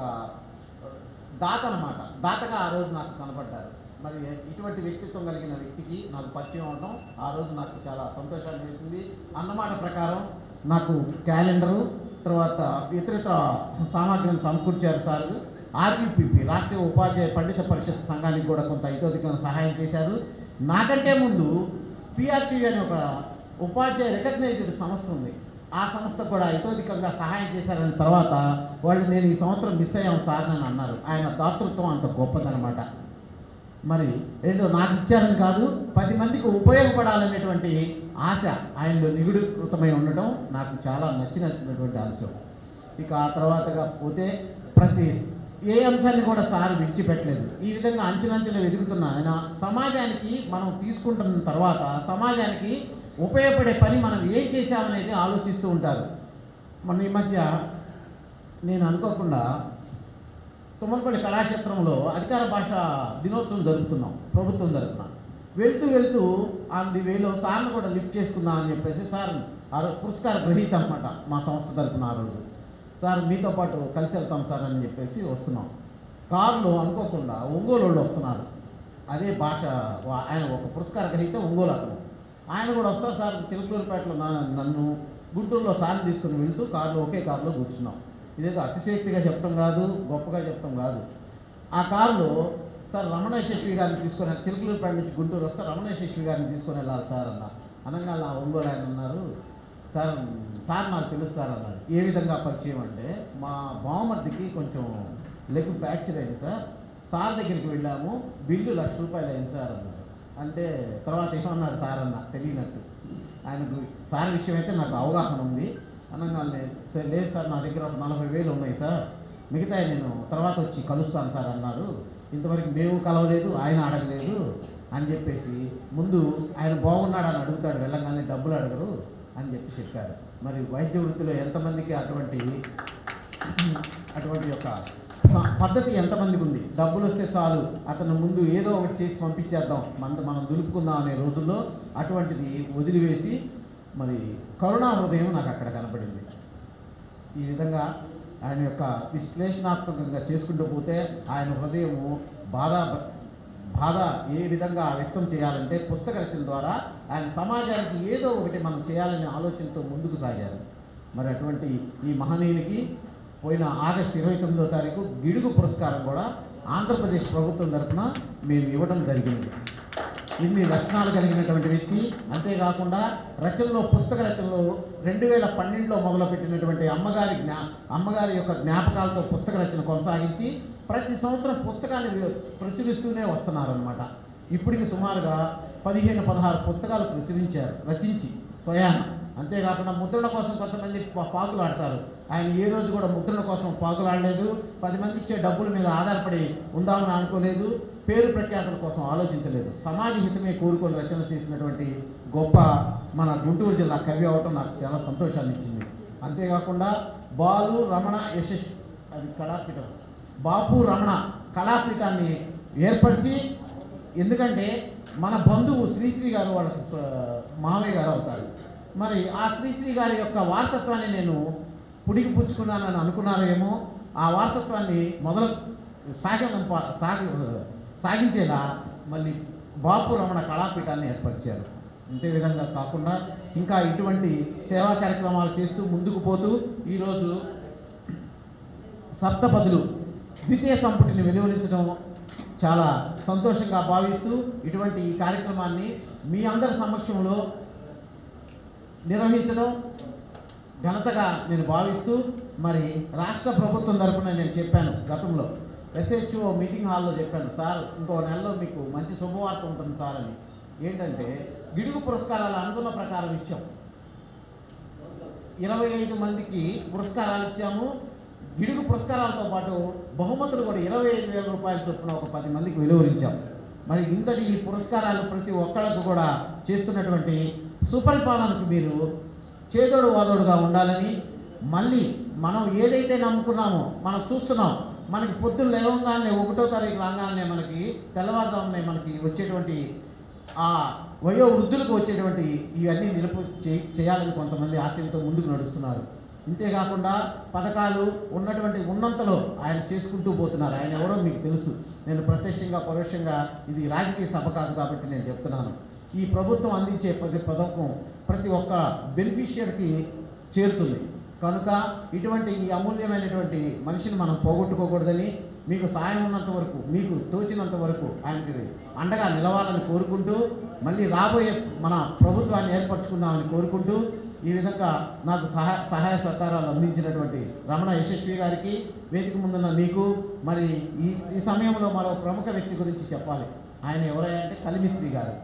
దాత అనమాట దాతగా ఆ రోజు నాకు కనపడ్డారు మరి ఇటువంటి వ్యక్తిత్వం కలిగిన వ్యక్తికి నాకు పరిచయం అవడం ఆ రోజు నాకు చాలా సంతోషాన్ని వేసింది అన్నమాట ప్రకారం నాకు క్యాలెండరు తర్వాత ఇతరితర సామాగ్రిని సమకూర్చారు సార్ ఆర్యూపీపీ రాష్ట్రీయ ఉపాధ్యాయ పండిత పరిషత్ సంఘానికి కూడా కొంత ఇతోధికంగా సహాయం చేశారు నాకంటే ముందు పిఆర్టీవీ అనే ఒక ఉపాధ్యాయ రికగ్నైజ్డ్ సంస్థ ఉంది ఆ సంస్థ కూడా ఇతోధికంగా సహాయం చేశారని తర్వాత వాళ్ళు నేను ఈ సంవత్సరం మిస్ అయ్యాం సార్ అని అన్నారు ఆయన దాతృత్వం అంత గొప్పదనమాట మరి ఏంటో నాకు ఇచ్చారని కాదు పది మందికి ఉపయోగపడాలనేటువంటి ఆశ ఆయనలో నిగుడీకృతమై ఉండటం నాకు చాలా నచ్చినటువంటి అంశం ఇక ఆ తర్వాతగా పోతే ప్రతి ఏ అంశాన్ని కూడా సార్ విడిచిపెట్టలేదు ఈ విధంగా అంచెలంచెలు ఎదుగుతున్న ఆయన సమాజానికి మనం తీసుకుంటున్న తర్వాత సమాజానికి ఉపయోగపడే పని మనం ఏం చేశామనేది ఆలోచిస్తూ ఉంటారు మన ఈ మధ్య నేను అనుకోకుండా తుమ్మలపల్లి కళాక్షేత్రంలో అధికార భాష దినోత్సవం జరుపుతున్నాం ప్రభుత్వం జరుపుతున్నాం వెళ్తూ వెళ్తూ ఆన్ ది వేలో సార్ని కూడా లిఫ్ట్ చేసుకుందాం అని చెప్పేసి సార్ ఆ రోజు పురస్కార గ్రహీత అనమాట మా సంస్థ తరపున ఆ రోజు సార్ మీతో పాటు కలిసి వెళ్తాం సార్ అని చెప్పేసి వస్తున్నాం కారులో అనుకోకుండా ఒంగోలు వాళ్ళు వస్తున్నారు అదే భాష వా- ఆయన ఒక పురస్కార గ్రహీత ఒంగోలు అతను ఆయన కూడా వస్తారు సార్ చిలకలూరుపేటలో నా- నన్ను గుంటూరులో సార్ని తీసుకుని వెళ్తూ కారులో ఒకే కారులో కూర్చున్నాం ఇదేదో అతిశయక్తిగా చెప్పడం కాదు గొప్పగా చెప్పడం కాదు ఆ కారులో సార్ రమణ యశస్వి గారిని తీసుకొని చిలకలూరుపేట నుంచి గుంటూరు వస్తే రమణ యశస్వి గారిని తీసుకొని వెళ్ళాలి సార్ అన్న అనగా ఆ ఒంగోలు ఆయన ఉన్నారు సార్ సార్ నాకు తెలుసు సార్ అన్నారు ఏ విధంగా పరిచయం అంటే మా బావమర్దికి కొంచెం లెగ్ ఫ్రాక్చర్ అయింది సార్ సార్ దగ్గరికి వెళ్ళాము బిల్లు లక్ష రూపాయలు అయింది సార్ అన్నారు అంటే తర్వాత ఏమన్నాడు సార్ అన్న తెలియనట్టు ఆయనకు సార్ విషయం అయితే నాకు అవగాహన ఉంది అనగానే సార్ లేదు సార్ నా దగ్గర ఒక నలభై వేలు ఉన్నాయి సార్ మిగతా నేను తర్వాత వచ్చి కలుస్తాను సార్ అన్నారు ఇంతవరకు మేము కలవలేదు ఆయన అడగలేదు అని చెప్పేసి ముందు ఆయన బాగున్నాడని అడుగుతాడు వెళ్ళగానే డబ్బులు అడగరు అని చెప్పి చెప్పారు మరి వైద్య వృత్తిలో ఎంతమందికి అటువంటి అటువంటి యొక్క స- పద్ధతి ఎంతమందికి ఉంది డబ్బులు వస్తే చాలు అతను ముందు ఏదో ఒకటి చేసి పంపించేద్దాం మన మనం దులుపుకుందాం అనే రోజుల్లో అటువంటిది వదిలివేసి మరి కరుణా హృదయం నాకు అక్కడ కనపడింది ఈ విధంగా ఆయన యొక్క విశ్లేషణాత్మకంగా చేసుకుంటూ పోతే ఆయన హృదయము బాధ బాధ ఏ విధంగా వ్యక్తం చేయాలంటే పుస్తక రచన ద్వారా ఆయన సమాజానికి ఏదో ఒకటి మనం చేయాలనే ఆలోచనతో ముందుకు సాగారు మరి అటువంటి ఈ మహనీయునికి పోయిన ఆగస్టు ఇరవై తొమ్మిదో తారీఖు గిడుగు పురస్కారం కూడా ఆంధ్రప్రదేశ్ ప్రభుత్వం తరఫున మేము ఇవ్వడం జరిగింది ఇన్ని లక్షణాలు కలిగినటువంటి వ్యక్తి అంతేకాకుండా రచనలో పుస్తక రచనలో రెండు వేల పన్నెండులో మొదలుపెట్టినటువంటి అమ్మగారి జ్ఞా అమ్మగారి యొక్క జ్ఞాపకాలతో పుస్తక రచన కొనసాగించి ప్రతి సంవత్సరం పుస్తకాన్ని వి- ప్రచురిస్తూనే వస్తున్నారనమాట ఇప్పటికి సుమారుగా పదిహేను పదహారు పుస్తకాలు ప్రచురించారు రచించి స్వయాన అంతేకాకుండా ముద్రణ కోసం కొంతమంది పా- పాకులాడతారు ఆయన ఏ రోజు కూడా ముద్రణ కోసం పాకులాడలేదు పది మంది ఇచ్చే డబ్బుల మీద ఆధారపడి ఉందామని అనుకోలేదు పేరు ప్రఖ్యాతుల కోసం ఆలోచించలేదు సమాజ హితమే కోరుకొని రచన చేసినటువంటి గొప్ప మన గుంటూరు జిల్లా కవి అవటం నాకు చాలా సంతోషాన్ని ఇచ్చింది అంతేకాకుండా బాలు రమణ యశస్ అది కళాపీఠం బాపు రమణ కళాపీఠాన్ని ఏర్పరిచి ఎందుకంటే మన బంధువు శ్రీశ్రీ గారు వాళ్ళ స్వ- మామయ్య గారు అవుతారు మరి ఆ శ్రీశ్రీ గారి యొక్క వారసత్వాన్ని నేను పుడికి పుచ్చుకున్నానని అనుకున్నారేమో ఆ వారసత్వాన్ని మొదలు సాగ సాగి సాగించేలా మళ్ళీ బాపు రమణ కళాపీఠాన్ని ఏర్పరిచారు అంతే విధంగా కాకుండా ఇంకా ఇటువంటి సేవా కార్యక్రమాలు చేస్తూ ముందుకు పోతూ ఈరోజు సప్తపదులు ద్వితీయ సంపుటిని వెలువరించడం చాలా సంతోషంగా భావిస్తూ ఇటువంటి ఈ కార్యక్రమాన్ని మీ అందరి సమక్షంలో నిర్వహించడం ఘనతగా నేను భావిస్తూ మరి రాష్ట్ర ప్రభుత్వం తరపున నేను చెప్పాను గతంలో ఎస్హెచ్ఓ మీటింగ్ హాల్లో చెప్పాను సార్ ఇంకో నెలలో మీకు మంచి శుభవార్త ఉంటుంది సార్ అని ఏంటంటే గిడుగు పురస్కారాలు అనుకున్న ప్రకారం ఇచ్చాం ఇరవై ఐదు మందికి పురస్కారాలు ఇచ్చాము గిడుగు పురస్కారాలతో పాటు బహుమతులు కూడా ఇరవై ఐదు వేల రూపాయల చొప్పున ఒక పది మందికి వెలువరించాం మరి ఇంతటి ఈ పురస్కారాలు ప్రతి ఒక్కళ్ళకు కూడా చేస్తున్నటువంటి సుపరిపాలనకు మీరు చేదోడు వాదోడుగా ఉండాలని మళ్ళీ మనం ఏదైతే నమ్ముకున్నామో మనం చూస్తున్నాం మనకి పొద్దున్న లేవగానే ఒకటో తారీఖు రాగానే మనకి తెల్లవారుజామునే మనకి వచ్చేటువంటి ఆ వయో వృద్ధులకు వచ్చేటువంటి ఇవన్నీ నిలుపు చే- చేయాలని కొంతమంది ఆశయంతో ముందుకు నడుస్తున్నారు ఇంతేకాకుండా పథకాలు ఉన్నటువంటి ఉన్నంతలో ఆయన చేసుకుంటూ పోతున్నారు ఆయన ఎవరో మీకు తెలుసు నేను ప్రత్యక్షంగా పరోక్షంగా ఇది రాజకీయ సభ కాదు కాబట్టి నేను చెప్తున్నాను ఈ ప్రభుత్వం అందించే ప్రతి పథకం ప్రతి ఒక్క బెనిఫిషియర్కి చేరుతుంది కనుక ఇటువంటి ఈ అమూల్యమైనటువంటి మనిషిని మనం పోగొట్టుకోకూడదని మీకు సాయం ఉన్నంత వరకు మీకు తోచినంత వరకు ఆయనకి అండగా నిలవాలని కోరుకుంటూ మళ్ళీ రాబోయే మన ప్రభుత్వాన్ని ఏర్పరచుకుందామని కోరుకుంటూ ఈ విధంగా నాకు సహాయ సహాయ సహకారాలు అందించినటువంటి రమణ యశస్వి గారికి వేదిక ముందున్న మీకు మరి ఈ ఈ సమయంలో మరో ప్రముఖ వ్యక్తి గురించి చెప్పాలి ఆయన ఎవరై అంటే కలిమిశ్రీ గారు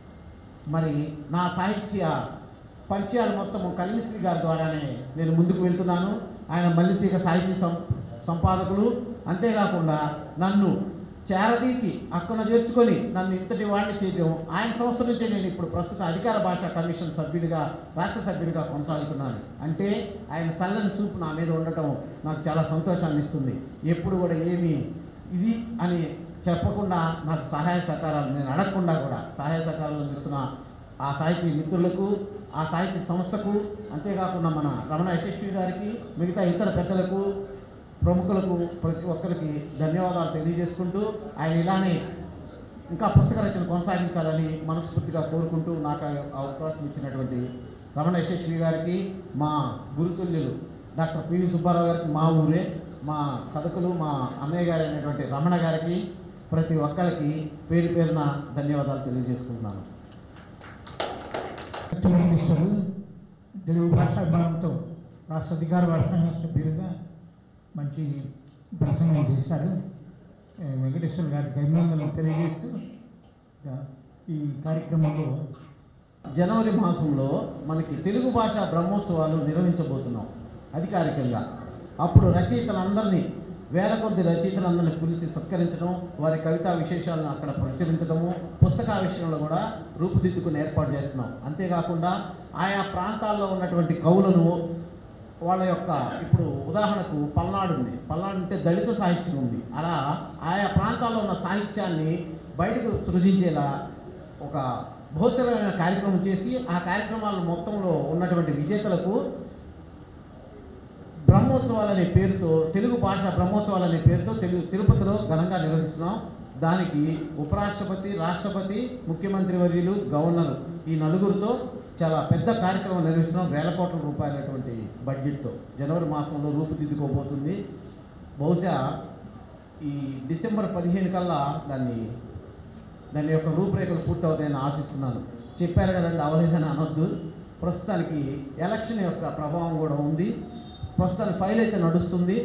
మరి నా సాహిత్య పరిచయాలు మొత్తం కలిమిశ్రీ గారి ద్వారానే నేను ముందుకు వెళ్తున్నాను ఆయన మల్లితీగ సాహితీ సం సంపాదకులు అంతేకాకుండా నన్ను చేరదీసి అక్కన చేర్చుకొని నన్ను ఇంతటి వాడిని చేయడం ఆయన సంవత్సరం నుంచే నేను ఇప్పుడు ప్రస్తుత అధికార భాషా కమిషన్ సభ్యుడిగా రాష్ట్ర సభ్యుడిగా కొనసాగుతున్నాను అంటే ఆయన చల్లని చూపు నా మీద ఉండటం నాకు చాలా సంతోషాన్ని ఇస్తుంది ఎప్పుడు కూడా ఏమి ఇది అని చెప్పకుండా నాకు సహాయ సహకారాలు నేను అడగకుండా కూడా సహాయ సహకారాలు అందిస్తున్న ఆ సాహితీ మిత్రులకు ఆ సాహితీ సంస్థకు అంతేకాకుండా మన రమణ యశస్వి గారికి మిగతా ఇతర పెద్దలకు ప్రముఖులకు ప్రతి ఒక్కరికి ధన్యవాదాలు తెలియజేసుకుంటూ ఆయన ఇలానే ఇంకా పుస్తక రచన కొనసాగించాలని మనస్ఫూర్తిగా కోరుకుంటూ నాకు ఆ అవకాశం ఇచ్చినటువంటి రమణ యశస్వి గారికి మా గురుతుల్యులు డాక్టర్ పివి సుబ్బారావు గారికి మా ఊరే మా కథకులు మా అన్నయ్య గారు అయినటువంటి రమణ గారికి ప్రతి ఒక్కరికి పేరు పేరున ధన్యవాదాలు తెలియజేసుకుంటున్నాను మినిస్టరు తెలుగు భాషాభిమానంతో రాష్ట్ర అధికార భాషా సభ్యులుగా మంచి ప్రసంగం చేశారు ఏ, వెంకటేశ్వర గారికి అభినందనలు తెలియజేస్తూ ఇక ఈ కార్యక్రమంలో జనవరి మాసంలో మనకి తెలుగు భాష బ్రహ్మోత్సవాలు నిర్వహించబోతున్నాం అధికారికంగా అప్పుడు రచయితలందరినీ వేల కొద్ది రచయితలందరినీ పిలిచి సత్కరించడం వారి కవితా విశేషాలను అక్కడ ప్రచురించడము పుస్తకావిష్కరణలో కూడా రూపుదిద్దుకుని ఏర్పాటు చేస్తున్నాం అంతేకాకుండా ఆయా ప్రాంతాల్లో ఉన్నటువంటి కవులను వాళ్ళ యొక్క ఇప్పుడు ఉదాహరణకు పల్నాడు ఉంది పల్నాడు అంటే దళిత సాహిత్యం ఉంది అలా ఆయా ప్రాంతాల్లో ఉన్న సాహిత్యాన్ని బయటకు సృజించేలా ఒక బహుత్తరమైన కార్యక్రమం చేసి ఆ కార్యక్రమాల మొత్తంలో ఉన్నటువంటి విజేతలకు బ్రహ్మోత్సవాలు అనే పేరుతో తెలుగు భాష బ్రహ్మోత్సవాలు అనే పేరుతో తెలుగు తిరుపతిలో ఘనంగా నిర్వహిస్తున్నాం దానికి ఉపరాష్ట్రపతి రాష్ట్రపతి ముఖ్యమంత్రి వర్యులు గవర్నర్ ఈ నలుగురితో చాలా పెద్ద కార్యక్రమం నిర్వహిస్తున్నాం వేల కోట్ల రూపాయలటువంటి బడ్జెట్తో జనవరి మాసంలో రూపుదిద్దుకోబోతుంది బహుశా ఈ డిసెంబర్ పదిహేను కల్లా దాన్ని దాని యొక్క రూపురేఖలు పూర్తవుతాయని ఆశిస్తున్నాను చెప్పారు కదండి అవలేదని అనొద్దు ప్రస్తుతానికి ఎలక్షన్ యొక్క ప్రభావం కూడా ఉంది ప్రస్తుతానికి ఫైల్ అయితే నడుస్తుంది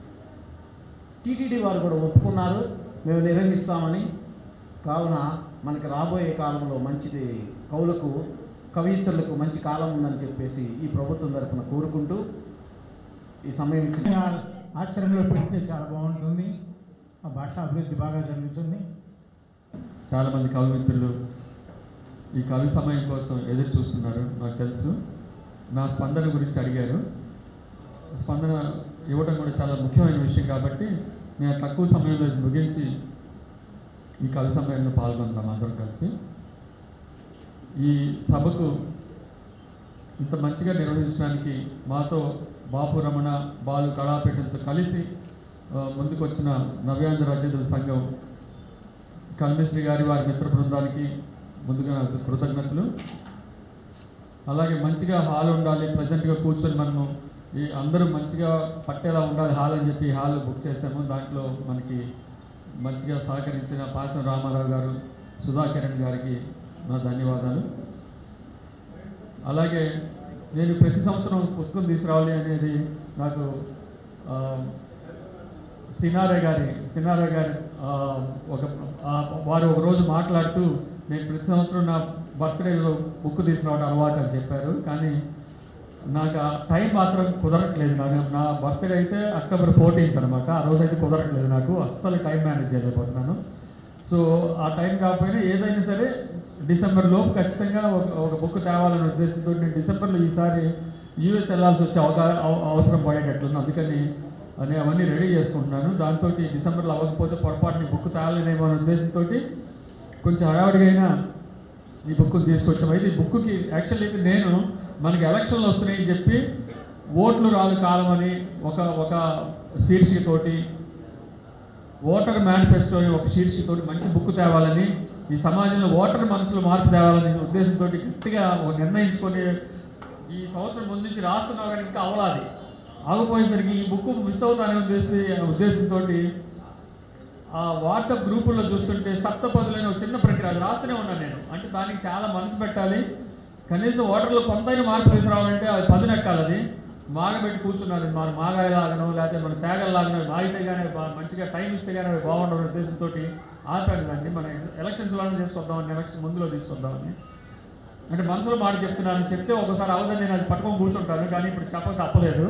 టీటీడీ వారు కూడా ఒప్పుకున్నారు మేము నిర్వహిస్తామని కావున మనకి రాబోయే కాలంలో మంచిది కవులకు కవయిత్రులకు మంచి కాలం ఉందని చెప్పేసి ఈ ప్రభుత్వం తరపున కోరుకుంటూ ఈ సమయం ఇచ్చిన ఆచరణలో పెడితే చాలా బాగుంటుంది ఆ భాష అభివృద్ధి బాగా జరుగుతుంది చాలామంది కవి మిత్రులు ఈ కవి సమయం కోసం ఎదురు చూస్తున్నారు నాకు తెలుసు నా స్పందన గురించి అడిగారు స్పందన ఇవ్వడం కూడా చాలా ముఖ్యమైన విషయం కాబట్టి నేను తక్కువ సమయంలో ఇది ముగించి ఈ కవి సమ్మేళనంలో పాల్గొందాం అందరం కలిసి ఈ సభకు ఇంత మంచిగా నిర్వహించడానికి మాతో బాపు రమణ బాలు కళాపీఠంతో కలిసి ఆ, ముందుకొచ్చిన నవ్యాంధ్ర రచయితల సంఘం కల్మిశ్రీ గారి వారి మిత్ర బృందానికి ముందుగా కృతజ్ఞతలు అలాగే మంచిగా హాల్ ఉండాలి ప్రజెంట్గా కూర్చొని మనము ఈ అందరూ మంచిగా పట్టేలా ఉండాలి హాల్ అని చెప్పి హాల్ బుక్ చేసాము దాంట్లో మనకి మంచిగా సహకరించిన పాసం రామారావు గారు సుధాకిరణ్ గారికి నా ధన్యవాదాలు అలాగే నేను ప్రతి సంవత్సరం పుస్తకం తీసుకురావాలి అనేది నాకు ఆ, సినారే గారి సినారే గారి ఆ, ఒక ఆ, వారు ఒక రోజు మాట్లాడుతూ నేను ప్రతి సంవత్సరం నా బర్త్డేలో బుక్ తీసుకురావడం అలవాటు అని చెప్పారు కానీ నాకు ఆ టైం మాత్రం కుదరట్లేదు నాకు నా బర్త్డే అయితే అక్టోబర్ ఫోర్టీన్త్ అనమాట ఆ రోజు అయితే కుదరట్లేదు నాకు అస్సలు టైం మేనేజ్ చేయలేకపోతున్నాను సో ఆ టైం కాకపోయినా ఏదైనా సరే డిసెంబర్ లోపు ఖచ్చితంగా ఒక ఒక బుక్ తేవాలనే ఉద్దేశంతో నేను డిసెంబర్లో ఈసారి యూఎస్ వెళ్ళాల్సి వచ్చే అవకా అవ- అవసరం పడేటట్లుంది అందుకని నేను అవన్నీ రెడీ చేసుకుంటున్నాను దాంతో డిసెంబర్లో అవ్వకపోతే పొరపాటుని బుక్ తేవాలనేమో అనే ఉద్దేశంతో కొంచెం హడావిడిగా అయినా ఈ బుక్ తీసుకొచ్చాము అయితే ఈ బుక్కి యాక్చువల్లీ అయితే నేను మనకి ఎలక్షన్లు వస్తున్నాయని చెప్పి ఓట్లు రాదు కాలం అని ఒక ఒక శీర్షికతోటి ఓటర్ మేనిఫెస్టో అని ఒక శీర్షికతోటి మంచి బుక్ తేవాలని ఈ సమాజంలో ఓటర్ మనసులో మార్పు తేవాలని ఉద్దేశంతో గట్టిగా ఒక నిర్ణయించుకొని ఈ సంవత్సరం ముందు నుంచి రాస్తున్నావు కానీ ఇంకా అవలాది ఆగిపోయేసరికి ఈ బుక్ మిస్ అవుతానని ఉద్దేశి ఉద్దేశంతో ఆ వాట్సాప్ గ్రూపుల్లో చూస్తుంటే సప్తపదులైన ఒక చిన్న ప్రక్రియ అది రాస్తూనే ఉన్నాను నేను అంటే దానికి చాలా మనసు పెట్టాలి కనీసం ఓటర్లో కొంతైనా మార్పు తీసుకురావాలంటే అది పదునెక్కాలి అది మాగబెట్టి కూర్చున్నాను మన మాగాయలాగనో లేకపోతే మన తేగల్లాగనో మాగితే కానీ బా- మంచిగా టైం ఇస్తే కానీ అవి బాగుండవు ఉద్దేశంతో ఆపాను దాన్ని మన ఎలక్షన్స్లోనే తీసుకొద్దామని ఎలక్షన్ ముందులో తీసుకొద్దామని అంటే మనసులో మాట చెప్తున్నాను చెప్తే ఒకసారి అవదని నేను అది పట్టుకొని కూర్చుంటాను కానీ ఇప్పుడు చెప్పక తప్పలేదు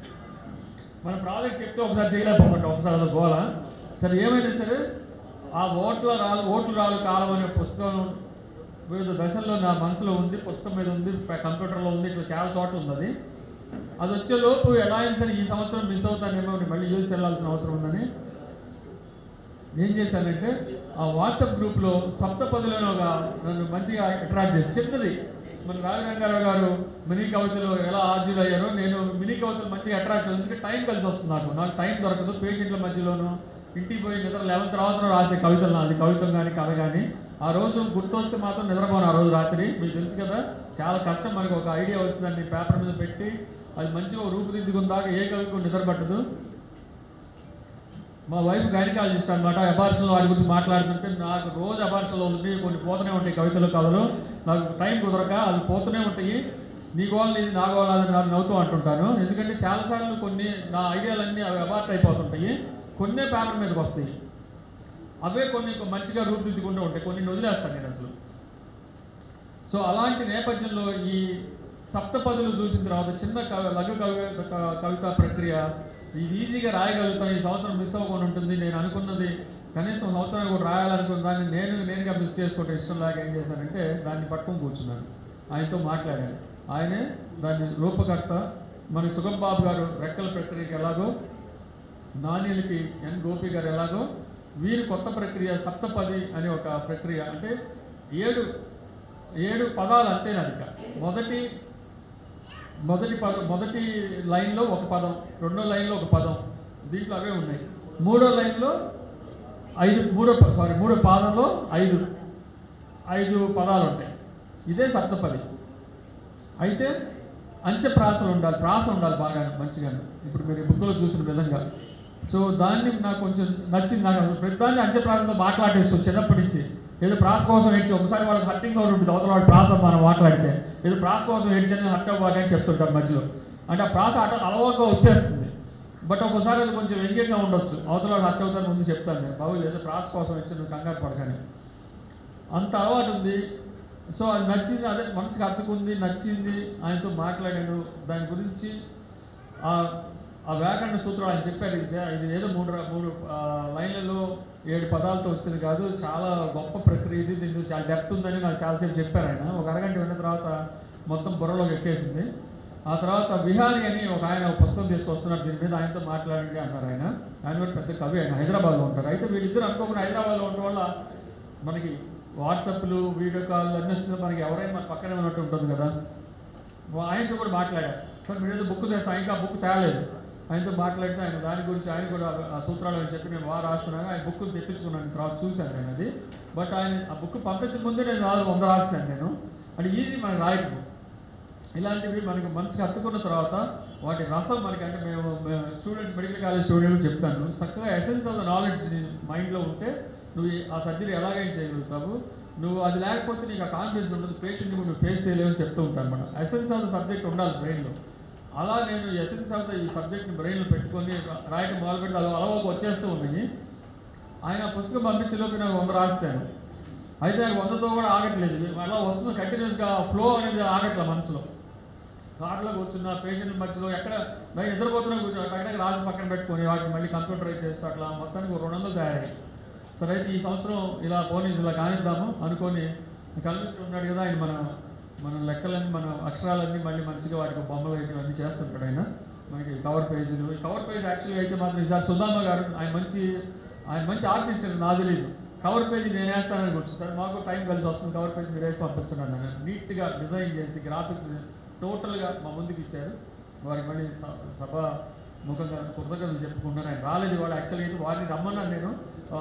మన ప్రాజెక్ట్ చెప్తే ఒకసారి చేయలేకపోతుంటాం ఒకసారి అది గోల సరే ఏమైనా సరే ఆ ఓట్ల రాలు ఓట్లు రాలు కాలం అనే పుస్తకం వివిధ దశల్లో నా మనసులో ఉంది పుస్తకం మీద ఉంది ప- కంప్యూటర్లో ఉంది ఇట్లా చాలా చోట్ల ఉంది అది అది వచ్చే లోపు ఎలా అయినా సరే ఈ సంవత్సరం మిస్ అవుతానేమో అని మళ్ళీ యూఎస్ వెళ్ళాల్సిన అవసరం ఉందని ఏం చేశానంటే ఆ వాట్సాప్ గ్రూప్లో సప్తపదిలోనే ఒక నన్ను మంచిగా అట్రాక్ట్ చేసి చెప్తుంది మన రాజరంగారావు గారు మినీ కవితలో ఎలా ఆర్జీలు అయ్యారో నేను మినీ కవితలు మంచిగా అట్రాక్ట్ ఎందుకంటే టైం కలిసి వస్తుంది నాకు నాకు టైం దొరకదు పేషెంట్ల మధ్యలోనూ ఇంటికి పోయి నిద్ర లెవెన్ తర్వాత రాసే కవితలు నాది కవితం కానీ కథ కానీ ఆ రోజు గుర్తొస్తే మాత్రం నిద్రపోను ఆ రోజు రాత్రి మీకు తెలుసు కదా చాలా కష్టం మనకు ఒక ఐడియా వస్తుందని పేపర్ మీద పెట్టి అది మంచిగా రూపుదిద్దుకుందాక ఏ కవికి నిద్ర పట్టదు మా వైఫ్ గైనకాలజిస్ట్ అనమాట అబార్షన్లో వాటి గురించి మాట్లాడుతుంటే నాకు రోజు అబార్షన్లో ఉంది కొన్ని పోతూనే ఉంటాయి కవితలు కథలు నాకు టైం కుదరక అవి పోతూనే ఉంటాయి నీ గోల్ ఇది నా గోల్ అది నాకు నవ్వుతూ అంటుంటాను ఎందుకంటే చాలాసార్లు కొన్ని నా ఐడియాలన్నీ అవి అబార్ట్ అయిపోతుంటాయి కొన్నే పేపర్ మీదకి వస్తాయి అవే కొన్ని మంచిగా రూపుదిద్దుకుంటూ ఉంటాయి కొన్ని వదిలేస్తాను నేను అసలు సో అలాంటి నేపథ్యంలో ఈ సప్తపదులు చూసిన తర్వాత చిన్న కవి లఘు కవి క- కవితా ప్రక్రియ ఇది ఈజీగా రాయగలుగుతాను ఈ సంవత్సరం మిస్ అవ్వకుండా ఉంటుంది నేను అనుకున్నది కనీసం సంవత్సరానికి కూడా రాయాలనుకున్న దాన్ని నేను నేనుగా మిస్ చేసుకోవటం ఇష్టం లాగా ఏం చేశానంటే దాన్ని పట్టుకొని కూర్చున్నాను ఆయనతో మాట్లాడాను ఆయనే దాన్ని రూపకర్త మన సుగం బాబు గారు రెక్కల ప్రక్రియకి ఎలాగో నాణ్యులకి ఎన్ గోపి గారు ఎలాగో వీరి కొత్త ప్రక్రియ సప్తపది అనే ఒక ప్రక్రియ అంటే ఏడు ఏడు పదాలు అంతేనది ఇక మొదటి మొదటి పదం మొదటి లైన్లో ఒక పదం రెండో లైన్లో ఒక పదం దీంట్లో అవే ఉన్నాయి మూడో లైన్లో ఐదు మూడో సారీ మూడో పాదంలో ఐదు ఐదు పదాలు ఉంటాయి ఇదే సప్తపది అయితే అంచె ప్రాసలు ఉండాలి ప్రాస ఉండాలి బాగా మంచిగా ఇప్పుడు మీరు బుక్లో చూసిన విధంగా సో దాన్ని నాకు కొంచెం నచ్చింది నాకు అసలు ప్రతిదాన్ని అంచె ప్రాసంతో మాట్లాడేస్తూ చిన్నప్పటి నుంచి ఏదో ప్రాస కోసం ఏడ్చి ఒకసారి వాళ్ళకి హట్టింగ్ అవుట్ ఉంటుంది అవతల వాడు ప్రాస మనం మాట్లాడితే ఏదో ప్రాస కోసం ఏడ్చని హట్ అవ్వాలి అని చెప్తుంటారు మధ్యలో అంటే ఆ ప్రాస అట అలవాటుగా వచ్చేస్తుంది బట్ ఒకసారి అది కొంచెం వ్యంగ్యంగా ఉండొచ్చు అవతల వాడు హట్ అవుతారు ముందు చెప్తాను నేను బాబు ఏదో ప్రాస కోసం వచ్చి నువ్వు కంగారు పడకని అంత అలవాటు ఉంది సో అది నచ్చింది అదే మనసుకు హత్తుకుంది నచ్చింది ఆయనతో మాట్లాడాను దాని గురించి ఆ ఆ వ్యాకరణ సూత్రాలు ఆయన చెప్పారు ఇది చే- ఇది ఏదో మూడు ర- మూడు ఆ, లైన్లలో ఏడు పదాలతో వచ్చింది కాదు చాలా గొప్ప ప్రక్రియ ఇది దీనికి చాలా డెప్త్ ఉందని నాకు చాలాసేపు చెప్పారు ఆయన ఒక అరగంట విన్న తర్వాత మొత్తం బుర్రలోకి ఎక్కేసింది ఆ తర్వాత విహారీ అని ఒక ఆయన ఒక పుస్తకం తీసుకొస్తున్నారు దీని మీద ఆయనతో మాట్లాడండి అన్నారు ఆయన ఆయన కూడా పెద్ద కవి ఆయన హైదరాబాద్లో ఉంటారు అయితే వీళ్ళిద్దరు అనుకోకుండా హైదరాబాద్లో ఉండడం వల్ల మనకి వాట్సాప్లు వీడియో కాల్ అన్నీ వచ్చినా మనకి ఎవరైనా మన పక్కనే ఉన్నట్టు ఉంటుంది కదా వా- ఆయనతో కూడా మాట్లాడారు సార్ మీరు ఏదో బుక్ తెస్తా ఇంకా బుక్ తేలేదు ఆయనతో మాట్లాడితే ఆయన దాని గురించి ఆయన కూడా ఆ సూత్రాలు అని చెప్పి నేను బాగా రాస్తున్నాను ఆయన బుక్ తెప్పించుకున్నాను తర్వాత చూశాను నేను అది బట్ ఆయన ఆ బుక్ పంపించక ముందే నేను నాలుగు వంద రాశాను నేను అది ఈజీ మనకి రాయటం ఇలాంటివి మనకి మనసుకి హత్తుకున్న తర్వాత వాటి రసం మనకి అంటే మేము స్టూడెంట్స్ మెడికల్ కాలేజ్ స్టూడెంట్స్ చెప్తాను చక్కగా ఎసెన్స్ ఆఫ్ ద నాలెడ్జ్ మైండ్లో ఉంటే నువ్వు ఈ- ఆ సర్జరీ ఎలాగైనా చేయగలుగుతావు నువ్వు అది లేకపోతే నీకు ఆ కాన్ఫిడెన్స్ ఉండదు పేషెంట్ని కూడా నువ్వు ఫేస్ చేయలేవు అని చెప్తూ ఉంటాను మనం ఎసెన్స్ ఆఫ్ ద సబ్జెక్ట్ ఉండాలి బ్రెయిన్లో అలా నేను ఎసెన్స్ ఆఫ్ ద ఈ సబ్జెక్ట్ని బ్రెయిన్లో పెట్టుకొని రా- రాయటం మొదలు పెట్టి అలా అలవాకు వచ్చేస్తూ ఉన్నాయి ఆయన ఆ పుస్తకం పంపించేలోపు నాకు వంద రాశాను అయితే నాకు వందతో కూడా ఆగట్లేదు అలా వస్తుంది కంటిన్యూస్గా ఫ్లో అనేది ఆగట్లేదు మనసులో కార్లో కూర్చున్న పేషెంట్ మధ్యలో ఎక్కడ బయట నిద్రపోతున్నా కూర్చో అక్కడ రాసి పక్కన పెట్టుకొని వాటిని మళ్ళీ కంప్యూటరైజ్ చేస్తూ అట్లా మొత్తానికి ఒక రెండు వందలు తయారయ్యాయి సరే అయితే ఈ సంవత్సరం ఇలా పోనీ ఇలా కానిద్దాము అనుకొని కల్పిస్తూ ఉన్నాడు కదా ఆయన మన మన లెక్కలన్నీ మన అక్షరాలన్నీ మళ్ళీ మంచిగా వాటికి బొమ్మలు వేయడం అన్నీ చేస్తుంటాడు ఆయన మనకి కవర్ పేజీలు ఈ కవర్ పేజ్ యాక్చువల్గా అయితే మాత్రం ఈసారి సుధామ గారు ఆయన మంచి ఆయన మంచి ఆర్టిస్ట్ అండి నాకు తెలియదు కవర్ పేజీ నేను వేస్తానని కూర్చొని సార్ మాకు టైం కలిసి వస్తుంది కవర్ పేజ్ మీరు వేసి పంపించండి నేను నీట్గా డిజైన్ చేసి గ్రాఫిక్స్ టోటల్గా మా ముందుకు ఇచ్చారు వారికి మళ్ళీ స- సభ ముఖంగా కృతజ్ఞతలు చెప్పుకుంటాను ఆయన రాలేదు వాడు యాక్చువల్గా అయితే వారిని రమ్మన్నాను నేను ఆ,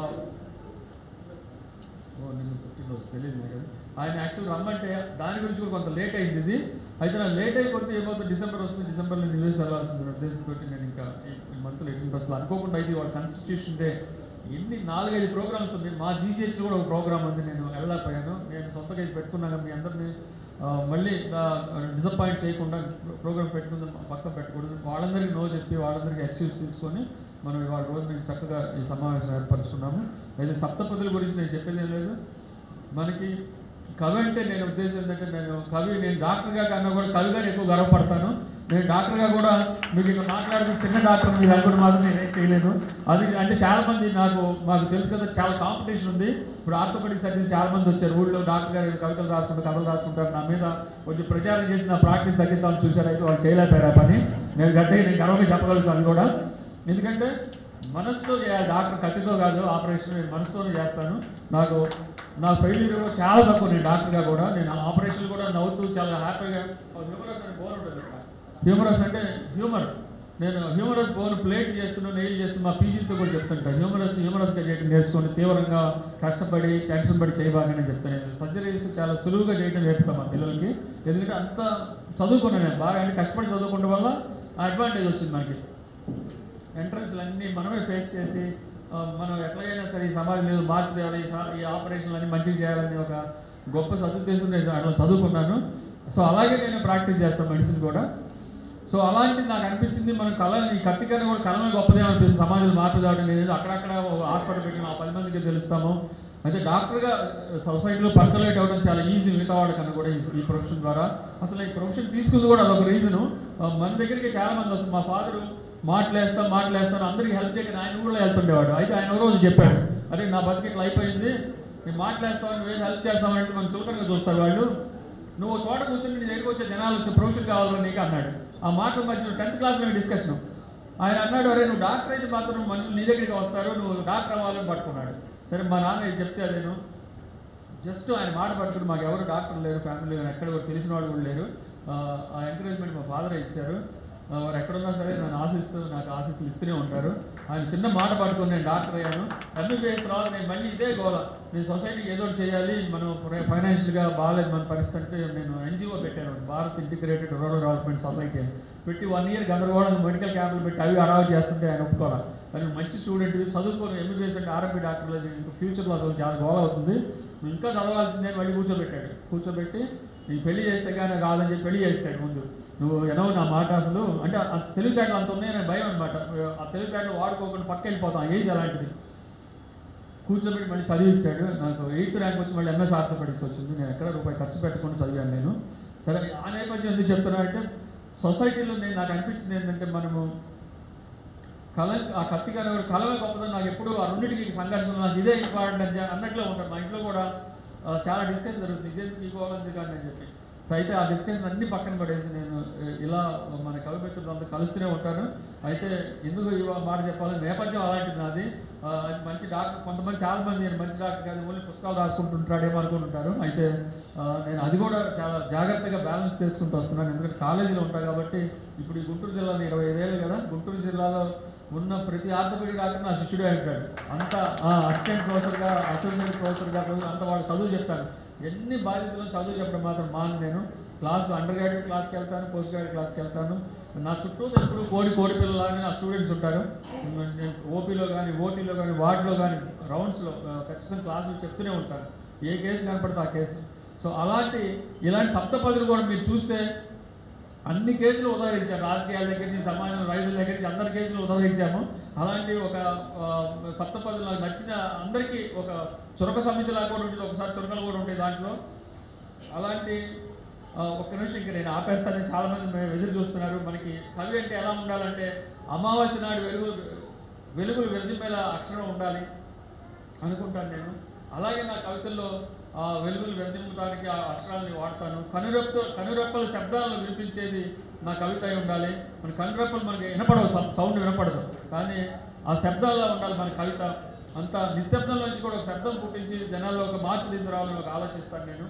ఓ నేను పుట్టినరోజు తెలియదు నాకు అది. ఆయన యాక్చువల్ రమ్మంటే దాని గురించి కూడా కొంత లేట్ అయింది ఇది అయితే నాకు లేట్ అయిపోతే ఏమవుతుంది డిసెంబర్ వస్తుంది డిసెంబర్లో న్యూస్ వెళ్ళాల్సింది ఉద్దేశంతో నేను ఇంకా ఈ మంత్లో ఎయిటీన్ అసలు అనుకోకుండా ఇది వాళ్ళ కాన్స్టిట్యూషన్ డే ఎన్ని నాలుగైదు ప్రోగ్రామ్స్ ఉంది మా జీజీహెచ్ కూడా ఒక ప్రోగ్రామ్ ఉంది నేను వెళ్ళలేకపోయాను నేను సొంతగా ఇది పెట్టుకున్నాను మీ అందరినీ ఆ, మళ్ళీ డిసప్పాయింట్ చేయకుండా ప్రోగ్రామ్ పెట్టుకుందాం పక్కన పెట్టకూడదు వాళ్ళందరికీ నో చెప్పి వాళ్ళందరికీ ఎక్స్క్యూజ్ తీసుకొని మనం ఇవాళ రోజు నేను చక్కగా ఈ సమావేశం ఏర్పరుచుకున్నాము అయితే సప్తపదుల గురించి నేను చెప్పేది ఏం లేదు మనకి కవి అంటే నేను ఉద్దేశం ఏంటంటే నేను కవి నేను డాక్టర్గా కన్నా కూడా కవిగా ఎక్కువ గర్వపడతాను నేను డాక్టర్గా కూడా మీకు ఇక్కడ మాట్లాడుతూ చిన్న డాక్టర్ మీరు అనుకున్న మాత్రం నేనేం చేయలేను అది అంటే చాలా మంది నాకు మాకు తెలుసు కదా చాలా కాంపిటీషన్ ఉంది ఇప్పుడు ఆర్థోపెడిక్ సర్జన్ చాలా మంది వచ్చారు ఊళ్ళో డాక్టర్ గారు కవితలు రాసుకుంటారు కథలు రాసుకుంటారు నా మీద కొంచెం ప్రచారం చేసి నా ప్రాక్టీస్ తగ్గిద్దామని చూశారు అయితే వాళ్ళు చేయలేకపోయారు ఆ పని నేను గట్టిగా నేను గర్వంగా చెప్పగలుగుతాను అది కూడా ఎందుకంటే మనసుతో చేయాలి డాక్టర్ కత్తితో కాదు ఆపరేషన్ నేను మనసుతోనే చేస్తాను నాకు నా ఫెయిల్యూర్ చాలా తక్కువ నేను డాక్టర్గా కూడా నేను ఆపరేషన్ కూడా నవ్వుతూ చాలా హ్యాపీగా హ్యూమరస్ అని బోన్ ఉంటుంది ఇక్కడ హ్యూమరస్ అంటే హ్యూమర్ నేను హ్యూమరస్ బోన్ ప్లేట్ చేస్తున్నా నెయిల్ చేస్తున్నా మా పీజీతో కూడా చెప్తుంటా హ్యూమరస్ హ్యూమరస్గా చేయడం నేర్చుకొని తీవ్రంగా కష్టపడి టెన్షన్ పడి చేయబాకని చెప్తాను నేను సర్జరీస్ చాలా సులువుగా చేయడం నేర్పుతాను మా పిల్లలకి ఎందుకంటే అంత చదువుకున్నాను నేను బాగా అంటే కష్టపడి చదువుకోవడం వల్ల అడ్వాంటేజ్ వచ్చింది మనకి ఎంట్రన్స్లు అన్నీ మనమే ఫేస్ చేసి ఆ, మనం ఎట్లాగైనా సరే ఈ సమాజం లేదు మార్పు తేవాలి ఈ సా- ఈ ఆపరేషన్లు అన్ని మంచిగా చేయాలని ఒక గొప్ప సదుద్దేశం నేను అట్లా చదువుకున్నాను సో అలాగే నేను ప్రాక్టీస్ చేస్తాను మెడిసిన్ కూడా సో అలాంటి నాకు అనిపించింది మన కళ ఈ కత్తికైనా కూడా కళమే గొప్పదే అనిపిస్తుంది సమాజం మార్పు తేవడం లేదు అక్కడక్కడ హాస్పిటల్ పెట్టిన ఆ పది మందికి తెలుస్తాము అయితే డాక్టర్గా సొసైటీలో పర్కలేట్ అవ్వడం చాలా ఈజీ మిగతా వాళ్ళకన్నా కూడా ఈ- ఈ ప్రొఫెషన్ ద్వారా అసలు ఈ ప్రొఫెషన్ తీసుకుంది కూడా అదొక రీజను మన దగ్గరికి చాలా మంది వస్తుంది మా ఫాదరు మాట్లాడేస్తాను మాట్లాడేస్తాను అందరికీ హెల్ప్ చేయక ఆయన కూడా వెళ్తుండేవాడు అయితే ఆయన ఒక రోజు చెప్పాడు అరే నా బతికి ఇట్లా అయిపోయింది నేను మాట్లాడేస్తావు నువ్వేం హెల్ప్ చేస్తావంటే మనం చులకనగా చూస్తారు వాళ్ళు నువ్వు ఒక చోట కూర్చొని నీ దగ్గరికి వచ్చే జనాలు వచ్చే ప్రొఫెషన్ కావాలని నీకు అన్నాడు ఆ మాటల మధ్య టెన్త్ క్లాస్లో డిస్కషన్ ఆయన అన్నాడు అరే నువ్వు డాక్టర్ అయితే మాత్రం మనుషులు నీ దగ్గరికి వస్తారు నువ్వు డాక్టర్ అవ్వాలని పట్టుకున్నాడు సరే మా నాన్న ఇది చెప్తే నేను జస్ట్ ఆయన మాట పట్టుకుని మాకు ఎవరు డాక్టర్ లేరు ఫ్యామిలీ లేరు ఎక్కడ కూడా తెలిసిన వాళ్ళు కూడా లేరు ఆ, ఆ ఎంకరేజ్మెంట్ మా ఫాదర్ ఇచ్చారు ఆ, వారు ఎక్కడున్నా సరే నన్ను ఆశిస్తూ నాకు ఆశిస్తులు ఇస్తూనే ఉంటారు ఆయన చిన్న మాట పట్టుకొని నేను డాక్టర్ అయ్యాను ఎంబీబీఎస్ తర్వాత నేను మళ్ళీ ఇదే గోల నేను సొసైటీకి ఏదో ఒకటి చేయాలి మనం ఫైనాన్షియల్గా బాగాలేదు మన పరిస్థితి అంటే నేను ఎన్జిఓ పెట్టాను Bharat integrated rural development society అని పెట్టి వన్ ఇయర్ గందరగోళంగా మెడికల్ క్యాంపులు పెట్టి అవి అడావు చేస్తుంటే ఆయన ఒప్పుకోవాలి కానీ మంచి స్టూడెంట్ చదువుకోని ఎంబీబీఎస్ అంటే ఆర్ఎంపీ డాక్టర్లు ఇంకా ఫ్యూచర్లో అసలు చాలా గోల అవుతుంది నువ్వు ఇంకా చదవాల్సిందే అని మళ్ళీ కూర్చోబెట్టాడు కూర్చోబెట్టి నీ పెళ్లి చేస్తే కానీ కాదని చెప్పి పెళ్లి చేస్తాడు ముందు నువ్వు ఎనో నా మాట అసలు అంటే ఆ తెలివితేటలు అంత ఉన్నాయని భయం అనమాట ఆ తెలివితేటలు వాడుకోకుండా పక్క వెళ్ళిపోతాం ఆ ఏజ్ అలాంటిది కూర్చోబెట్టి మళ్ళీ చదివించాడు నాకు ఎయిత్ ర్యాంక్ వచ్చి మళ్ళీ ఎంఎస్ ఆర్థోపెడిక్స్ వచ్చింది నేను ఎక్కడ రూపాయి ఖర్చు పెట్టకుండా చదివాను నేను సరే ఆ నేపథ్యం ఎందుకు చెప్తున్నా అంటే సొసైటీలో నేను నాకు అనిపించింది ఏంటంటే మనము కళ ఆ కత్తి గారు కళమే గొప్పదని నాకు ఎప్పుడు ఆ రెండింటికి సంఘర్షణ నాకు ఇదే ఇంపార్టెంట్ అని చెప్పి అన్నట్లే ఉంటాను మా ఇంట్లో కూడా ఆ, చాలా డిస్కషన్ జరుగుతుంది ఇదే మీకు వాళ్ళది కానీ అని చెప్పి సో అయితే ఆ డిస్కషన్ అన్ని పక్కన పడేసి నేను ఏ, ఇలా మన కవిమిత్రులు అంతా కలుస్తూనే ఉంటాను అయితే ఎందుకు ఈ మాట చెప్పాలి నేపథ్యం అలాంటిది నాది ఆ, అది మంచి డాక్టర్ కొంతమంది చాలా మంది నేను మంచి డాక్టర్ కాదు ఓన్లీ పుస్తకాలు రాసుకుంటుంటాడేమో అనుకుంటుంటారు అయితే ఆ, నేను అది కూడా చాలా జాగ్రత్తగా బ్యాలెన్స్ చేసుకుంటూ వస్తున్నాను ఎందుకంటే కాలేజీలో ఉంటాను కాబట్టి ఇప్పుడు ఈ గుంటూరు జిల్లాలో ఇరవై ఐదేళ్ళు కదా గుంటూరు జిల్లాలో ఉన్న ప్రతి ఆర్థోపెడిక్ డాక్టర్ నా శిష్యుడే అంటాడు అంత అసిస్టెంట్ ప్రొఫెసర్గా అసోసియేట్ ప్రొఫెసర్గా అంత వాళ్ళు చదువు చెప్తాను ఎన్ని బాధ్యతలు చదువు చెప్పడం మాత్రం మాను నేను క్లాస్ అండర్ గ్రాడ్యుయేట్ క్లాస్కి వెళ్తాను పోస్ట్ గ్రాడ్యుయేట్ క్లాస్కి వెళ్తాను నా చుట్టూ ఎప్పుడు కోడి కోడి పిల్లలాగానే నా స్టూడెంట్స్ ఉంటారు నేను ఓపీలో కానీ ఓటీలో కానీ వార్డులో కానీ రౌండ్స్లో ఖచ్చితంగా క్లాసులు చెప్తూనే ఉంటాను ఏ కేసు కనపడితే ఆ కేసు సో అలాంటి ఇలాంటి సప్తపదులు కూడా మీరు చూస్తే అన్ని కేసులు ఉదాహరించారు రాజకీయాల దగ్గర నుంచి సమాజం రైతుల దగ్గర నుంచి అందరి కేసులు ఉదాహరించాము అలాంటి ఒక ఆ, సప్తపదులు నాకు నచ్చిన అందరికీ ఒక చురక సమితిలాగా కూడా ఉంటుంది ఒకసారి చురకలు కూడా ఉంటాయి దాంట్లో అలాంటి ఆ, ఒక్క నిమిషం ఇంకా నేను ఆపేస్తానని చాలా మంది మేము ఎదురు చూస్తున్నారు మనకి కవి అంటే ఎలా ఉండాలంటే అమావాస్య నాడు వెలుగు వెలుగులు విరజిమ్మేలా అక్షరం ఉండాలి అనుకుంటాను నేను అలాగే నా కవితల్లో ఆ వెలుగులు వెదజింపడానికి ఆ అక్షరాలని వాడతాను కనురెప్పతో కనురెప్పల శబ్దాలను వినిపించేది నా కవిత అయి ఉండాలి మన కనురెప్పలు మనకి వినపడవు సౌ- సౌండ్ వినపడదు కానీ ఆ శబ్దాల్లో ఉండాలి మన కవిత అంత నిశ్శబ్దం నుంచి కూడా ఒక శబ్దం పుట్టించి జనాల్లో ఒక మార్పు తీసుకురావాలని ఒక ఆలోచిస్తాను నేను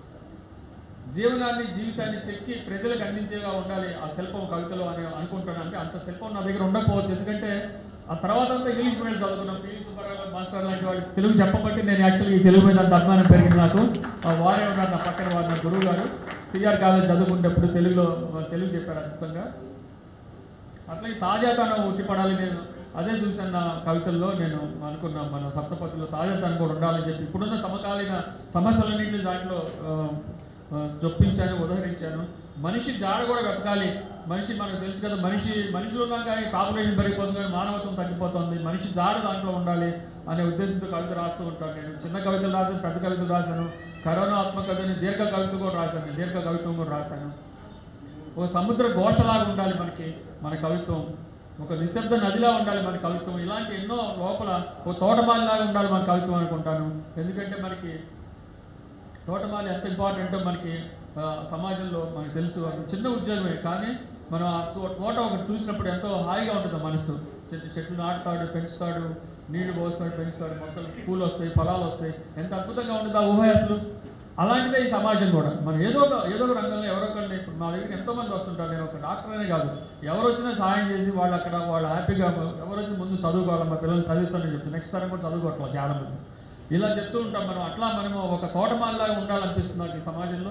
జీవనాన్ని జీవితాన్ని చెక్కి ప్రజలకు అందించేగా ఉండాలి ఆ శిల్పం కవితలో అని అనుకుంటాను అంటే అంత శిల్పం నా దగ్గర ఉండకపోవచ్చు ఎందుకంటే ఆ తర్వాత అంతా ఇంగ్లీష్ మీడియం చదువుకున్నాం పివి సుబ్బారావు మాస్టర్ లాంటి వాళ్ళు తెలుగు చెప్పబట్టి నేను యాక్చువల్లీ ఈ తెలుగు మీద అంత అభిమానం పెరిగింది నాకు ఆ వారే ఉన్నారు నా పక్కన వారు నా గురువు గారు సిఆర్ కాలేజ్ చదువుకునేటప్పుడు తెలుగులో ఆ, తెలుగు చెప్పారు అద్భుతంగా అట్లాగే తాజాతనం ఉట్టిపడాలి నేను అదే చూశాను నా కవితల్లో నేను అనుకున్నా మన సప్తపతిలో తాజాతనం కూడా ఉండాలని చెప్పి ఇప్పుడున్న సమకాలీన సమస్యలన్నింటినీ దాంట్లో ఆ, ఆ, చొప్పించాను ఉదహరించాను మనిషి జాడ కూడా వెతకాలి మనిషి మనకు తెలుసు కదా మనిషి మనుషులు ఉన్నాక ఈ పాపులేషన్ పెరిగిపోతుంది కానీ మానవత్వం తగ్గిపోతుంది మనిషి జాడ దాంట్లో ఉండాలి అనే ఉద్దేశంతో కవిత రాస్తూ ఉంటాను నేను చిన్న కవితలు రాశాను పెద్ద కవితలు రాశాను కరోనా ఆత్మకథని దీర్ఘ కవిత కూడా రాశాను దీర్ఘ కవిత్వం కూడా రాశాను ఒక సముద్ర ఘోషలాగా ఉండాలి మనకి మన కవిత్వం ఒక నిశ్శబ్ద నదిలా ఉండాలి మన కవిత్వం ఇలాంటి ఎన్నో లోపల ఒక తోటమాలిలాగా ఉండాలి మన కవిత్వం అనుకుంటాను ఎందుకంటే మనకి తోటమాలి ఎంత ఇంపార్టెంటో మనకి ఆ, సమాజంలో మనకు తెలుసు అది చిన్న ఉద్యోగమే కానీ మనం ఆ తో- తోట ఒకటి చూసినప్పుడు ఎంతో హాయిగా ఉంటుంది మనసు చెట్టు చెట్లు నాటుతాడు పెంచుతాడు నీళ్లు పోస్తాడు పెంచుతాడు మొక్కలు పూలు వస్తాయి ఫలాలు వస్తాయి ఎంత అద్భుతంగా ఉంటుంది ఆ ఊహ అసలు అలాంటిదే ఈ సమాజం కూడా మనం ఏదో ఒక ఏదో ఒక రంగంలో ఎవరో ఒకరిని ఇప్పుడు మా దగ్గర ఎంతో మంది వస్తుంటారు నేను ఒక డాక్టర్ అనే కాదు ఎవరు వచ్చినా సాయం చేసి వాళ్ళు అక్కడ వాళ్ళు హ్యాపీగా ఎవరు వచ్చి ముందు చదువుకోవాలి మా పిల్లలు చదివిస్తానని చెప్తే నెక్స్ట్ తరం కూడా చదువుకోవట్లేదు చాలా మంది ఇలా చెప్తూ ఉంటాం మనం అట్లా మనము ఒక తోటమాలిలాగా ఉండాలనిపిస్తుంది నాకు ఈ సమాజంలో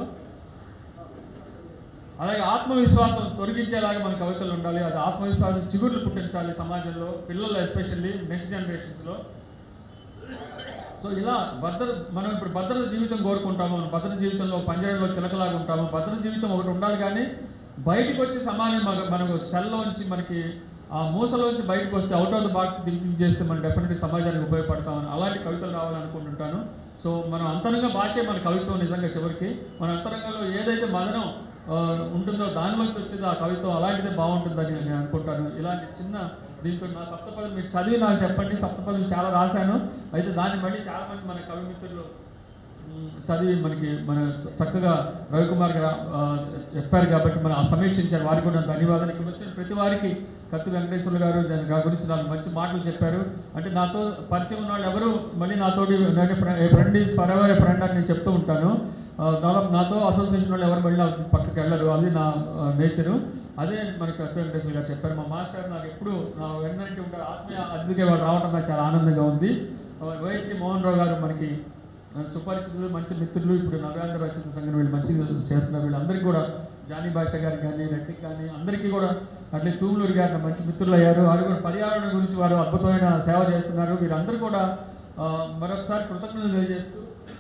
అలాగే ఆత్మవిశ్వాసం తొలగించేలాగా మన కవితలు ఉండాలి అది ఆత్మవిశ్వాసం చిగుర్లు పుట్టించాలి సమాజంలో పిల్లలు ఎస్పెషల్లీ నెక్స్ట్ జనరేషన్స్లో సో ఇలా భద్రత మనం ఇప్పుడు భద్రత జీవితం కోరుకుంటాము మనం భద్రత జీవితంలో పంజరంలో చిలకలాగా ఉంటాము భద్రత జీవితం ఒకటి ఉండాలి కానీ బయటకు వచ్చి సమానం మన- మనకు సెల్లోంచి మనకి ఆ మూసలోంచి బయటకు వస్తే out of the box thinking చేస్తే మనం డెఫినెట్గా సమాజానికి ఉపయోగపడతామని అలాంటి కవితలు రావాలనుకుంటుంటాను సో మనం అంతరంగ భాషే మన కవిత్వం నిజంగా చివరికి మన అంతరంగంలో ఏదైతే మదనం ఆ, ఉంటుందో దానిలోంచి వచ్చేది ఆ కవిత్వం అలాంటిదే బాగుంటుందని నేను అనుకుంటాను ఇలాంటి చిన్న దీంతో నా సప్తపదం మీరు చదివి నాకు చెప్పండి సప్తపదం చాలా రాశాను అయితే దాన్ని మళ్ళీ చాలా మంది మన కవి మిత్రులు మ్, చదివి మనకి మన చక్కగా రవికుమార్ గారు ఆ, చెప్పారు కాబట్టి మనం ఆ సమీక్షించారు వారికి కూడా ధన్యవాదాలు ఇక్కడ వచ్చిన ప్రతి వారికి కత్తి వెంకటేశ్వర్లు గారు దాని గా- గురించి నాకు మంచి మాటలు చెప్పారు అంటే నాతో పరిచయం ఉన్న వాళ్ళు ఎవరు మళ్ళీ నాతోటి friend is for ever friend అని నేను చెప్తూ ఉంటాను ఆ, దాదాపు నాతో అసోసియేషన్ వాళ్ళు ఎవరు మళ్ళీ నా పక్కకి వెళ్ళరు అది నా నేచరు అదే మనకి కత్తి వెంకటేశ్వర గారు చెప్పారు మా మాస్టర్ నాకు ఎప్పుడు నా వెన్నంటి ఉంటారు ఆత్మీయ అందుకే వాళ్ళు రావడం నాకు చాలా ఆనందంగా ఉంది వైఎస్టీ మోహన్ రావు గారు మనకి సుపరిచితులు మంచి మిత్రులు ఇప్పుడు నవ్యాంధ్ర రచన సంఘం వీళ్ళు మంచిగా చేస్తున్నారు వీళ్ళందరికీ కూడా జానీ భాష గారికి కానీ రెడ్డికి కానీ అందరికీ కూడా అట్లే తూములూరు గారు మంచి మిత్రులు అయ్యారు వారు కూడా పర్యావరణం గురించి వారు అద్భుతమైన సేవ చేస్తున్నారు వీరందరూ కూడా ఆ, మరొకసారి కృతజ్ఞతలు తెలియజేస్తూ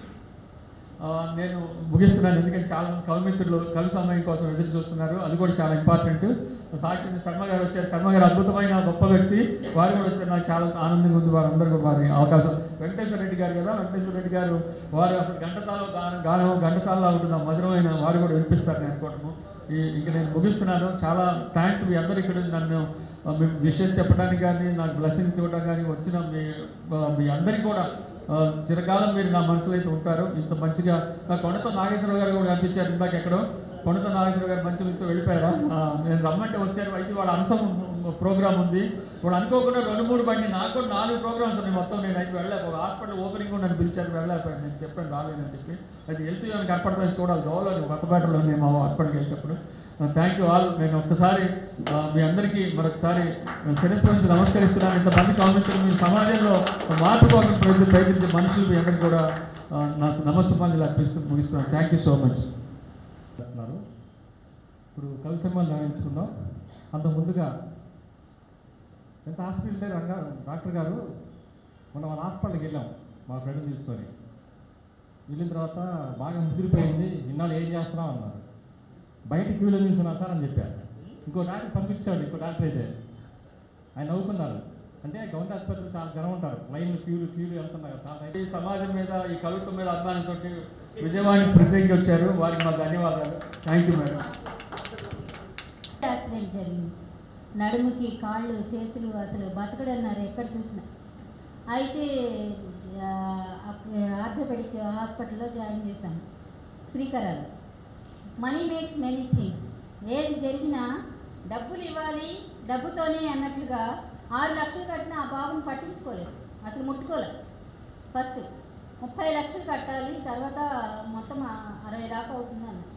ఆ, నేను ముగిస్తున్నాను ఎందుకంటే చాలా మంది కవి మిత్రులు కవి సమయం కోసం ఎదురు చూస్తున్నారు అది కూడా చాలా ఇంపార్టెంట్ సాక్షి శర్మ గారు వచ్చారు శర్మ గారు అద్భుతమైన గొప్ప వ్యక్తి వారు కూడా వచ్చారు నాకు చాలా ఆనందంగా ఉంది వారందరూ కూడా వారి అవకాశం వెంకటేశ్వర రెడ్డి గారు కదా వెంకటేశ్వర రెడ్డి గారు వారు అసలు ఘంటసాల గానం గానం ఘంటసాలలో ఉంటుంది ఆ మధురమైన వారు కూడా వినిపిస్తారు నేను అనుకోవటము ఈ ఇంక నేను ముగిస్తున్నాను చాలా థ్యాంక్స్ మీ అందరు ఇక్కడ నన్ను ఆ, మీ విషెస్ చెప్పడానికి కానీ నాకు బ్లెస్సింగ్స్ ఇవ్వడం కానీ వచ్చిన మీ ఆ, మీ అందరికీ కూడా ఆ, చిరకాలం మీరు నా మనసులో అయితే ఉంటారు ఇంత మంచిగా నా కొండతో నాగేశ్వరరావు గారు కూడా కనిపించారు ఇందాక ఎక్కడో కొండతో నాగేశ్వరరావు గారు మంచి మీతో వెళ్ళిపోయారా ఆ, నేను రమ్మంటే వచ్చారు అయితే వాళ్ళ అంశం ప్రోగ్రామ్ ఉంది ఇప్పుడు అనుకోకుండా రెండు మూడు బండి నాకు కూడా నాలుగు ప్రోగ్రామ్స్ ఉన్నాయి మొత్తం నేను అయితే వెళ్ళలేక ఒక హాస్పిటల్ ఓపెనింగ్ కూడా నన్ను పిలిచారు వెళ్ళలేకపోయాను నేను చెప్పాను రాలేదని చెప్పి అది వెళ్తూ ఏమైనా కనపడతాను చూడాలి గోవాలో కొత్తపేటలో నేను మా హాస్పిటల్కి వెళ్ళేటప్పుడు థ్యాంక్ యూ ఆల్ నేను ఒక్కసారి ఆ, మీ అందరికీ మరొకసారి శిరస్సు నుంచి నమస్కరిస్తున్నాను ఇంతమంది కామెంట్లు మీ సమాజంలో మార్పు కోసం ప్రయత్ని- ప్రయత్నించే మనుషులు మీ అందరికీ కూడా ఆ, నా నమస్సుమాంజలు అర్పిస్తూ ముగిస్తున్నాను థ్యాంక్ యూ సో మచ్ చేస్తున్నారు ఇప్పుడు కవి సన్మానం నిర్వహించుకుందాం అంత ముందుగా ఎంత హాస్పిటల్ ఉంటే రంగా డాక్టర్ గారు మొన్న వాళ్ళ హాస్పిటల్కి వెళ్ళాం మా ఫ్రెండ్ తీసుకొని వెళ్ళిన తర్వాత బాగా ముదిరిపోయింది ఇన్నాళ్ళు ఏం చేస్తున్నాం అన్నారు బయట క్యూలో తీసుకున్నా సార్ అని చెప్పారు ఇంకో డాక్టర్ పంపించాడు ఇంకో డాక్టర్ అయితే ఆయన నవ్వుకున్నారు అంటే గవర్నమెంట్ హాస్పిటల్ చాలా జనం ఉంటారు లైన్లు క్యూలు క్యూలు వెళ్తున్నారు చాలా ఈ సమాజం మీద ఈ కవిత్వం మీద అభిమానంతో విజయవాడ ప్రెసిడెంట్కి వచ్చారు వారికి మా ధన్యవాదాలు థ్యాంక్ యూ మేడం యాక్సిడెంట్ జరిగింది నడుముకి కాళ్ళు చేతులు అసలు బతకడన్నారు ఎక్కడ చూసినా అయితే ఆ, అక్కడ ఆర్థోపెడిక్ హాస్పిటల్లో జాయిన్ చేశాను శ్రీకరాలు మనీ మేక్స్ మెనీ థింగ్స్ ఏది జరిగినా డబ్బులు ఇవ్వాలి డబ్బుతోనే అన్నట్లుగా ఆరు లక్షలు కట్టిన ఆ బాబుని పట్టించుకోలేదు అసలు ముట్టుకోలేదు ఫస్ట్ ముప్పై లక్షలు కట్టాలి తర్వాత మొత్తం ఆ- అరవై దాకా అవుతుంది అన్నారు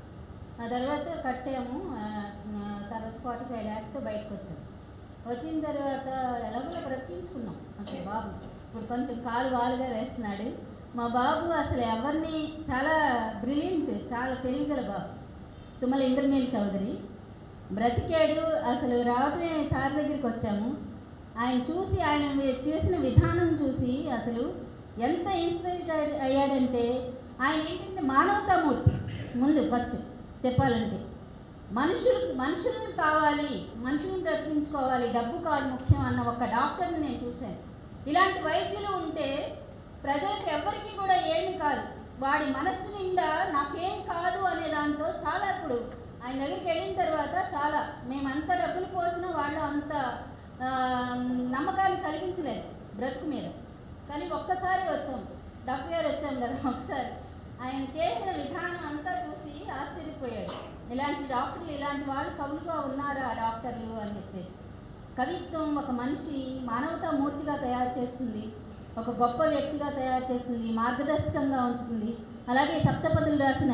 ఆ తర్వాత కట్టాము ఆ, ఆ, తర్వాత ఫార్టీ ఫైవ్ ల్యాక్స్ బయటకు వచ్చాం వచ్చిన తర్వాత ఎలాగోలా బ్రతికించుకున్నాం అసలు బాబు ఇప్పుడు కొంచెం కాలు వాలుగా వేస్తున్నాడు మా బాబు అసలు ఎవరిని చాలా బ్రిలియంట్ చాలా తెలివిగల బాబు తుమ్మల ఇంద్రనీల్ చౌదరి బ్రతికాడు అసలు రావటమే సార్ దగ్గరికి వచ్చాము ఆయన చూసి ఆయన వి- చేసిన విధానం చూసి అసలు ఎంత ఇన్స్పైర్ అయ్యాడంటే ఆయన ఏంటంటే మానవతామూర్తి ముందు ఫస్ట్ చెప్పాలంటే మనుషులు మనుషులను కావాలి మనుషులను బ్రతికించుకోవాలి డబ్బు కాదు ముఖ్యం అన్న ఒక డాక్టర్ని నేను చూశాను ఇలాంటి వైద్యులు ఉంటే ప్రజలకు ఎవరికి కూడా ఏమి కాదు వాడి మనస్సు నిండా నాకేం కాదు అనే దాంతో చాలా ఇప్పుడు ఆయన దగ్గరికి వెళ్ళిన తర్వాత చాలా మేమంత డబ్బులు పోసినా వాళ్ళు అంత ఆ, నమ్మకాన్ని కలిగించలేదు బ్రతుకు మీద కానీ ఒక్కసారి వచ్చాం డాక్టర్ గారు వచ్చాం కదా ఒకసారి ఆయన చేసిన విధానం అంతా చూసి ఆశ్చర్యపోయాడు ఇలాంటి డాక్టర్లు ఇలాంటి వాళ్ళు కవులుగా ఉన్నారు ఆ డాక్టర్లు అని చెప్పేసి కవిత్వం ఒక మనిషి మానవతా మూర్తిగా తయారు చేస్తుంది ఒక గొప్ప వ్యక్తిగా తయారు చేస్తుంది మార్గదర్శకంగా ఉంచుతుంది అలాగే సప్తపదులు రాసిన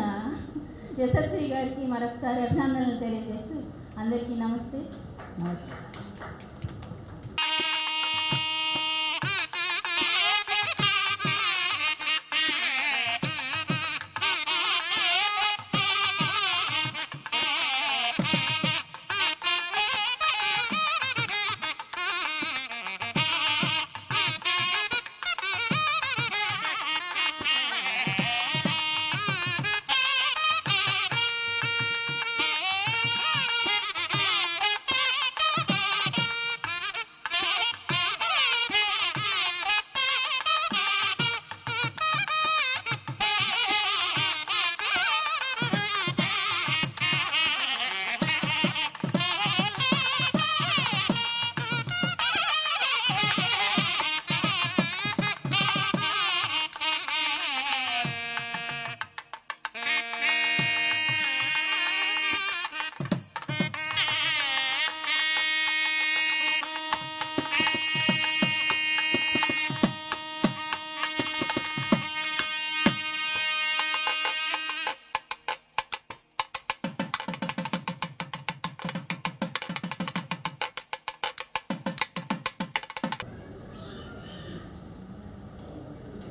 యశస్వి గారికి మరొకసారి అభినందనలు తెలియజేస్తూ అందరికీ నమస్తే నమస్తే Thank you.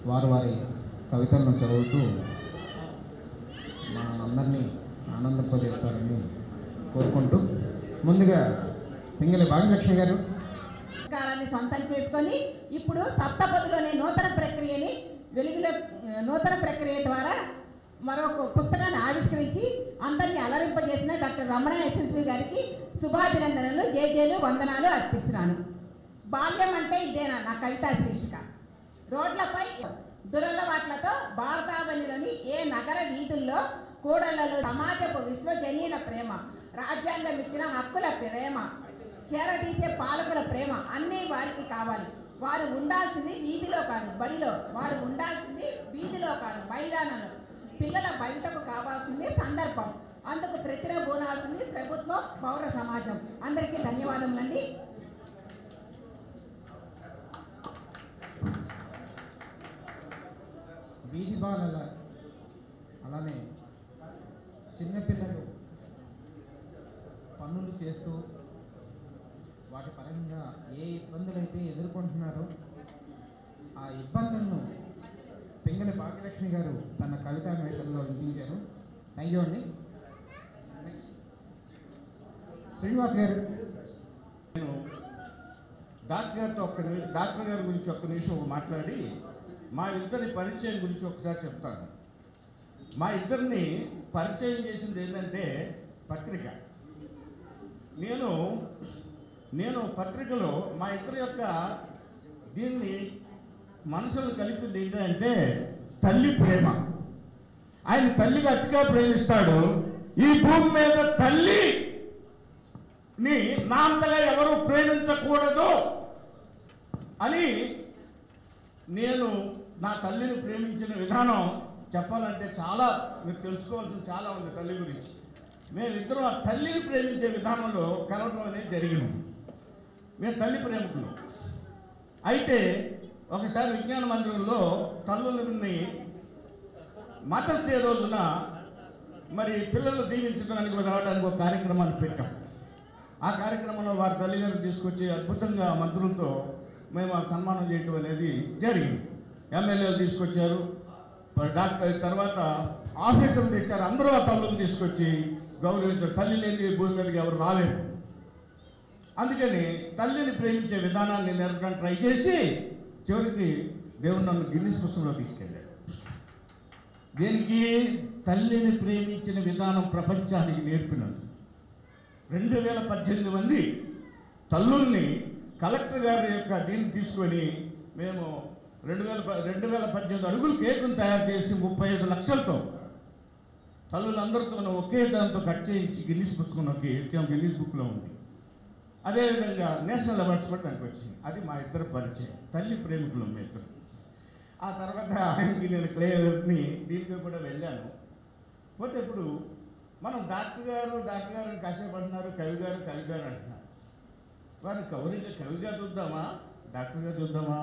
వారి వారి కవితలను చదువుతూ మా అందరినీ ఆనందింపజేస్తారని కోరుకుంటూ ముందుగా పింగళి భాగ్యలక్ష్మి గారు సంస్కారాన్ని సొంతం చేసుకొని ఇప్పుడు సప్తపదిలోని నూతన ప్రక్రియని వెలుగులో ఆ, నూతన ప్రక్రియ ద్వారా మరొక పుస్తకాన్ని ఆవిష్కరించి అందరినీ అలరింపజేసిన డాక్టర్ రమణ ఎస్ఎస్వి గారికి శుభాభినందనలు జేజేలు వందనాలు అర్పిస్తున్నాను బాల్యం అంటే ఇదేనా నా కవితా శీర్షిక రోడ్లపై దురలవాట్లతో భారతావనిలోని ఏ నగర వీధుల్లో కూడళ్లలో సమాజపు విశ్వజనీయుల ప్రేమ రాజ్యాంగం ఇచ్చిన హక్కుల ప్రేమ చేరదీసే పాలకుల ప్రేమ అన్నీ వారికి కావాలి వారు ఉండాల్సింది వీధిలో కాదు బడిలో వారు ఉండాల్సింది వీధిలో కాదు మైదానంలో పిల్లల బయటకు కావాల్సింది సందర్భం అందుకు ప్రతిన బోనాల్సింది ప్రభుత్వం పౌర సమాజం అందరికీ ధన్యవాదములండి వీధి బాలల అలానే చిన్నపిల్లలు పనులు చేస్తూ వాటి పరంగా ఏ ఇబ్బందులు అయితే ఎదుర్కొంటున్నారో ఆ ఇబ్బందులను పింగళి భాగ్యలక్ష్మి గారు తన కవితా మేటల్లో వినిపించారు థ్యాంక్ యూ అండి నెక్స్ట్ శ్రీనివాస్ గారు నేను డాక్టర్ గారితో ఒక్క నిమి- డాక్టర్ గారి గురించి ఒక్క నిమిషం మాట్లాడి మా ఇద్దరి పరిచయం గురించి ఒకసారి చెప్తాను మా ఇద్దరిని పరిచయం చేసింది ఏంటంటే పత్రిక నేను నేను పత్రికలో మా ఇద్దరి యొక్క దీన్ని మనసులు కలిపింది ఏంటంటే తల్లి ప్రేమ ఆయన తల్లిగా అతిగా ప్రేమిస్తాడు ఈ భూమి మీద తల్లి ని నా అంతగా ఎవరు ప్రేమించకూడదు అని నేను నా తల్లిని ప్రేమించిన విధానం చెప్పాలంటే చాలా మీరు తెలుసుకోవాల్సిన చాలా ఉంది తల్లి గురించి మేమిద్దరం ఆ తల్లిని ప్రేమించే విధానంలో కలవడం అనేది జరిగింది మేము తల్లి ప్రేమికులు అయితే ఒకసారి విజ్ఞాన మందిరంలో తల్లులని మదర్స్ డే రోజున మరి పిల్లలు దీవించడానికి రావడానికి ఒక కార్యక్రమాన్ని పెట్టాం ఆ కార్యక్రమంలో వారి తల్లిగారు తీసుకొచ్చి అద్భుతంగా మంత్రులతో మేము ఆ సన్మానం చేయటం అనేది జరిగింది ఎమ్మెల్యేలు తీసుకొచ్చారు మరి డాక్టర్ తర్వాత ఆఫీసర్లు తెచ్చారు అందరూ ఆ తల్లులు తీసుకొచ్చి గౌరవించారు తల్లి లేని ఈ భూమి మీదకి ఎవరు రాలేరు అందుకని తల్లిని ప్రేమించే విధానాన్ని నేర్పడానికి ట్రై చేసి చివరికి దేవుడు నన్ను గిన్నిస్ పుస్తకంలో తీసుకెళ్ళాడు దేనికి తల్లిని ప్రేమించిన విధానం ప్రపంచానికి నేర్పినందుకు రెండు వేల పద్దెనిమిది మంది తల్లుల్ని కలెక్టర్ గారి యొక్క దీన్ని తీసుకొని మేము రెండు వేల ప- రెండు వేల పద్దెనిమిది అడుగులు కేకును తయారు చేసి ముప్పై ఐదు లక్షలతో తల్లులందరితో ఒకే దాంతో కట్ చేయించి గిన్నిస్ పుస్తకంలోకి ఎక్కాం గిన్నిస్ బుక్లో ఉంది అదేవిధంగా నేషనల్ అవార్డ్స్ కూడా దానికి వచ్చింది అది మా ఇద్దరు పరిచయం తల్లి ప్రేమికులు మీ ఇద్దరు ఆ తర్వాత ఆయనకి నేను క్లేయర్ని దీనికి కూడా వెళ్ళాను పోతే ఇప్పుడు మనం డాక్టర్ గారు డాక్టర్ గారు అని కాసేపు అంటున్నారు కవి గారు కవి గారు అంటున్నారు వారిని కవిగా కవిగా చూద్దామా డాక్టర్గా చూద్దామా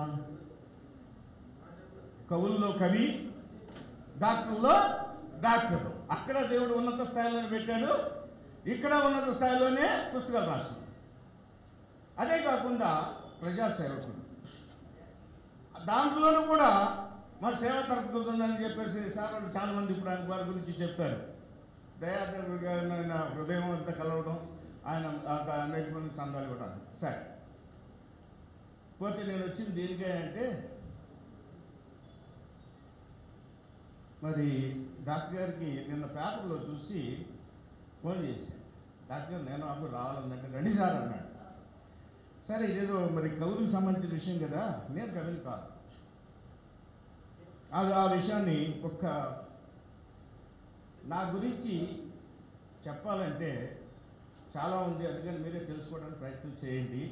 కవుల్లో కవి డాక్టర్లో డాక్టర్ అక్కడ దేవుడు ఉన్నత స్థాయిలోనే పెట్టాడు ఇక్కడ ఉన్నత స్థాయిలోనే పుస్తకాలు రాశాడు అదే కాకుండా ప్రజాసేవకుడు దాంట్లోనూ కూడా మా సేవ తరపుతుందని చెప్పేసి సార్ వాళ్ళు చాలా మంది ఇప్పుడు ఆయన వారి గురించి చెప్పారు దయాదేవుడు గారిని ఆయన హృదయం అంతా కలవడం ఆయన ఆ- అనేక మంది చందాలు కూడా సరే పోతే నేను వచ్చింది దేనికే అంటే మరి డాక్టర్ గారికి నిన్న పేపర్లో చూసి ఫోన్ చేశాను డాక్టర్ గారు నేను అప్పుడు రావాలందంటే రండి సార్ అన్నాడు సరే ఇదేదో మరి కౌరుకు సంబంధించిన విషయం కదా నేను కవిని కాదు అది ఆ విషయాన్ని ఒక్క నా గురించి చెప్పాలంటే చాలా ఉంది అందుకని మీరే తెలుసుకోవడానికి ప్రయత్నం చేయండి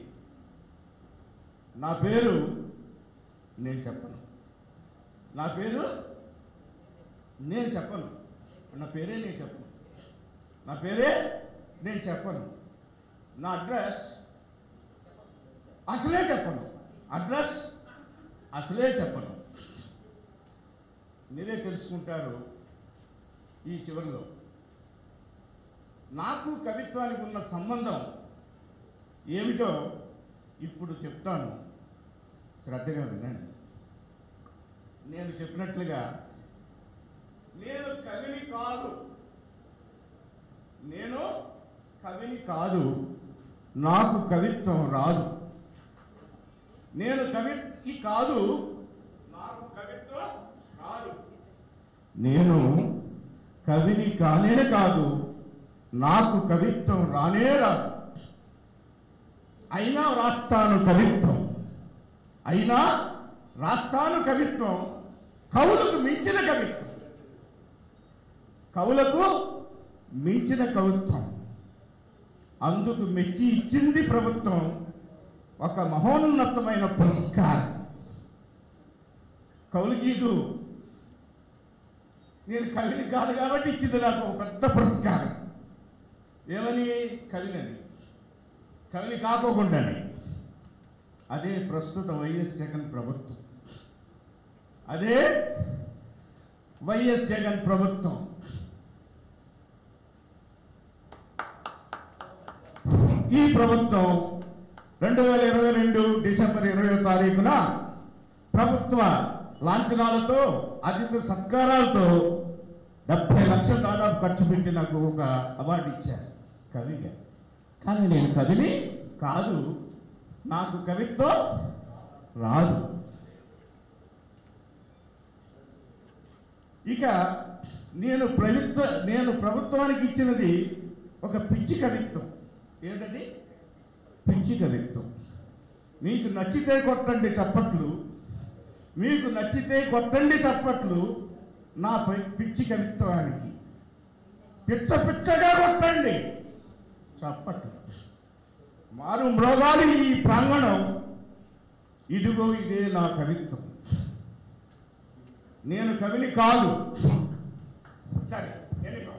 నా పేరు నేను చెప్పను నా పేరు నేను చెప్పను నా పేరే నేను చెప్పను నా పేరే నేను చెప్పను నా అడ్రస్ అసలే చెప్పను అడ్రస్ అసలే చెప్పను మీరే తెలుసుకుంటారు ఈ చివరిలో నాకు కవిత్వానికి ఉన్న సంబంధం ఏమిటో ఇప్పుడు చెప్తాను శ్రద్ధగా వినండి నేను చెప్పినట్లుగా నేను కవిని కాదు నేను కవిని కాదు నాకు కవిత్వం రాదు నేను కవి కాదు నాకు కవిత్వం రాదు నేను కవిని కానే కాదు నాకు కవిత్వం రానే రాదు అయినా రాస్తాను కవిత్వం అయినా రాస్తాను కవిత్వం కవులకు మించిన కవిత్వం కవులకు మించిన కవిత్వం అందుకు మెచ్చి ఇచ్చింది ప్రభుత్వం ఒక మహోన్నతమైన పురస్కారం కౌలుగీదు నేను కవిని కాదు కాబట్టి ఇచ్చింది నాకు ఒక పెద్ద పురస్కారం ఏమని కవినని కవిని కాకోకుండానే అదే ప్రస్తుత వైఎస్ జగన్ ప్రభుత్వం అదే వైఎస్ జగన్ ప్రభుత్వం ఈ ప్రభుత్వం రెండు వేల ఇరవై రెండు డిసెంబర్ ఇరవై తారీఖున ప్రభుత్వ లాంఛనాలతో అతిథి సత్కారాలతో డెబ్బై లక్షల దాదాపు ఖర్చు పెట్టి నాకు ఒక అవార్డు ఇచ్చారు కవిగా కానీ నేను కవిని కాదు నాకు కవిత్వం రాదు ఇక నేను ప్రభుత్వ నేను ప్రభుత్వానికి ఇచ్చినది ఒక పిచ్చి కవిత్వం ఏంటది పిచ్చి కవిత్వం మీకు నచ్చితే కొట్టండి చప్పట్లు మీకు నచ్చితే కొట్టండి చప్పట్లు నా పై- పిచ్చి కవిత్వానికి పిచ్చ పిచ్చగా కొట్టండి చప్పట్లు మారు మృగాలు ఈ ప్రాంగణం ఇదిగో ఇదే నా కవిత్వం నేను కవిని కాదు సరే ఎన్నికో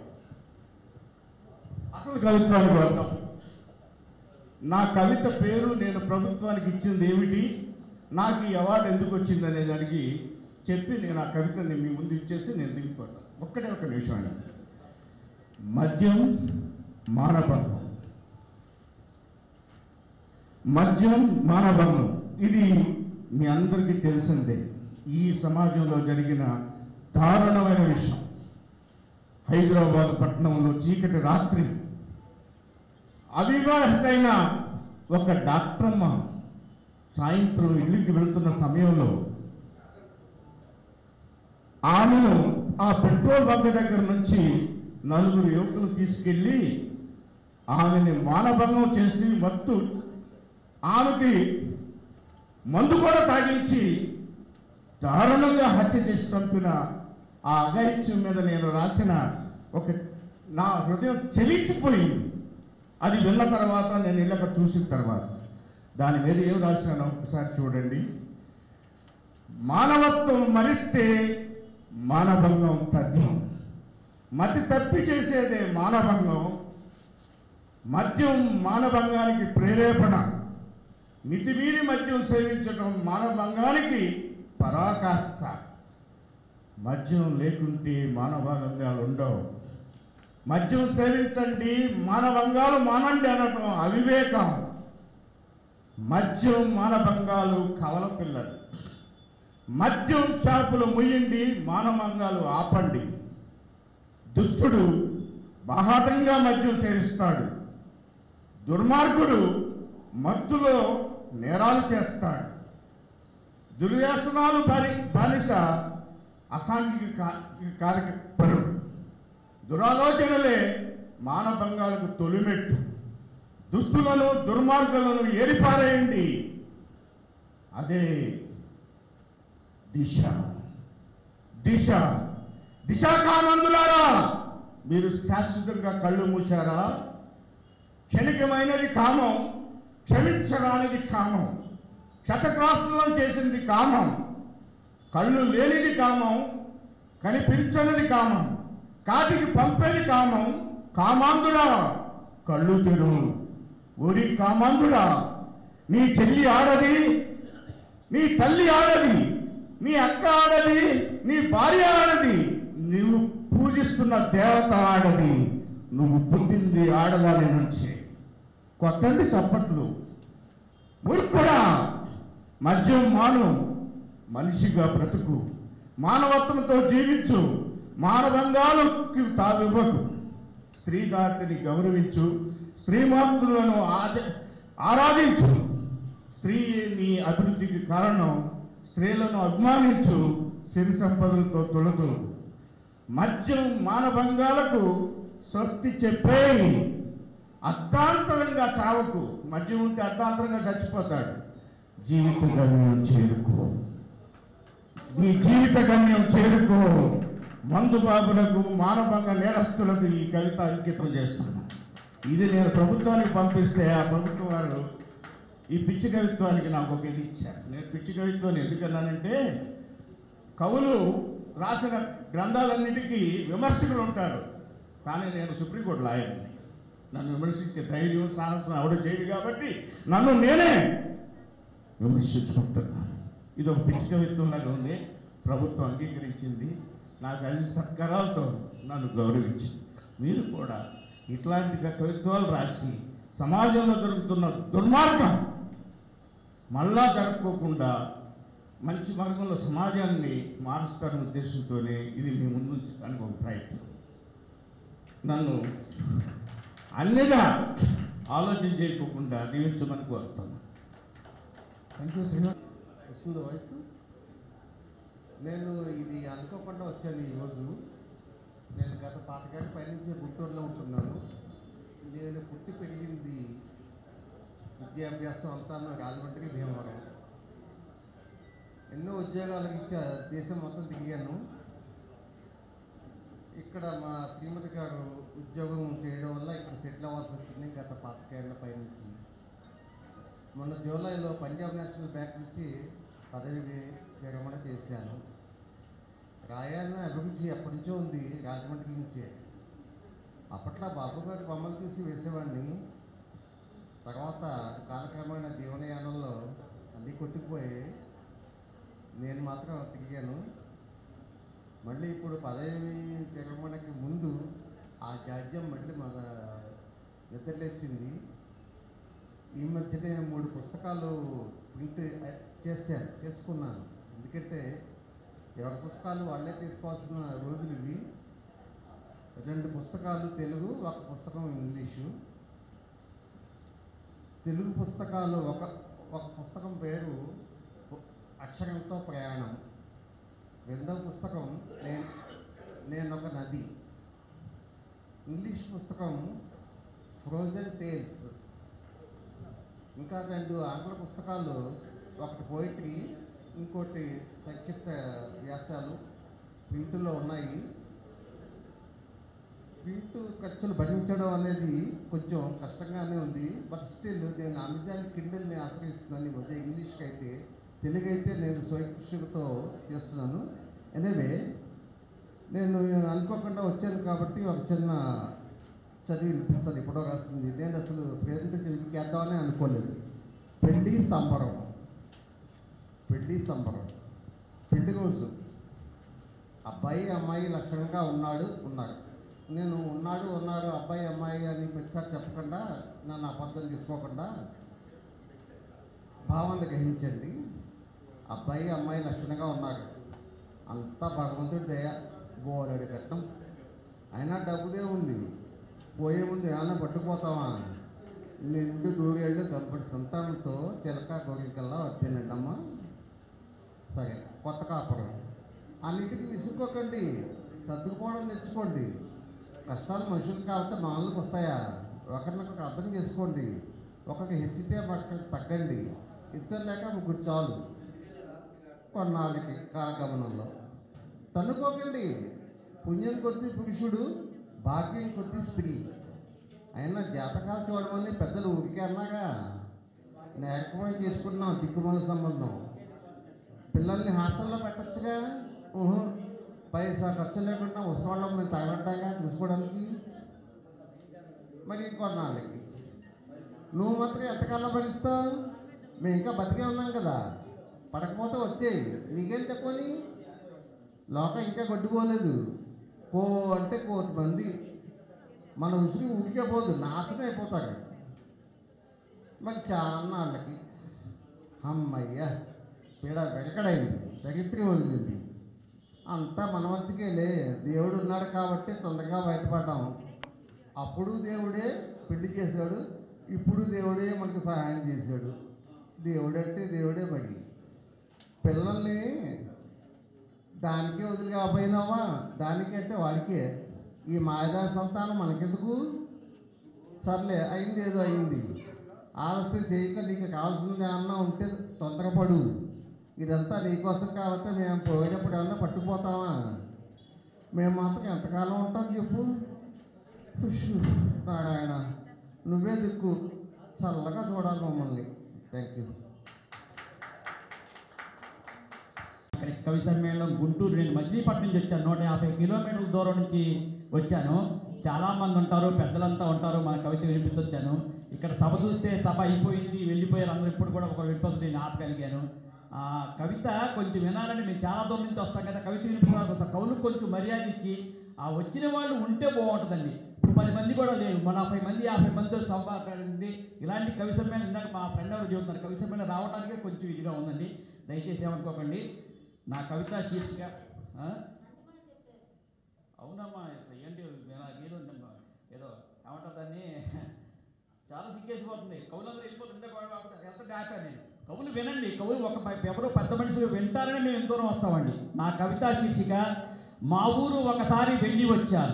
అసలు కవిత్వానికి వద్దాం నా కవిత పేరు నేను ప్రభుత్వానికి ఇచ్చింది ఏమిటి నాకు ఈ అవార్డు ఎందుకు వచ్చింది అనే దానికి చెప్పి నేను ఆ కవితని మీ ముందు ఇచ్చేసి నేను దిగిపోతాను ఒక్కటే ఒక నిమిషం అండి మద్యం మానభంగం మద్యం మానభంగం ఇది మీ అందరికీ తెలిసిందే ఈ సమాజంలో జరిగిన దారుణమైన విషయం హైదరాబాద్ పట్టణంలో చీకటి రాత్రి అవివాహితైన ఒక డాక్టరమ్మ సాయంత్రం ఇల్లుకి వెళుతున్న సమయంలో ఆమెను ఆ పెట్రోల్ బంక్ దగ్గర నుంచి నలుగురు యువకులు తీసుకెళ్ళి ఆమెని మానభంగం చేసి మత్తు ఆమెకి మందు కూడా తాగించి దారుణంగా హత్య చేసి చంపిన ఆ అఘాయిత్యం మీద నేను రాసిన ఒక నా హృదయం చెలించిపోయింది అది విన్న తర్వాత నేను ఇళ్ళక చూసిన తర్వాత దాని మీద ఏం రాశానో ఒకసారి చూడండి మానవత్వం మరిస్తే మానభంగం తథ్యం మతి తప్పి చేసేదే మానభంగం మద్యం మానభంగానికి ప్రేరేపణ మితిమీరి మద్యం సేవించడం మానభంగానికి పరాకాష్ట మద్యం లేకుంటే మానభంగాలు ఉండవు మద్యం సేవించండి మానభంగాలు మానండి అనటం అవివేకం మద్యం మానభంగాలు కవల పిల్లలు మద్యం షాపులు ముయ్యండి మానభంగాలు ఆపండి దుష్టుడు బాహాటంగా మద్యం సేవిస్తాడు దుర్మార్గుడు మత్తులో నేరాలు చేస్తాడు దుర్వ్యసనాలు బాలి బాలిస అసాంఘిక కా- కార్యపరుడు దురాలోచనలే మానభంగాలకు తొలిమెట్టు దుస్తులను దుర్మార్గులను ఏరిపారేయండి అదే దిశ దిశ దిశ కానందులారా మీరు శాశ్వతంగా కళ్ళు మూశారా క్షణికమైనది కామం క్షమించరానిది కామం శతక్రాస్తులం చేసింది కామం కళ్ళు లేనిది కామం కనిపించనిది కామం కాటికి పంపేది కామం కామాంధుడా కళ్ళు తెరు ఊరి కామాంధుడా నీ చెల్లి ఆడది నీ తల్లి ఆడది నీ అక్క ఆడది నీ భార్య ఆడది నువ్వు పూజిస్తున్న దేవత ఆడది నువ్వు పుట్టింది ఆడదాని నుంచి కొట్టండి చప్పట్లు మూర్ఖుడా మద్యం మాను మనిషిగా బ్రతుకు మానవత్వంతో జీవించు మానవంగాలకు తావివ్వకు స్త్రీ దాటిని గౌరవించు స్త్రీమాతృలను ఆచ ఆరాధించు స్త్రీ నీ అభివృద్ధికి కారణం స్త్రీలను అభిమానించు సిరి సంపదలతో తొలదు మద్యం మానభంగాలకు స్వస్తి చెప్పేయి అర్థాంతరంగా చావకు మద్యం ఉంటే అర్థాంతరంగా చచ్చిపోతాడు జీవిత గమ్యం చేరుకో నీ జీవిత గమ్యం చేరుకో మందు బాబులకు మానభంగ నేరస్తులకు ఈ కవిత అంకితం చేస్తున్నాను ఇది నేను ప్రభుత్వానికి పంపిస్తే ఆ ప్రభుత్వం వారు ఈ పిచ్చి కవిత్వానికి నాకు ఒక ఇది ఇచ్చారు నేను పిచ్చి కవిత్వాన్ని ఎందుకన్నానంటే కవులు రాసిన గ్రంథాలన్నిటికీ విమర్శకులు ఉంటారు కానీ నేను సుప్రీంకోర్టు లాయర్ని నన్ను విమర్శించే ధైర్యం సాహసం ఆవిడ చేయదు కాబట్టి నన్ను నేనే విమర్శించుకుంటున్నాను ఇది ఒక పిచ్చి కవిత్వంలాగా ఉంది ప్రభుత్వం అంగీకరించింది నాకు ఐదు సత్కారాలతో నన్ను గౌరవించింది మీరు కూడా ఇట్లాంటి కవిత్వాలు రాసి సమాజంలో జరుగుతున్న దుర్మార్గం మళ్ళా జరుపుకోకుండా మంచి మార్గంలో సమాజాన్ని మారుస్తారనే ఉద్దేశంతోనే ఇది మీ ముందు ఉంచడానికి ఒక ప్రయత్నం నన్ను అన్నిగా ఆలోచన చేయకోకుండా దీవించమని కోరుతున్నాను థ్యాంక్ యూ శ్రీనివాస్ వస్తుంది వాయిస్ నేను ఇది అనుకోకుండా వచ్చాను ఈరోజు నేను గత పాతకాడి పైనుంచి గుంటూరులో ఉంటున్నాను నేను పుట్టి పెరిగింది విద్యాభ్యాసం అంతా రాజమండ్రి భీమవరం ఎన్నో ఉద్యోగాలు ఇచ్చా దేశం మొత్తం తిరిగాను ఇక్కడ మా శ్రీమతి గారు ఉద్యోగం చేయడం వల్ల ఇక్కడ సెటిల్ అవ్వాల్సి వచ్చింది గత పాతికేళ్ల పైనుంచి మొన్న జూలైలో పంజాబ్ నేషనల్ బ్యాంక్ నుంచి పదవి వి- విరమణ చేశాను రాయాలని అభిరుచి ఎప్పటి నుంచో ఉంది రాజమండ్రి నుంచే అప్పట్లో బాబు గారి బొమ్మలు చూసి వేసేవాడిని తర్వాత కాలక్రమేణా జీవనయానంలో అన్నీ కొట్టుకుపోయి నేను మాత్రం తిరిగాను మళ్ళీ ఇప్పుడు పదవి విరమణకి ముందు ఆ జాడ్యం మళ్ళీ మన నిద్రలేచింది ఈ మధ్యనే మూడు పుస్తకాలు ప్రింట్ చేశాను చేసుకున్నాను ఎందుకంటే ఎవరి పుస్తకాలు వాళ్ళే తీసుకోవాల్సిన రోజులు ఇవి రెండు పుస్తకాలు తెలుగు ఒక పుస్తకం ఇంగ్లీషు తెలుగు పుస్తకాలు ఒక ఒక పుస్తకం పేరు అక్షరంతో ప్రయాణం రెండవ పుస్తకం నేను నేను ఒక నది ఇంగ్లీష్ పుస్తకం ఫ్రోజన్ టేల్స్ ఇంకా రెండు ఆంగ్ల పుస్తకాలు ఒకటి పోయిటరీ ఇంకోటి సంక్షిప్త వ్యాసాలు ప్రింట్లో ఉన్నాయి ప్రింట్ ఖర్చులు భరించడం అనేది కొంచెం కష్టంగానే ఉంది బట్ స్టిల్ నేను అమెజాన్ కిండల్ని ఆశ్రయిస్తున్నాను ఈ మధ్య ఇంగ్లీష్కి అయితే తెలుగు అయితే నేను స్వయం కృషితో చేస్తున్నాను ఎనివే నేను అనుకోకుండా వచ్చాను కాబట్టి ఒక చిన్న చదివి వినిపిస్తాను ఎప్పుడో రాసింది నేను అసలు ప్రెజెంటేషన్ చేద్దామని అనుకోలేదు పెళ్ళి సంబరం పెళ్ళి సంబరం పెళ్లి రోజు అబ్బాయి అమ్మాయి లక్షణంగా ఉన్నాడు ఉన్నారు నేను ఉన్నాడు ఉన్నారు అబ్బాయి అమ్మాయి అని ప్రతిసారి చెప్పకుండా నన్ను అబద్ధం తీసుకోకుండా భావాన్ని గ్రహించండి అబ్బాయి అమ్మాయి లక్షణంగా ఉన్నారు అంతా భగవంతుడి దయ బోలెడు కట్నం అయినా డబ్బుదే ఉంది పోయే ముందు ఏమైనా పట్టుకుపోతావా నిండు దూరేళ్ళు గబ్బడి సంతానంతో చిలక గోరికల్లా వచ్చిందండి అమ్మ సరే కొత్త కాపురం అన్నింటికి విసుక్కోకండి సర్దుకుపోవడం నేర్చుకోండి కష్టాలు మనుషులు కాబట్టి నాలుగు వస్తాయా ఒకరినొకరు అర్థం చేసుకోండి ఒకరికి హెచ్చితే ఒకరికి తగ్గండి ఇద్దరు లేక ముగ్గురు చాలు కొన్నాళ్ళకి కాలగమనంలో తన్నుకోకండి పుణ్యం కొద్ది పురుషుడు భాగ్యం కొద్ది స్త్రీ అయినా జాతకాలు చూడమని పెద్దలు ఊరికే అన్నాగా నేకపోయి చేసుకున్నాం దిక్కుమాల సంబంధం పిల్లల్ని హాస్టల్లో పెట్టచ్చుగా ఊహు పైసా ఖర్చు లేకుండా ఉసుకోవడం మేము తగలడ్డాగా చూసుకోవడానికి మరి ఇంకొన్నాళ్ళకి నువ్వు మాత్రం ఎంతకాలం భరిస్తావు మేము ఇంకా బతికే ఉన్నాం కదా పడకపోతే వచ్చేయి నీకేం చెప్పని లోకం ఇంకా కొట్టుకోలేదు కో అంటే కోటి మంది మన ఉసిరి ఉడికే పోదు నాశనం అయిపోతారు మరి చాన్నాళ్ళకి అమ్మయ్య పీడ వెనకడైంది దరిద్రం వదిలింది అంతా మన వంచుకేలే దేవుడు ఉన్నాడు కాబట్టి తొందరగా బయటపడ్డాం అప్పుడు దేవుడే పెళ్లి చేశాడు ఇప్పుడు దేవుడే మనకు సహాయం చేశాడు దేవుడంటే దేవుడే మరి పిల్లల్ని దానికే వదిలి కాకపోయినావా దానికంటే వాడికే ఈ మాయదా సంతానం మనకెందుకు సర్లే అయింది ఏదో అయింది ఆలస్యం చేయక నీకు కావాల్సింది ఏమన్నా ఉంటే తొందరపడు ఇదంతా నీకోసం కాబట్టి మేము పోయేటప్పుడు ఏమన్నా పట్టుకుపోతామా మేము మాత్రం ఎంతకాలం ఉంటాం చెప్పు ఉష్, నారాయణ నువ్వే దిక్కు చల్లగా చూడాలి మమ్మల్ని థ్యాంక్ యూ ఇక్కడ కవి సమ్మేళనం గుంటూరు నేను మచిలీపట్నం నుంచి వచ్చాను నూట యాభై కిలోమీటర్ల దూరం నుంచి వచ్చాను చాలామంది ఉంటారు పెద్దలంతా ఉంటారు మన కవిత వినిపించొచ్చాను ఇక్కడ సభ చూస్తే సభ అయిపోయింది వెళ్ళిపోయారు అందరూ ఇప్పుడు కూడా ఒక వినిపించదు నేను ఆపగలిగాను ఆ కవిత కొంచెం వినాలని మేము చాలా దూరం నుంచి వస్తాం కదా కవిత వినిపించడానికి వస్తాం కవులకు కొంచెం మర్యాద ఇచ్చి ఆ వచ్చిన వాళ్ళు ఉంటే బాగుంటుందండి ఇప్పుడు పది మంది కూడా లేరు మన నలభై మంది యాభై మందితో సంపాదింది ఇలాంటి కవి సమ్మేళనం ఇందాక మా ఫ్రెండ్ ఎవరు చెబుతున్నారు కవి సమ్మేళనం రావడానికే కొంచెం ఇదిగా ఉందండి దయచేసి ఏమనుకోకండి నా కవిత శీర్షిక ఆ? అవునమ్మా ఏంటి ఏదో ఉందమ్మా ఏదో ఏమంటారు దాన్ని చాలా సిగ్గేసిపోతుంది కవులందరూ వెళ్ళిపోతుంటే ఎంత ఆపాను నేను కవులు వినండి కవులు ఒక ప- ఎవరో పెద్ద మనుషులు వింటారని మేము ఎంతో వస్తామండి నా కవితా శీర్షిక మా ఊరు ఒకసారి వెళ్ళి వచ్చాను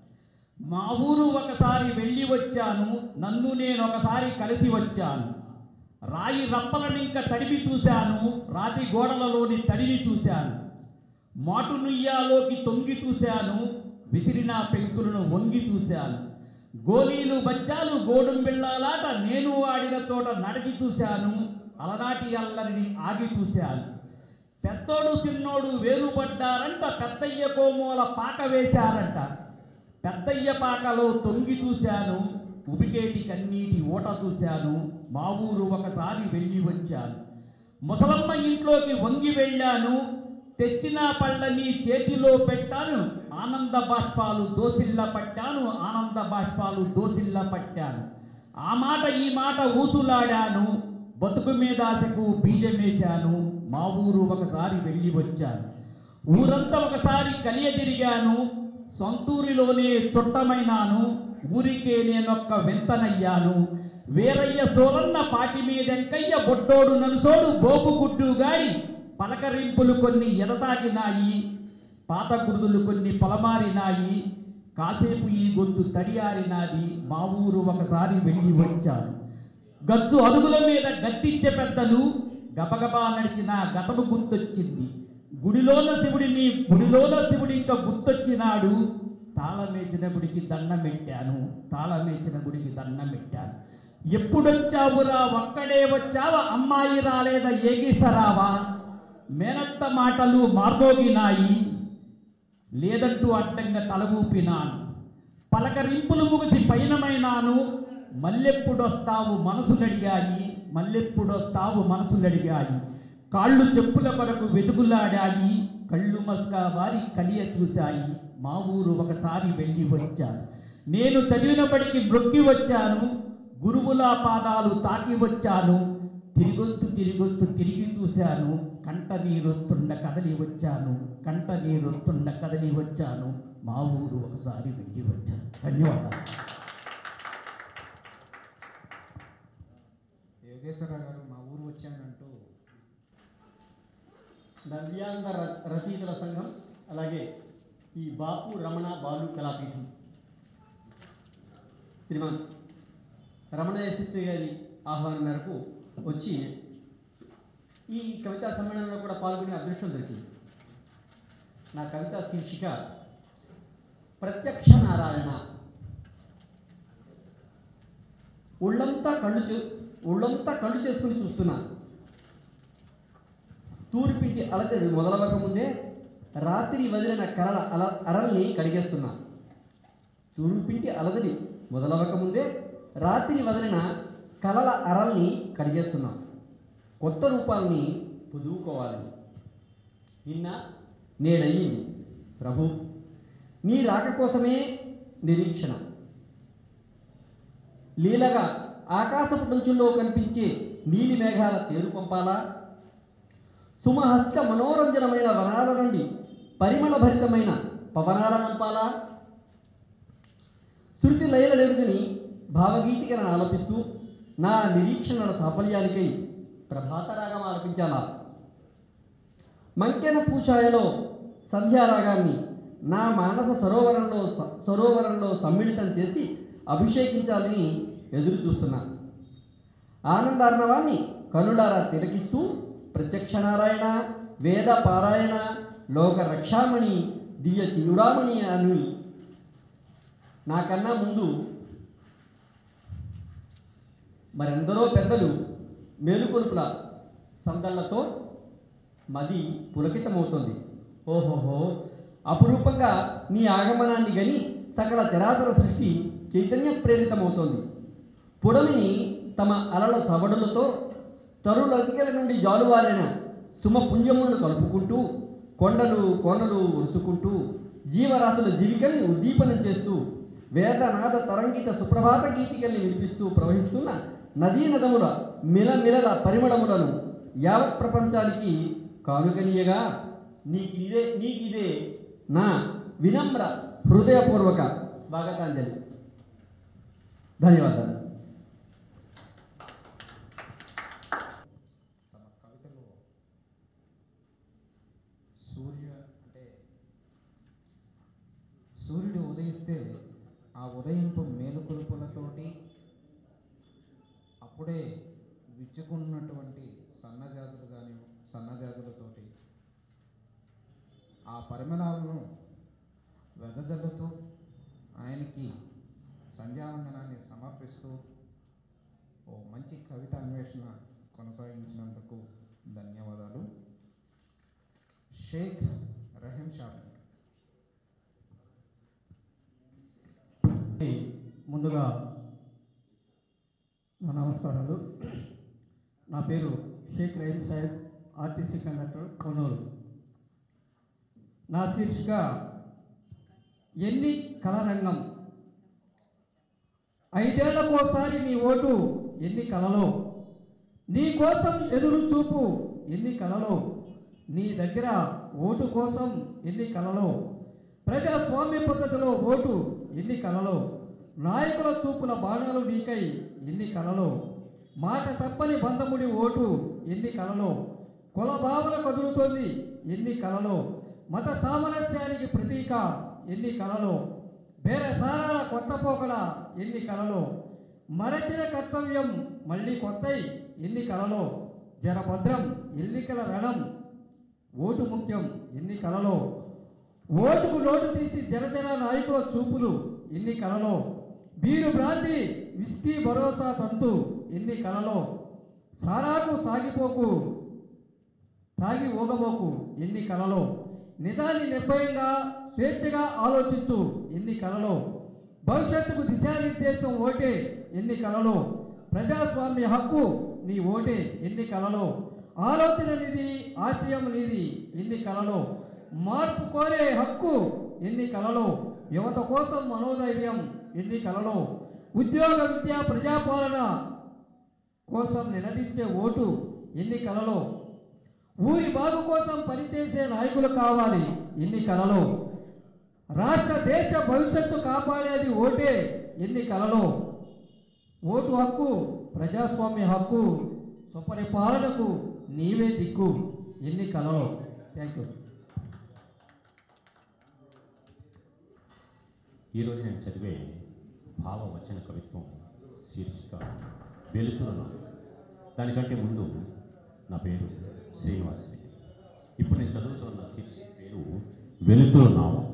మా ఊరు ఒకసారి వెళ్ళి వచ్చాను నన్ను నేను ఒకసారి కలిసి వచ్చాను రాయి రప్పలనింక తడివి చూశాను రాతి గోడలలోని తడిని చూశాను మాటు నుయ్యాలోకి తొంగి చూశాను విసిరిన పెంకులను వంగి చూశాను గోలీలు బచ్చాలు గోడుం బిళ్ళాలాట నేను ఆడిన చోట నడిచి చూశాను అలనాటి అల్లరిని ఆగి చూశాను పెద్దోడు చిన్నోడు వేరుపడ్డారంట పెద్దయ్య కోమూల పాక వేశారంట పెద్దయ్య పాకలో తొంగి చూశాను ఉబికేటి కన్నీటి ఓట చూశాను మా ఊరు ఒకసారి వెళ్ళి వచ్చాను ముసలమ్మ ఇంట్లోకి వంగి వెళ్ళాను తెచ్చిన పళ్ళని చేతిలో పెట్టాను ఆనంద బాష్పాలు దోసిల్ల పట్టాను ఆనంద బాష్పాలు దోసిల్ల పట్టాను ఆ మాట ఈ మాట ఊసులాడాను బతుకు మీద ఆశకు బీజమేశాను మా ఊరు ఒకసారి వెళ్ళి వచ్చాను ఊరంతా ఒకసారి కలియ తిరిగాను సొంతూరిలోనే చుట్టమైనాను ఊరికే నేనొక్క వింతనయ్యాను వీరయ్య సోరన్న పాటి మీదెంకయ్య బొట్టోడు నలుసోడు బోపుగుడ్డు గాడి పలకరింపులు కొన్ని ఎడతాకినాయి పాత గుర్దులు కొన్ని పొలమారినాయి కాసేపు ఈ గొంతు తడియారినాది మా ఊరు ఒకసారి వెళ్ళి వచ్చాను గచ్చు అరుగుల మీద గద్దించే పెద్దలు గబగబా నడిచిన గతము గుర్తొచ్చింది గుడిలోన శివుడిని గుడిలోన శివుడి ఇంకా గుర్తొచ్చినాడు తాళమేసిన గుడికి దండం పెట్టాను తాళమేసిన గుడికి దండం పెట్టాను ఎప్పుడొచ్చావురా ఒక్కడే వచ్చావా అమ్మాయి రాలేదా ఏగిసరావా మేనత్త మాటలు మార్గోగినాయి లేదంటూ అడ్డంగా తల ఊపినాను పలకరింపులు ముగిసి పయనమైనాను మల్లెప్పుడొస్తావు మనసులడిగాయి మల్లెప్పుడొస్తావు మనసులడిగాయి కాళ్ళు చెప్పుల కొరకు వెతుకులాడాయి కళ్ళు మస్కా వారి కలియ చూశాయి మా ఊరు ఒకసారి వెళ్ళి వచ్చాను నేను చదివినప్పటికీ మ్రొక్కి వచ్చాను గురువుల పాదాలు తాకి వచ్చాను తిరిగొస్తూ తిరిగొస్తూ తిరిగి చూశాను కంట నీరొస్తుండ కదలి వచ్చాను కంట నీరొస్తుండ కదలి వచ్చాను మా ఊరు ఒకసారి వెళ్ళి వచ్చాను ధన్యవాదాలు యోగేశ్వరరావు గారు మా ఊరు వచ్చానంటూ నవ్యాంగ ర- రచయితల సంఘం అలాగే ఈ బాపు రమణ బాలు కళాపీఠం శ్రీమాన్ రమణ యశస్వి గారి ఆహ్వానం మేరకు వచ్చి ఈ కవితా సమ్మేళనంలో కూడా పాల్గొనే అదృష్టం దొరికింది నా కవిత శీర్షిక ప్రత్యక్ష నారాయణ ఒళ్ళంతా కళ్ళు చూ ఒళ్ళంతా కళ్ళు చేసుకుని చూస్తున్నాను తూర్పింటి అలజడి మొదలవక ముందే రాత్రి వదిలిన కరల అల అరల్ని కడిగేస్తున్నా తూర్పింటి అలజడి మొదలవక ముందే రాత్రి వదిలిన కలల అరల్ని కడిగేస్తున్నా కొత్త రూపాలని పొదువుకోవాలని నిన్న నేడయ్యింది ప్రభు నీ రాక కోసమే నిరీక్షణ లీలగా ఆకాశపు డంచుల్లో కనిపించే నీలి మేఘాల తేరు పంపాలా సుమహస్య మనోరంజనమైన వనాల నుండి పరిమళభరితమైన పవనాల మంపాలా శృతి లయలెరుగుని భావగీతికలను ఆలపిస్తూ నా నిరీక్షణల సాఫల్యానికై ప్రభాత రాగం ఆలపించాలా మంకెన పూఛాయలో సంధ్యారాగాన్ని నా మానస సరోవరంలో స- సరోవరంలో సమ్మిళితం చేసి అభిషేకించాలని ఎదురు చూస్తున్నాను ఆనందార్ణవాన్ని కనులారా తిలకిస్తూ ప్రత్యక్ష నారాయణ వేద పారాయణ లోక రక్షామణి దివ్య చిరుడామణి అని నాకన్నా ముందు మరెందరో పెద్దలు మేలుకొలుపుల సందళ్లతో మది పులకితమవుతుంది ఓహోహో అపురూపంగా నీ ఆగమనాన్ని గని సకల చరాచర సృష్టి చైతన్య ప్రేరితమవుతోంది పుడమిని తమ అలల సవడులతో తరులతికల నుండి జాలువారిన సుమపుంజములను కలుపుకుంటూ కొండలు కోనలు ఉరుసుకుంటూ జీవరాశుల జీవికల్ని ఉద్దీపనం చేస్తూ వేదనాద తరంగిత సుప్రభాత గీతికల్ని వినిపిస్తూ ప్రవహిస్తున్న నదీ నదముల మిలమిలల పరిమళములను యావత్ ప్రపంచానికి కానుకనీయగా నీకిదే నీకిదే నా వినమ్ర హృదయపూర్వక స్వాగతాంజలి ధన్యవాదాలు తమ కవితలో సూర్య అంటే సూర్యుడు ఉదయిస్తే ఆ ఉదయింపు మేలుకొలుపులతోటి అప్పుడే విచ్చుకున్నటువంటి సన్నజాతులు కానీ సన్నజాతులతోటి ఆ పరిమళాలను వెదజల్లుతూ ఆయనకి సంధ్యావందనాన్ని సమర్పిస్తూ ఓ మంచి కవిత అన్వేషణ కొనసాగించినందుకు ధన్యవాదాలు షేక్ రహీం షాఫీ ముందుగా నా నమస్కారాలు నా పేరు షేక్ రహీం సాహెబ్ ఆర్టీసీ కండక్టర్ కొనూరు నా శీర్షిక ఎన్ని కళరంగం ఐదేళ్లకోసారి నీ ఓటు ఎన్ని కలలో నీ కోసం ఎదురు చూపు ఎన్ని కలలో నీ దగ్గర ఓటు కోసం ఎన్ని కలలో ప్రజాస్వామ్య పద్ధతిలో ఓటు ఎన్ని కలలో నాయకుల చూపుల బాణాలు నీకై ఎన్ని కలలో మాట తప్పని బంధముడి ఓటు ఎన్ని కలలో కుల భావన కదులుతోంది ఎన్ని కలలో మత సామరస్యానికి ప్రతీక ఎన్ని కలలో బేరసారాల కొత్త పోకడ ఎన్ని కలలో మరచిన కర్తవ్యం మళ్ళీ కొత్తై ఎన్ని కలలో జరభద్రం ఎన్నికల రణం ఓటు ముఖ్యం ఎన్ని కలలో ఓటుకు లోటు తీసి జనజన నాయకుల చూపులు ఎన్ని కలలో బీరు భ్రాంతి విస్కీ భరోసా తంతు ఎన్ని కలలో సారాకు సాగిపోకు తాగి ఊగబోకు ఎన్ని కలలో నిజాన్ని నిర్భయంగా స్వేచ్ఛగా ఆలోచించు ఎన్ని కలలో భవిష్యత్తుకు దిశానిర్దేశం ఓటే ఎన్ని కలలో ప్రజాస్వామ్య హక్కు నీ ఓటే ఎన్ని కలలో ఆలోచన నిధి ఆశయం నీది ఎన్ని కలలో మార్పు కోరే హక్కు ఎన్ని కలలో యువత కోసం మనోధైర్యం ఎన్ని కలలో ఉద్యోగ విద్య ప్రజాపాలన కోసం నినదించే ఓటు ఎన్ని కలలో ఊరి బాగు కోసం పనిచేసే నాయకులు కావాలి ఎన్ని కలలో రాష్ట్ర దేశ భవిష్యత్తు కాపాడేది ఓటే ఎన్ని కలలో ఓటు హక్కు ప్రజాస్వామ్య హక్కు సుపరిపాలనకు నీవే దిక్కు ఎన్ని కలలో థ్యాంక్ యూ ఈరోజు నేను చదివే భావవచన కవిత్వం శీర్షిక వెలుతురును దానికంటే ముందు నా పేరు శ్రీనివాస్ ఇప్పుడు నేను చదువుతున్న శీర్షిక పేరు వెలుతురు నావం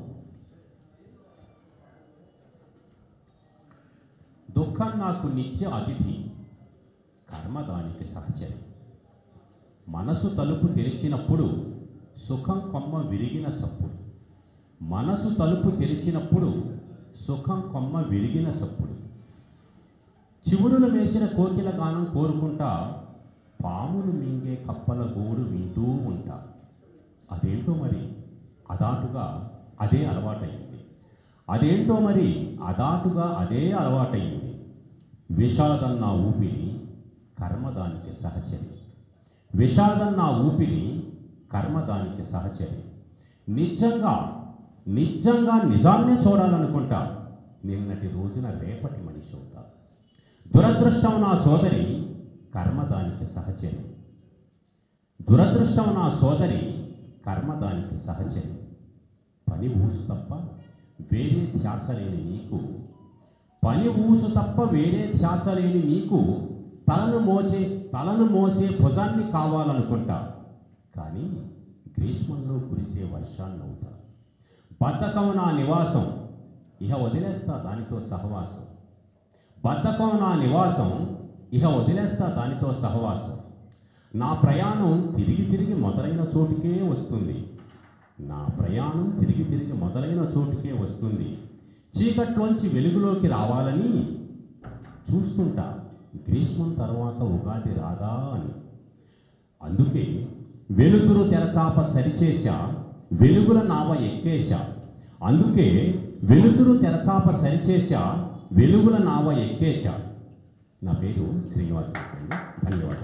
దుఃఖం నాకు నిత్య అతిథి కర్మ దానికి సహచరి మనసు తలుపు తెరిచినప్పుడు సుఖం కొమ్మ విరిగిన చప్పుడు మనసు తలుపు తెరిచినప్పుడు సుఖం కొమ్మ విరిగిన చప్పుడు చివురులు వేసిన కోకిల గానం కోరుకుంటా పాములు మింగే కప్పల గోడు వింటూ ఉంటా అదేంటో మరి అదాటుగా అదే అలవాటైంది అదేంటో మరి అదాటుగా అదే అలవాటైంది విషాదం నా ఊపిరి కర్మ దానికి సహచరి విషాదం నా ఊపిరి కర్మ దానికి సహచరి నిజంగా నిజంగా నిజాన్నే చూడాలనుకుంటా నిన్నటి రోజున రేపటి మనిషి అవుతా దురదృష్టం నా సోదరి కర్మ దానికి సహచరి దురదృష్టం నా సోదరి కర్మ దానికి సహచరి పని ఊసు తప్ప వేరే ధ్యాస లేని నీకు పని ఊసు తప్ప వేరే ధ్యాస లేని నీకు తలను మోసే తలను మోసే భుజాన్ని కావాలనుకుంటా కానీ గ్రీష్మంలో కురిసే వర్షాన్ని అవుతా బద్ధకం నా నివాసం ఇహ వదిలేస్తా దానితో సహవాసం బద్ధకం నా నివాసం ఇహ వదిలేస్తా దానితో సహవాసం నా ప్రయాణం తిరిగి తిరిగి మొదలైన చోటుకే వస్తుంది నా ప్రయాణం తిరిగి తిరిగి మొదలైన చోటుకే వస్తుంది చీకట్లోంచి వెలుగులోకి రావాలని చూస్తుంటా గ్రీష్మం తర్వాత ఉగాది రాదా అని అందుకే వెలుతురు తెరచాప సరిచేశా వెలుగుల నావ ఎక్కేశా అందుకే వెలుతురు తెరచాప సరిచేశా వెలుగుల నావ ఎక్కేశా నా పేరు శ్రీనివాస్ అండి ధన్యవాదాలు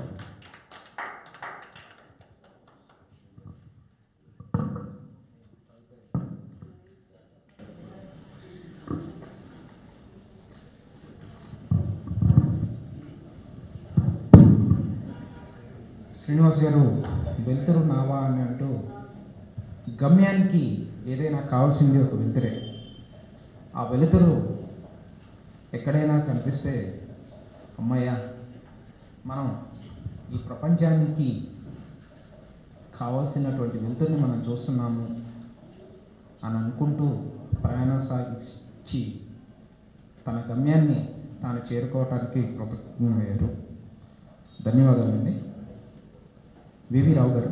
శ్రీనివాస్ గారు వెలుతురు నావా అని అంటూ గమ్యానికి ఏదైనా కావాల్సింది ఒక వెలుతురే ఆ వెలుతురు ఎక్కడైనా కనిపిస్తే అమ్మయ్య మనం ఈ ప్రపంచానికి కావాల్సినటువంటి వెలుతురిని మనం చూస్తున్నాము అని అనుకుంటూ ప్రయాణం సాగించి తన గమ్యాన్ని తాను చేరుకోవటానికి కృతజ్ఞమయ్యారు ధన్యవాదాలండి వివి రావు గారు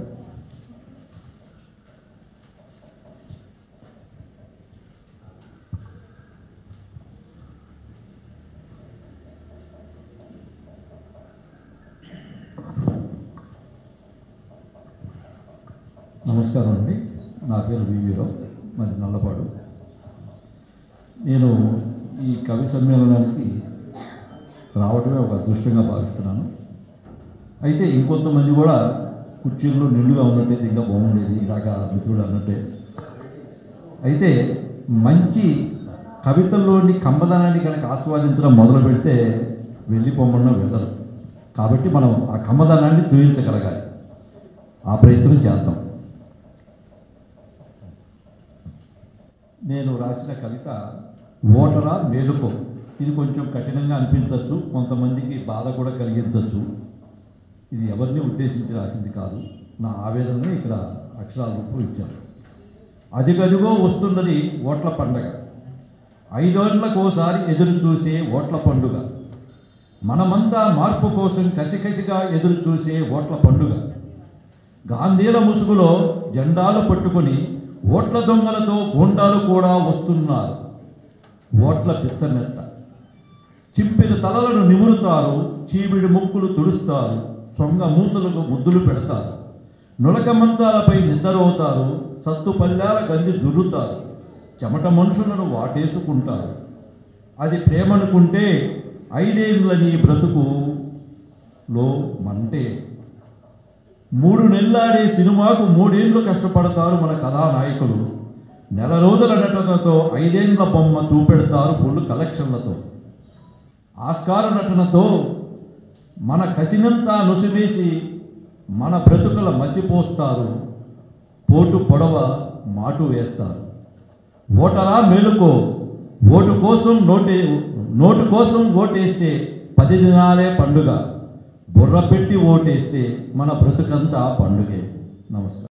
నమస్కారం అండి నా పేరు వివిరావు మాది నల్లపాడు నేను ఈ కవి సమ్మేళనానికి రావడమే ఒక అదృష్టంగా భావిస్తున్నాను అయితే ఇంకొంతమంది కూడా కుర్చీల్లో నిండుగా ఉన్నట్టయితే ఇంకా బాగుండేది ఇలాగ మిత్రుడు అన్నట్టే అయితే మంచి కవితల్లోని కమ్మదనాన్ని కనుక ఆస్వాదించడం మొదలు పెడితే వెళ్ళిపోమన్నా వెళ్ళరు కాబట్టి మనం ఆ కమ్మదనాన్ని చూపించగలగాలి ఆ ప్రయత్నం చేద్దాం నేను రాసిన కవిత ఓటరా మేలుకో ఇది కొంచెం కఠినంగా అనిపించవచ్చు కొంతమందికి బాధ కూడా కలిగించవచ్చు ఇది ఎవరిని ఉద్దేశించి రాసింది కాదు నా ఆవేదనని ఇక్కడ అక్షరాల రూపంలో ఇచ్చాను అదిగదిగో వస్తున్నది ఓట్ల పండగ ఐదేళ్లకోసారి ఎదురు చూసే ఓట్ల పండుగ మనమంతా మార్పు కోసం కసికసిగా ఎదురు చూసే ఓట్ల పండుగ గాంధీల ముసుగులో జెండాలు పట్టుకొని ఓట్ల దొంగలతో గూండాలు కూడా వస్తున్నారు ఓట్ల పిచ్చమెత్త చింపిన తలలను నిమురుతారు చీమిడి ముక్కులు తుడుస్తారు సొంగ మూతలకు ముద్దులు పెడతారు నులక మంచాలపై నిద్రవుతారు సత్తు పల్లాల గంజి దుర్రుతారు చెమట మనుషులను వాటేసుకుంటారు అది ప్రేమనుకుంటే ఐదేళ్ల నీ బ్రతుకు లో మంటే మూడు నెల్లాడే సినిమాకు మూడేళ్లు కష్టపడతారు మన కథానాయకులు నెల రోజుల నటనతో ఐదేళ్ల బొమ్మ చూపెడతారు ఫుల్ కలెక్షన్లతో ఆస్కార నటనతో మన కసినంతా నుసివేసి మన బ్రతుకుల మసిపోస్తారు పోటు పొడవ మాటు వేస్తారు ఓటరా మేలుకో ఓటు కోసం నోటే నోటు కోసం ఓటేస్తే పది దినాలే పండుగ బుర్ర పెట్టి ఓటేస్తే మన బ్రతుకంతా పండుగే నమస్కారం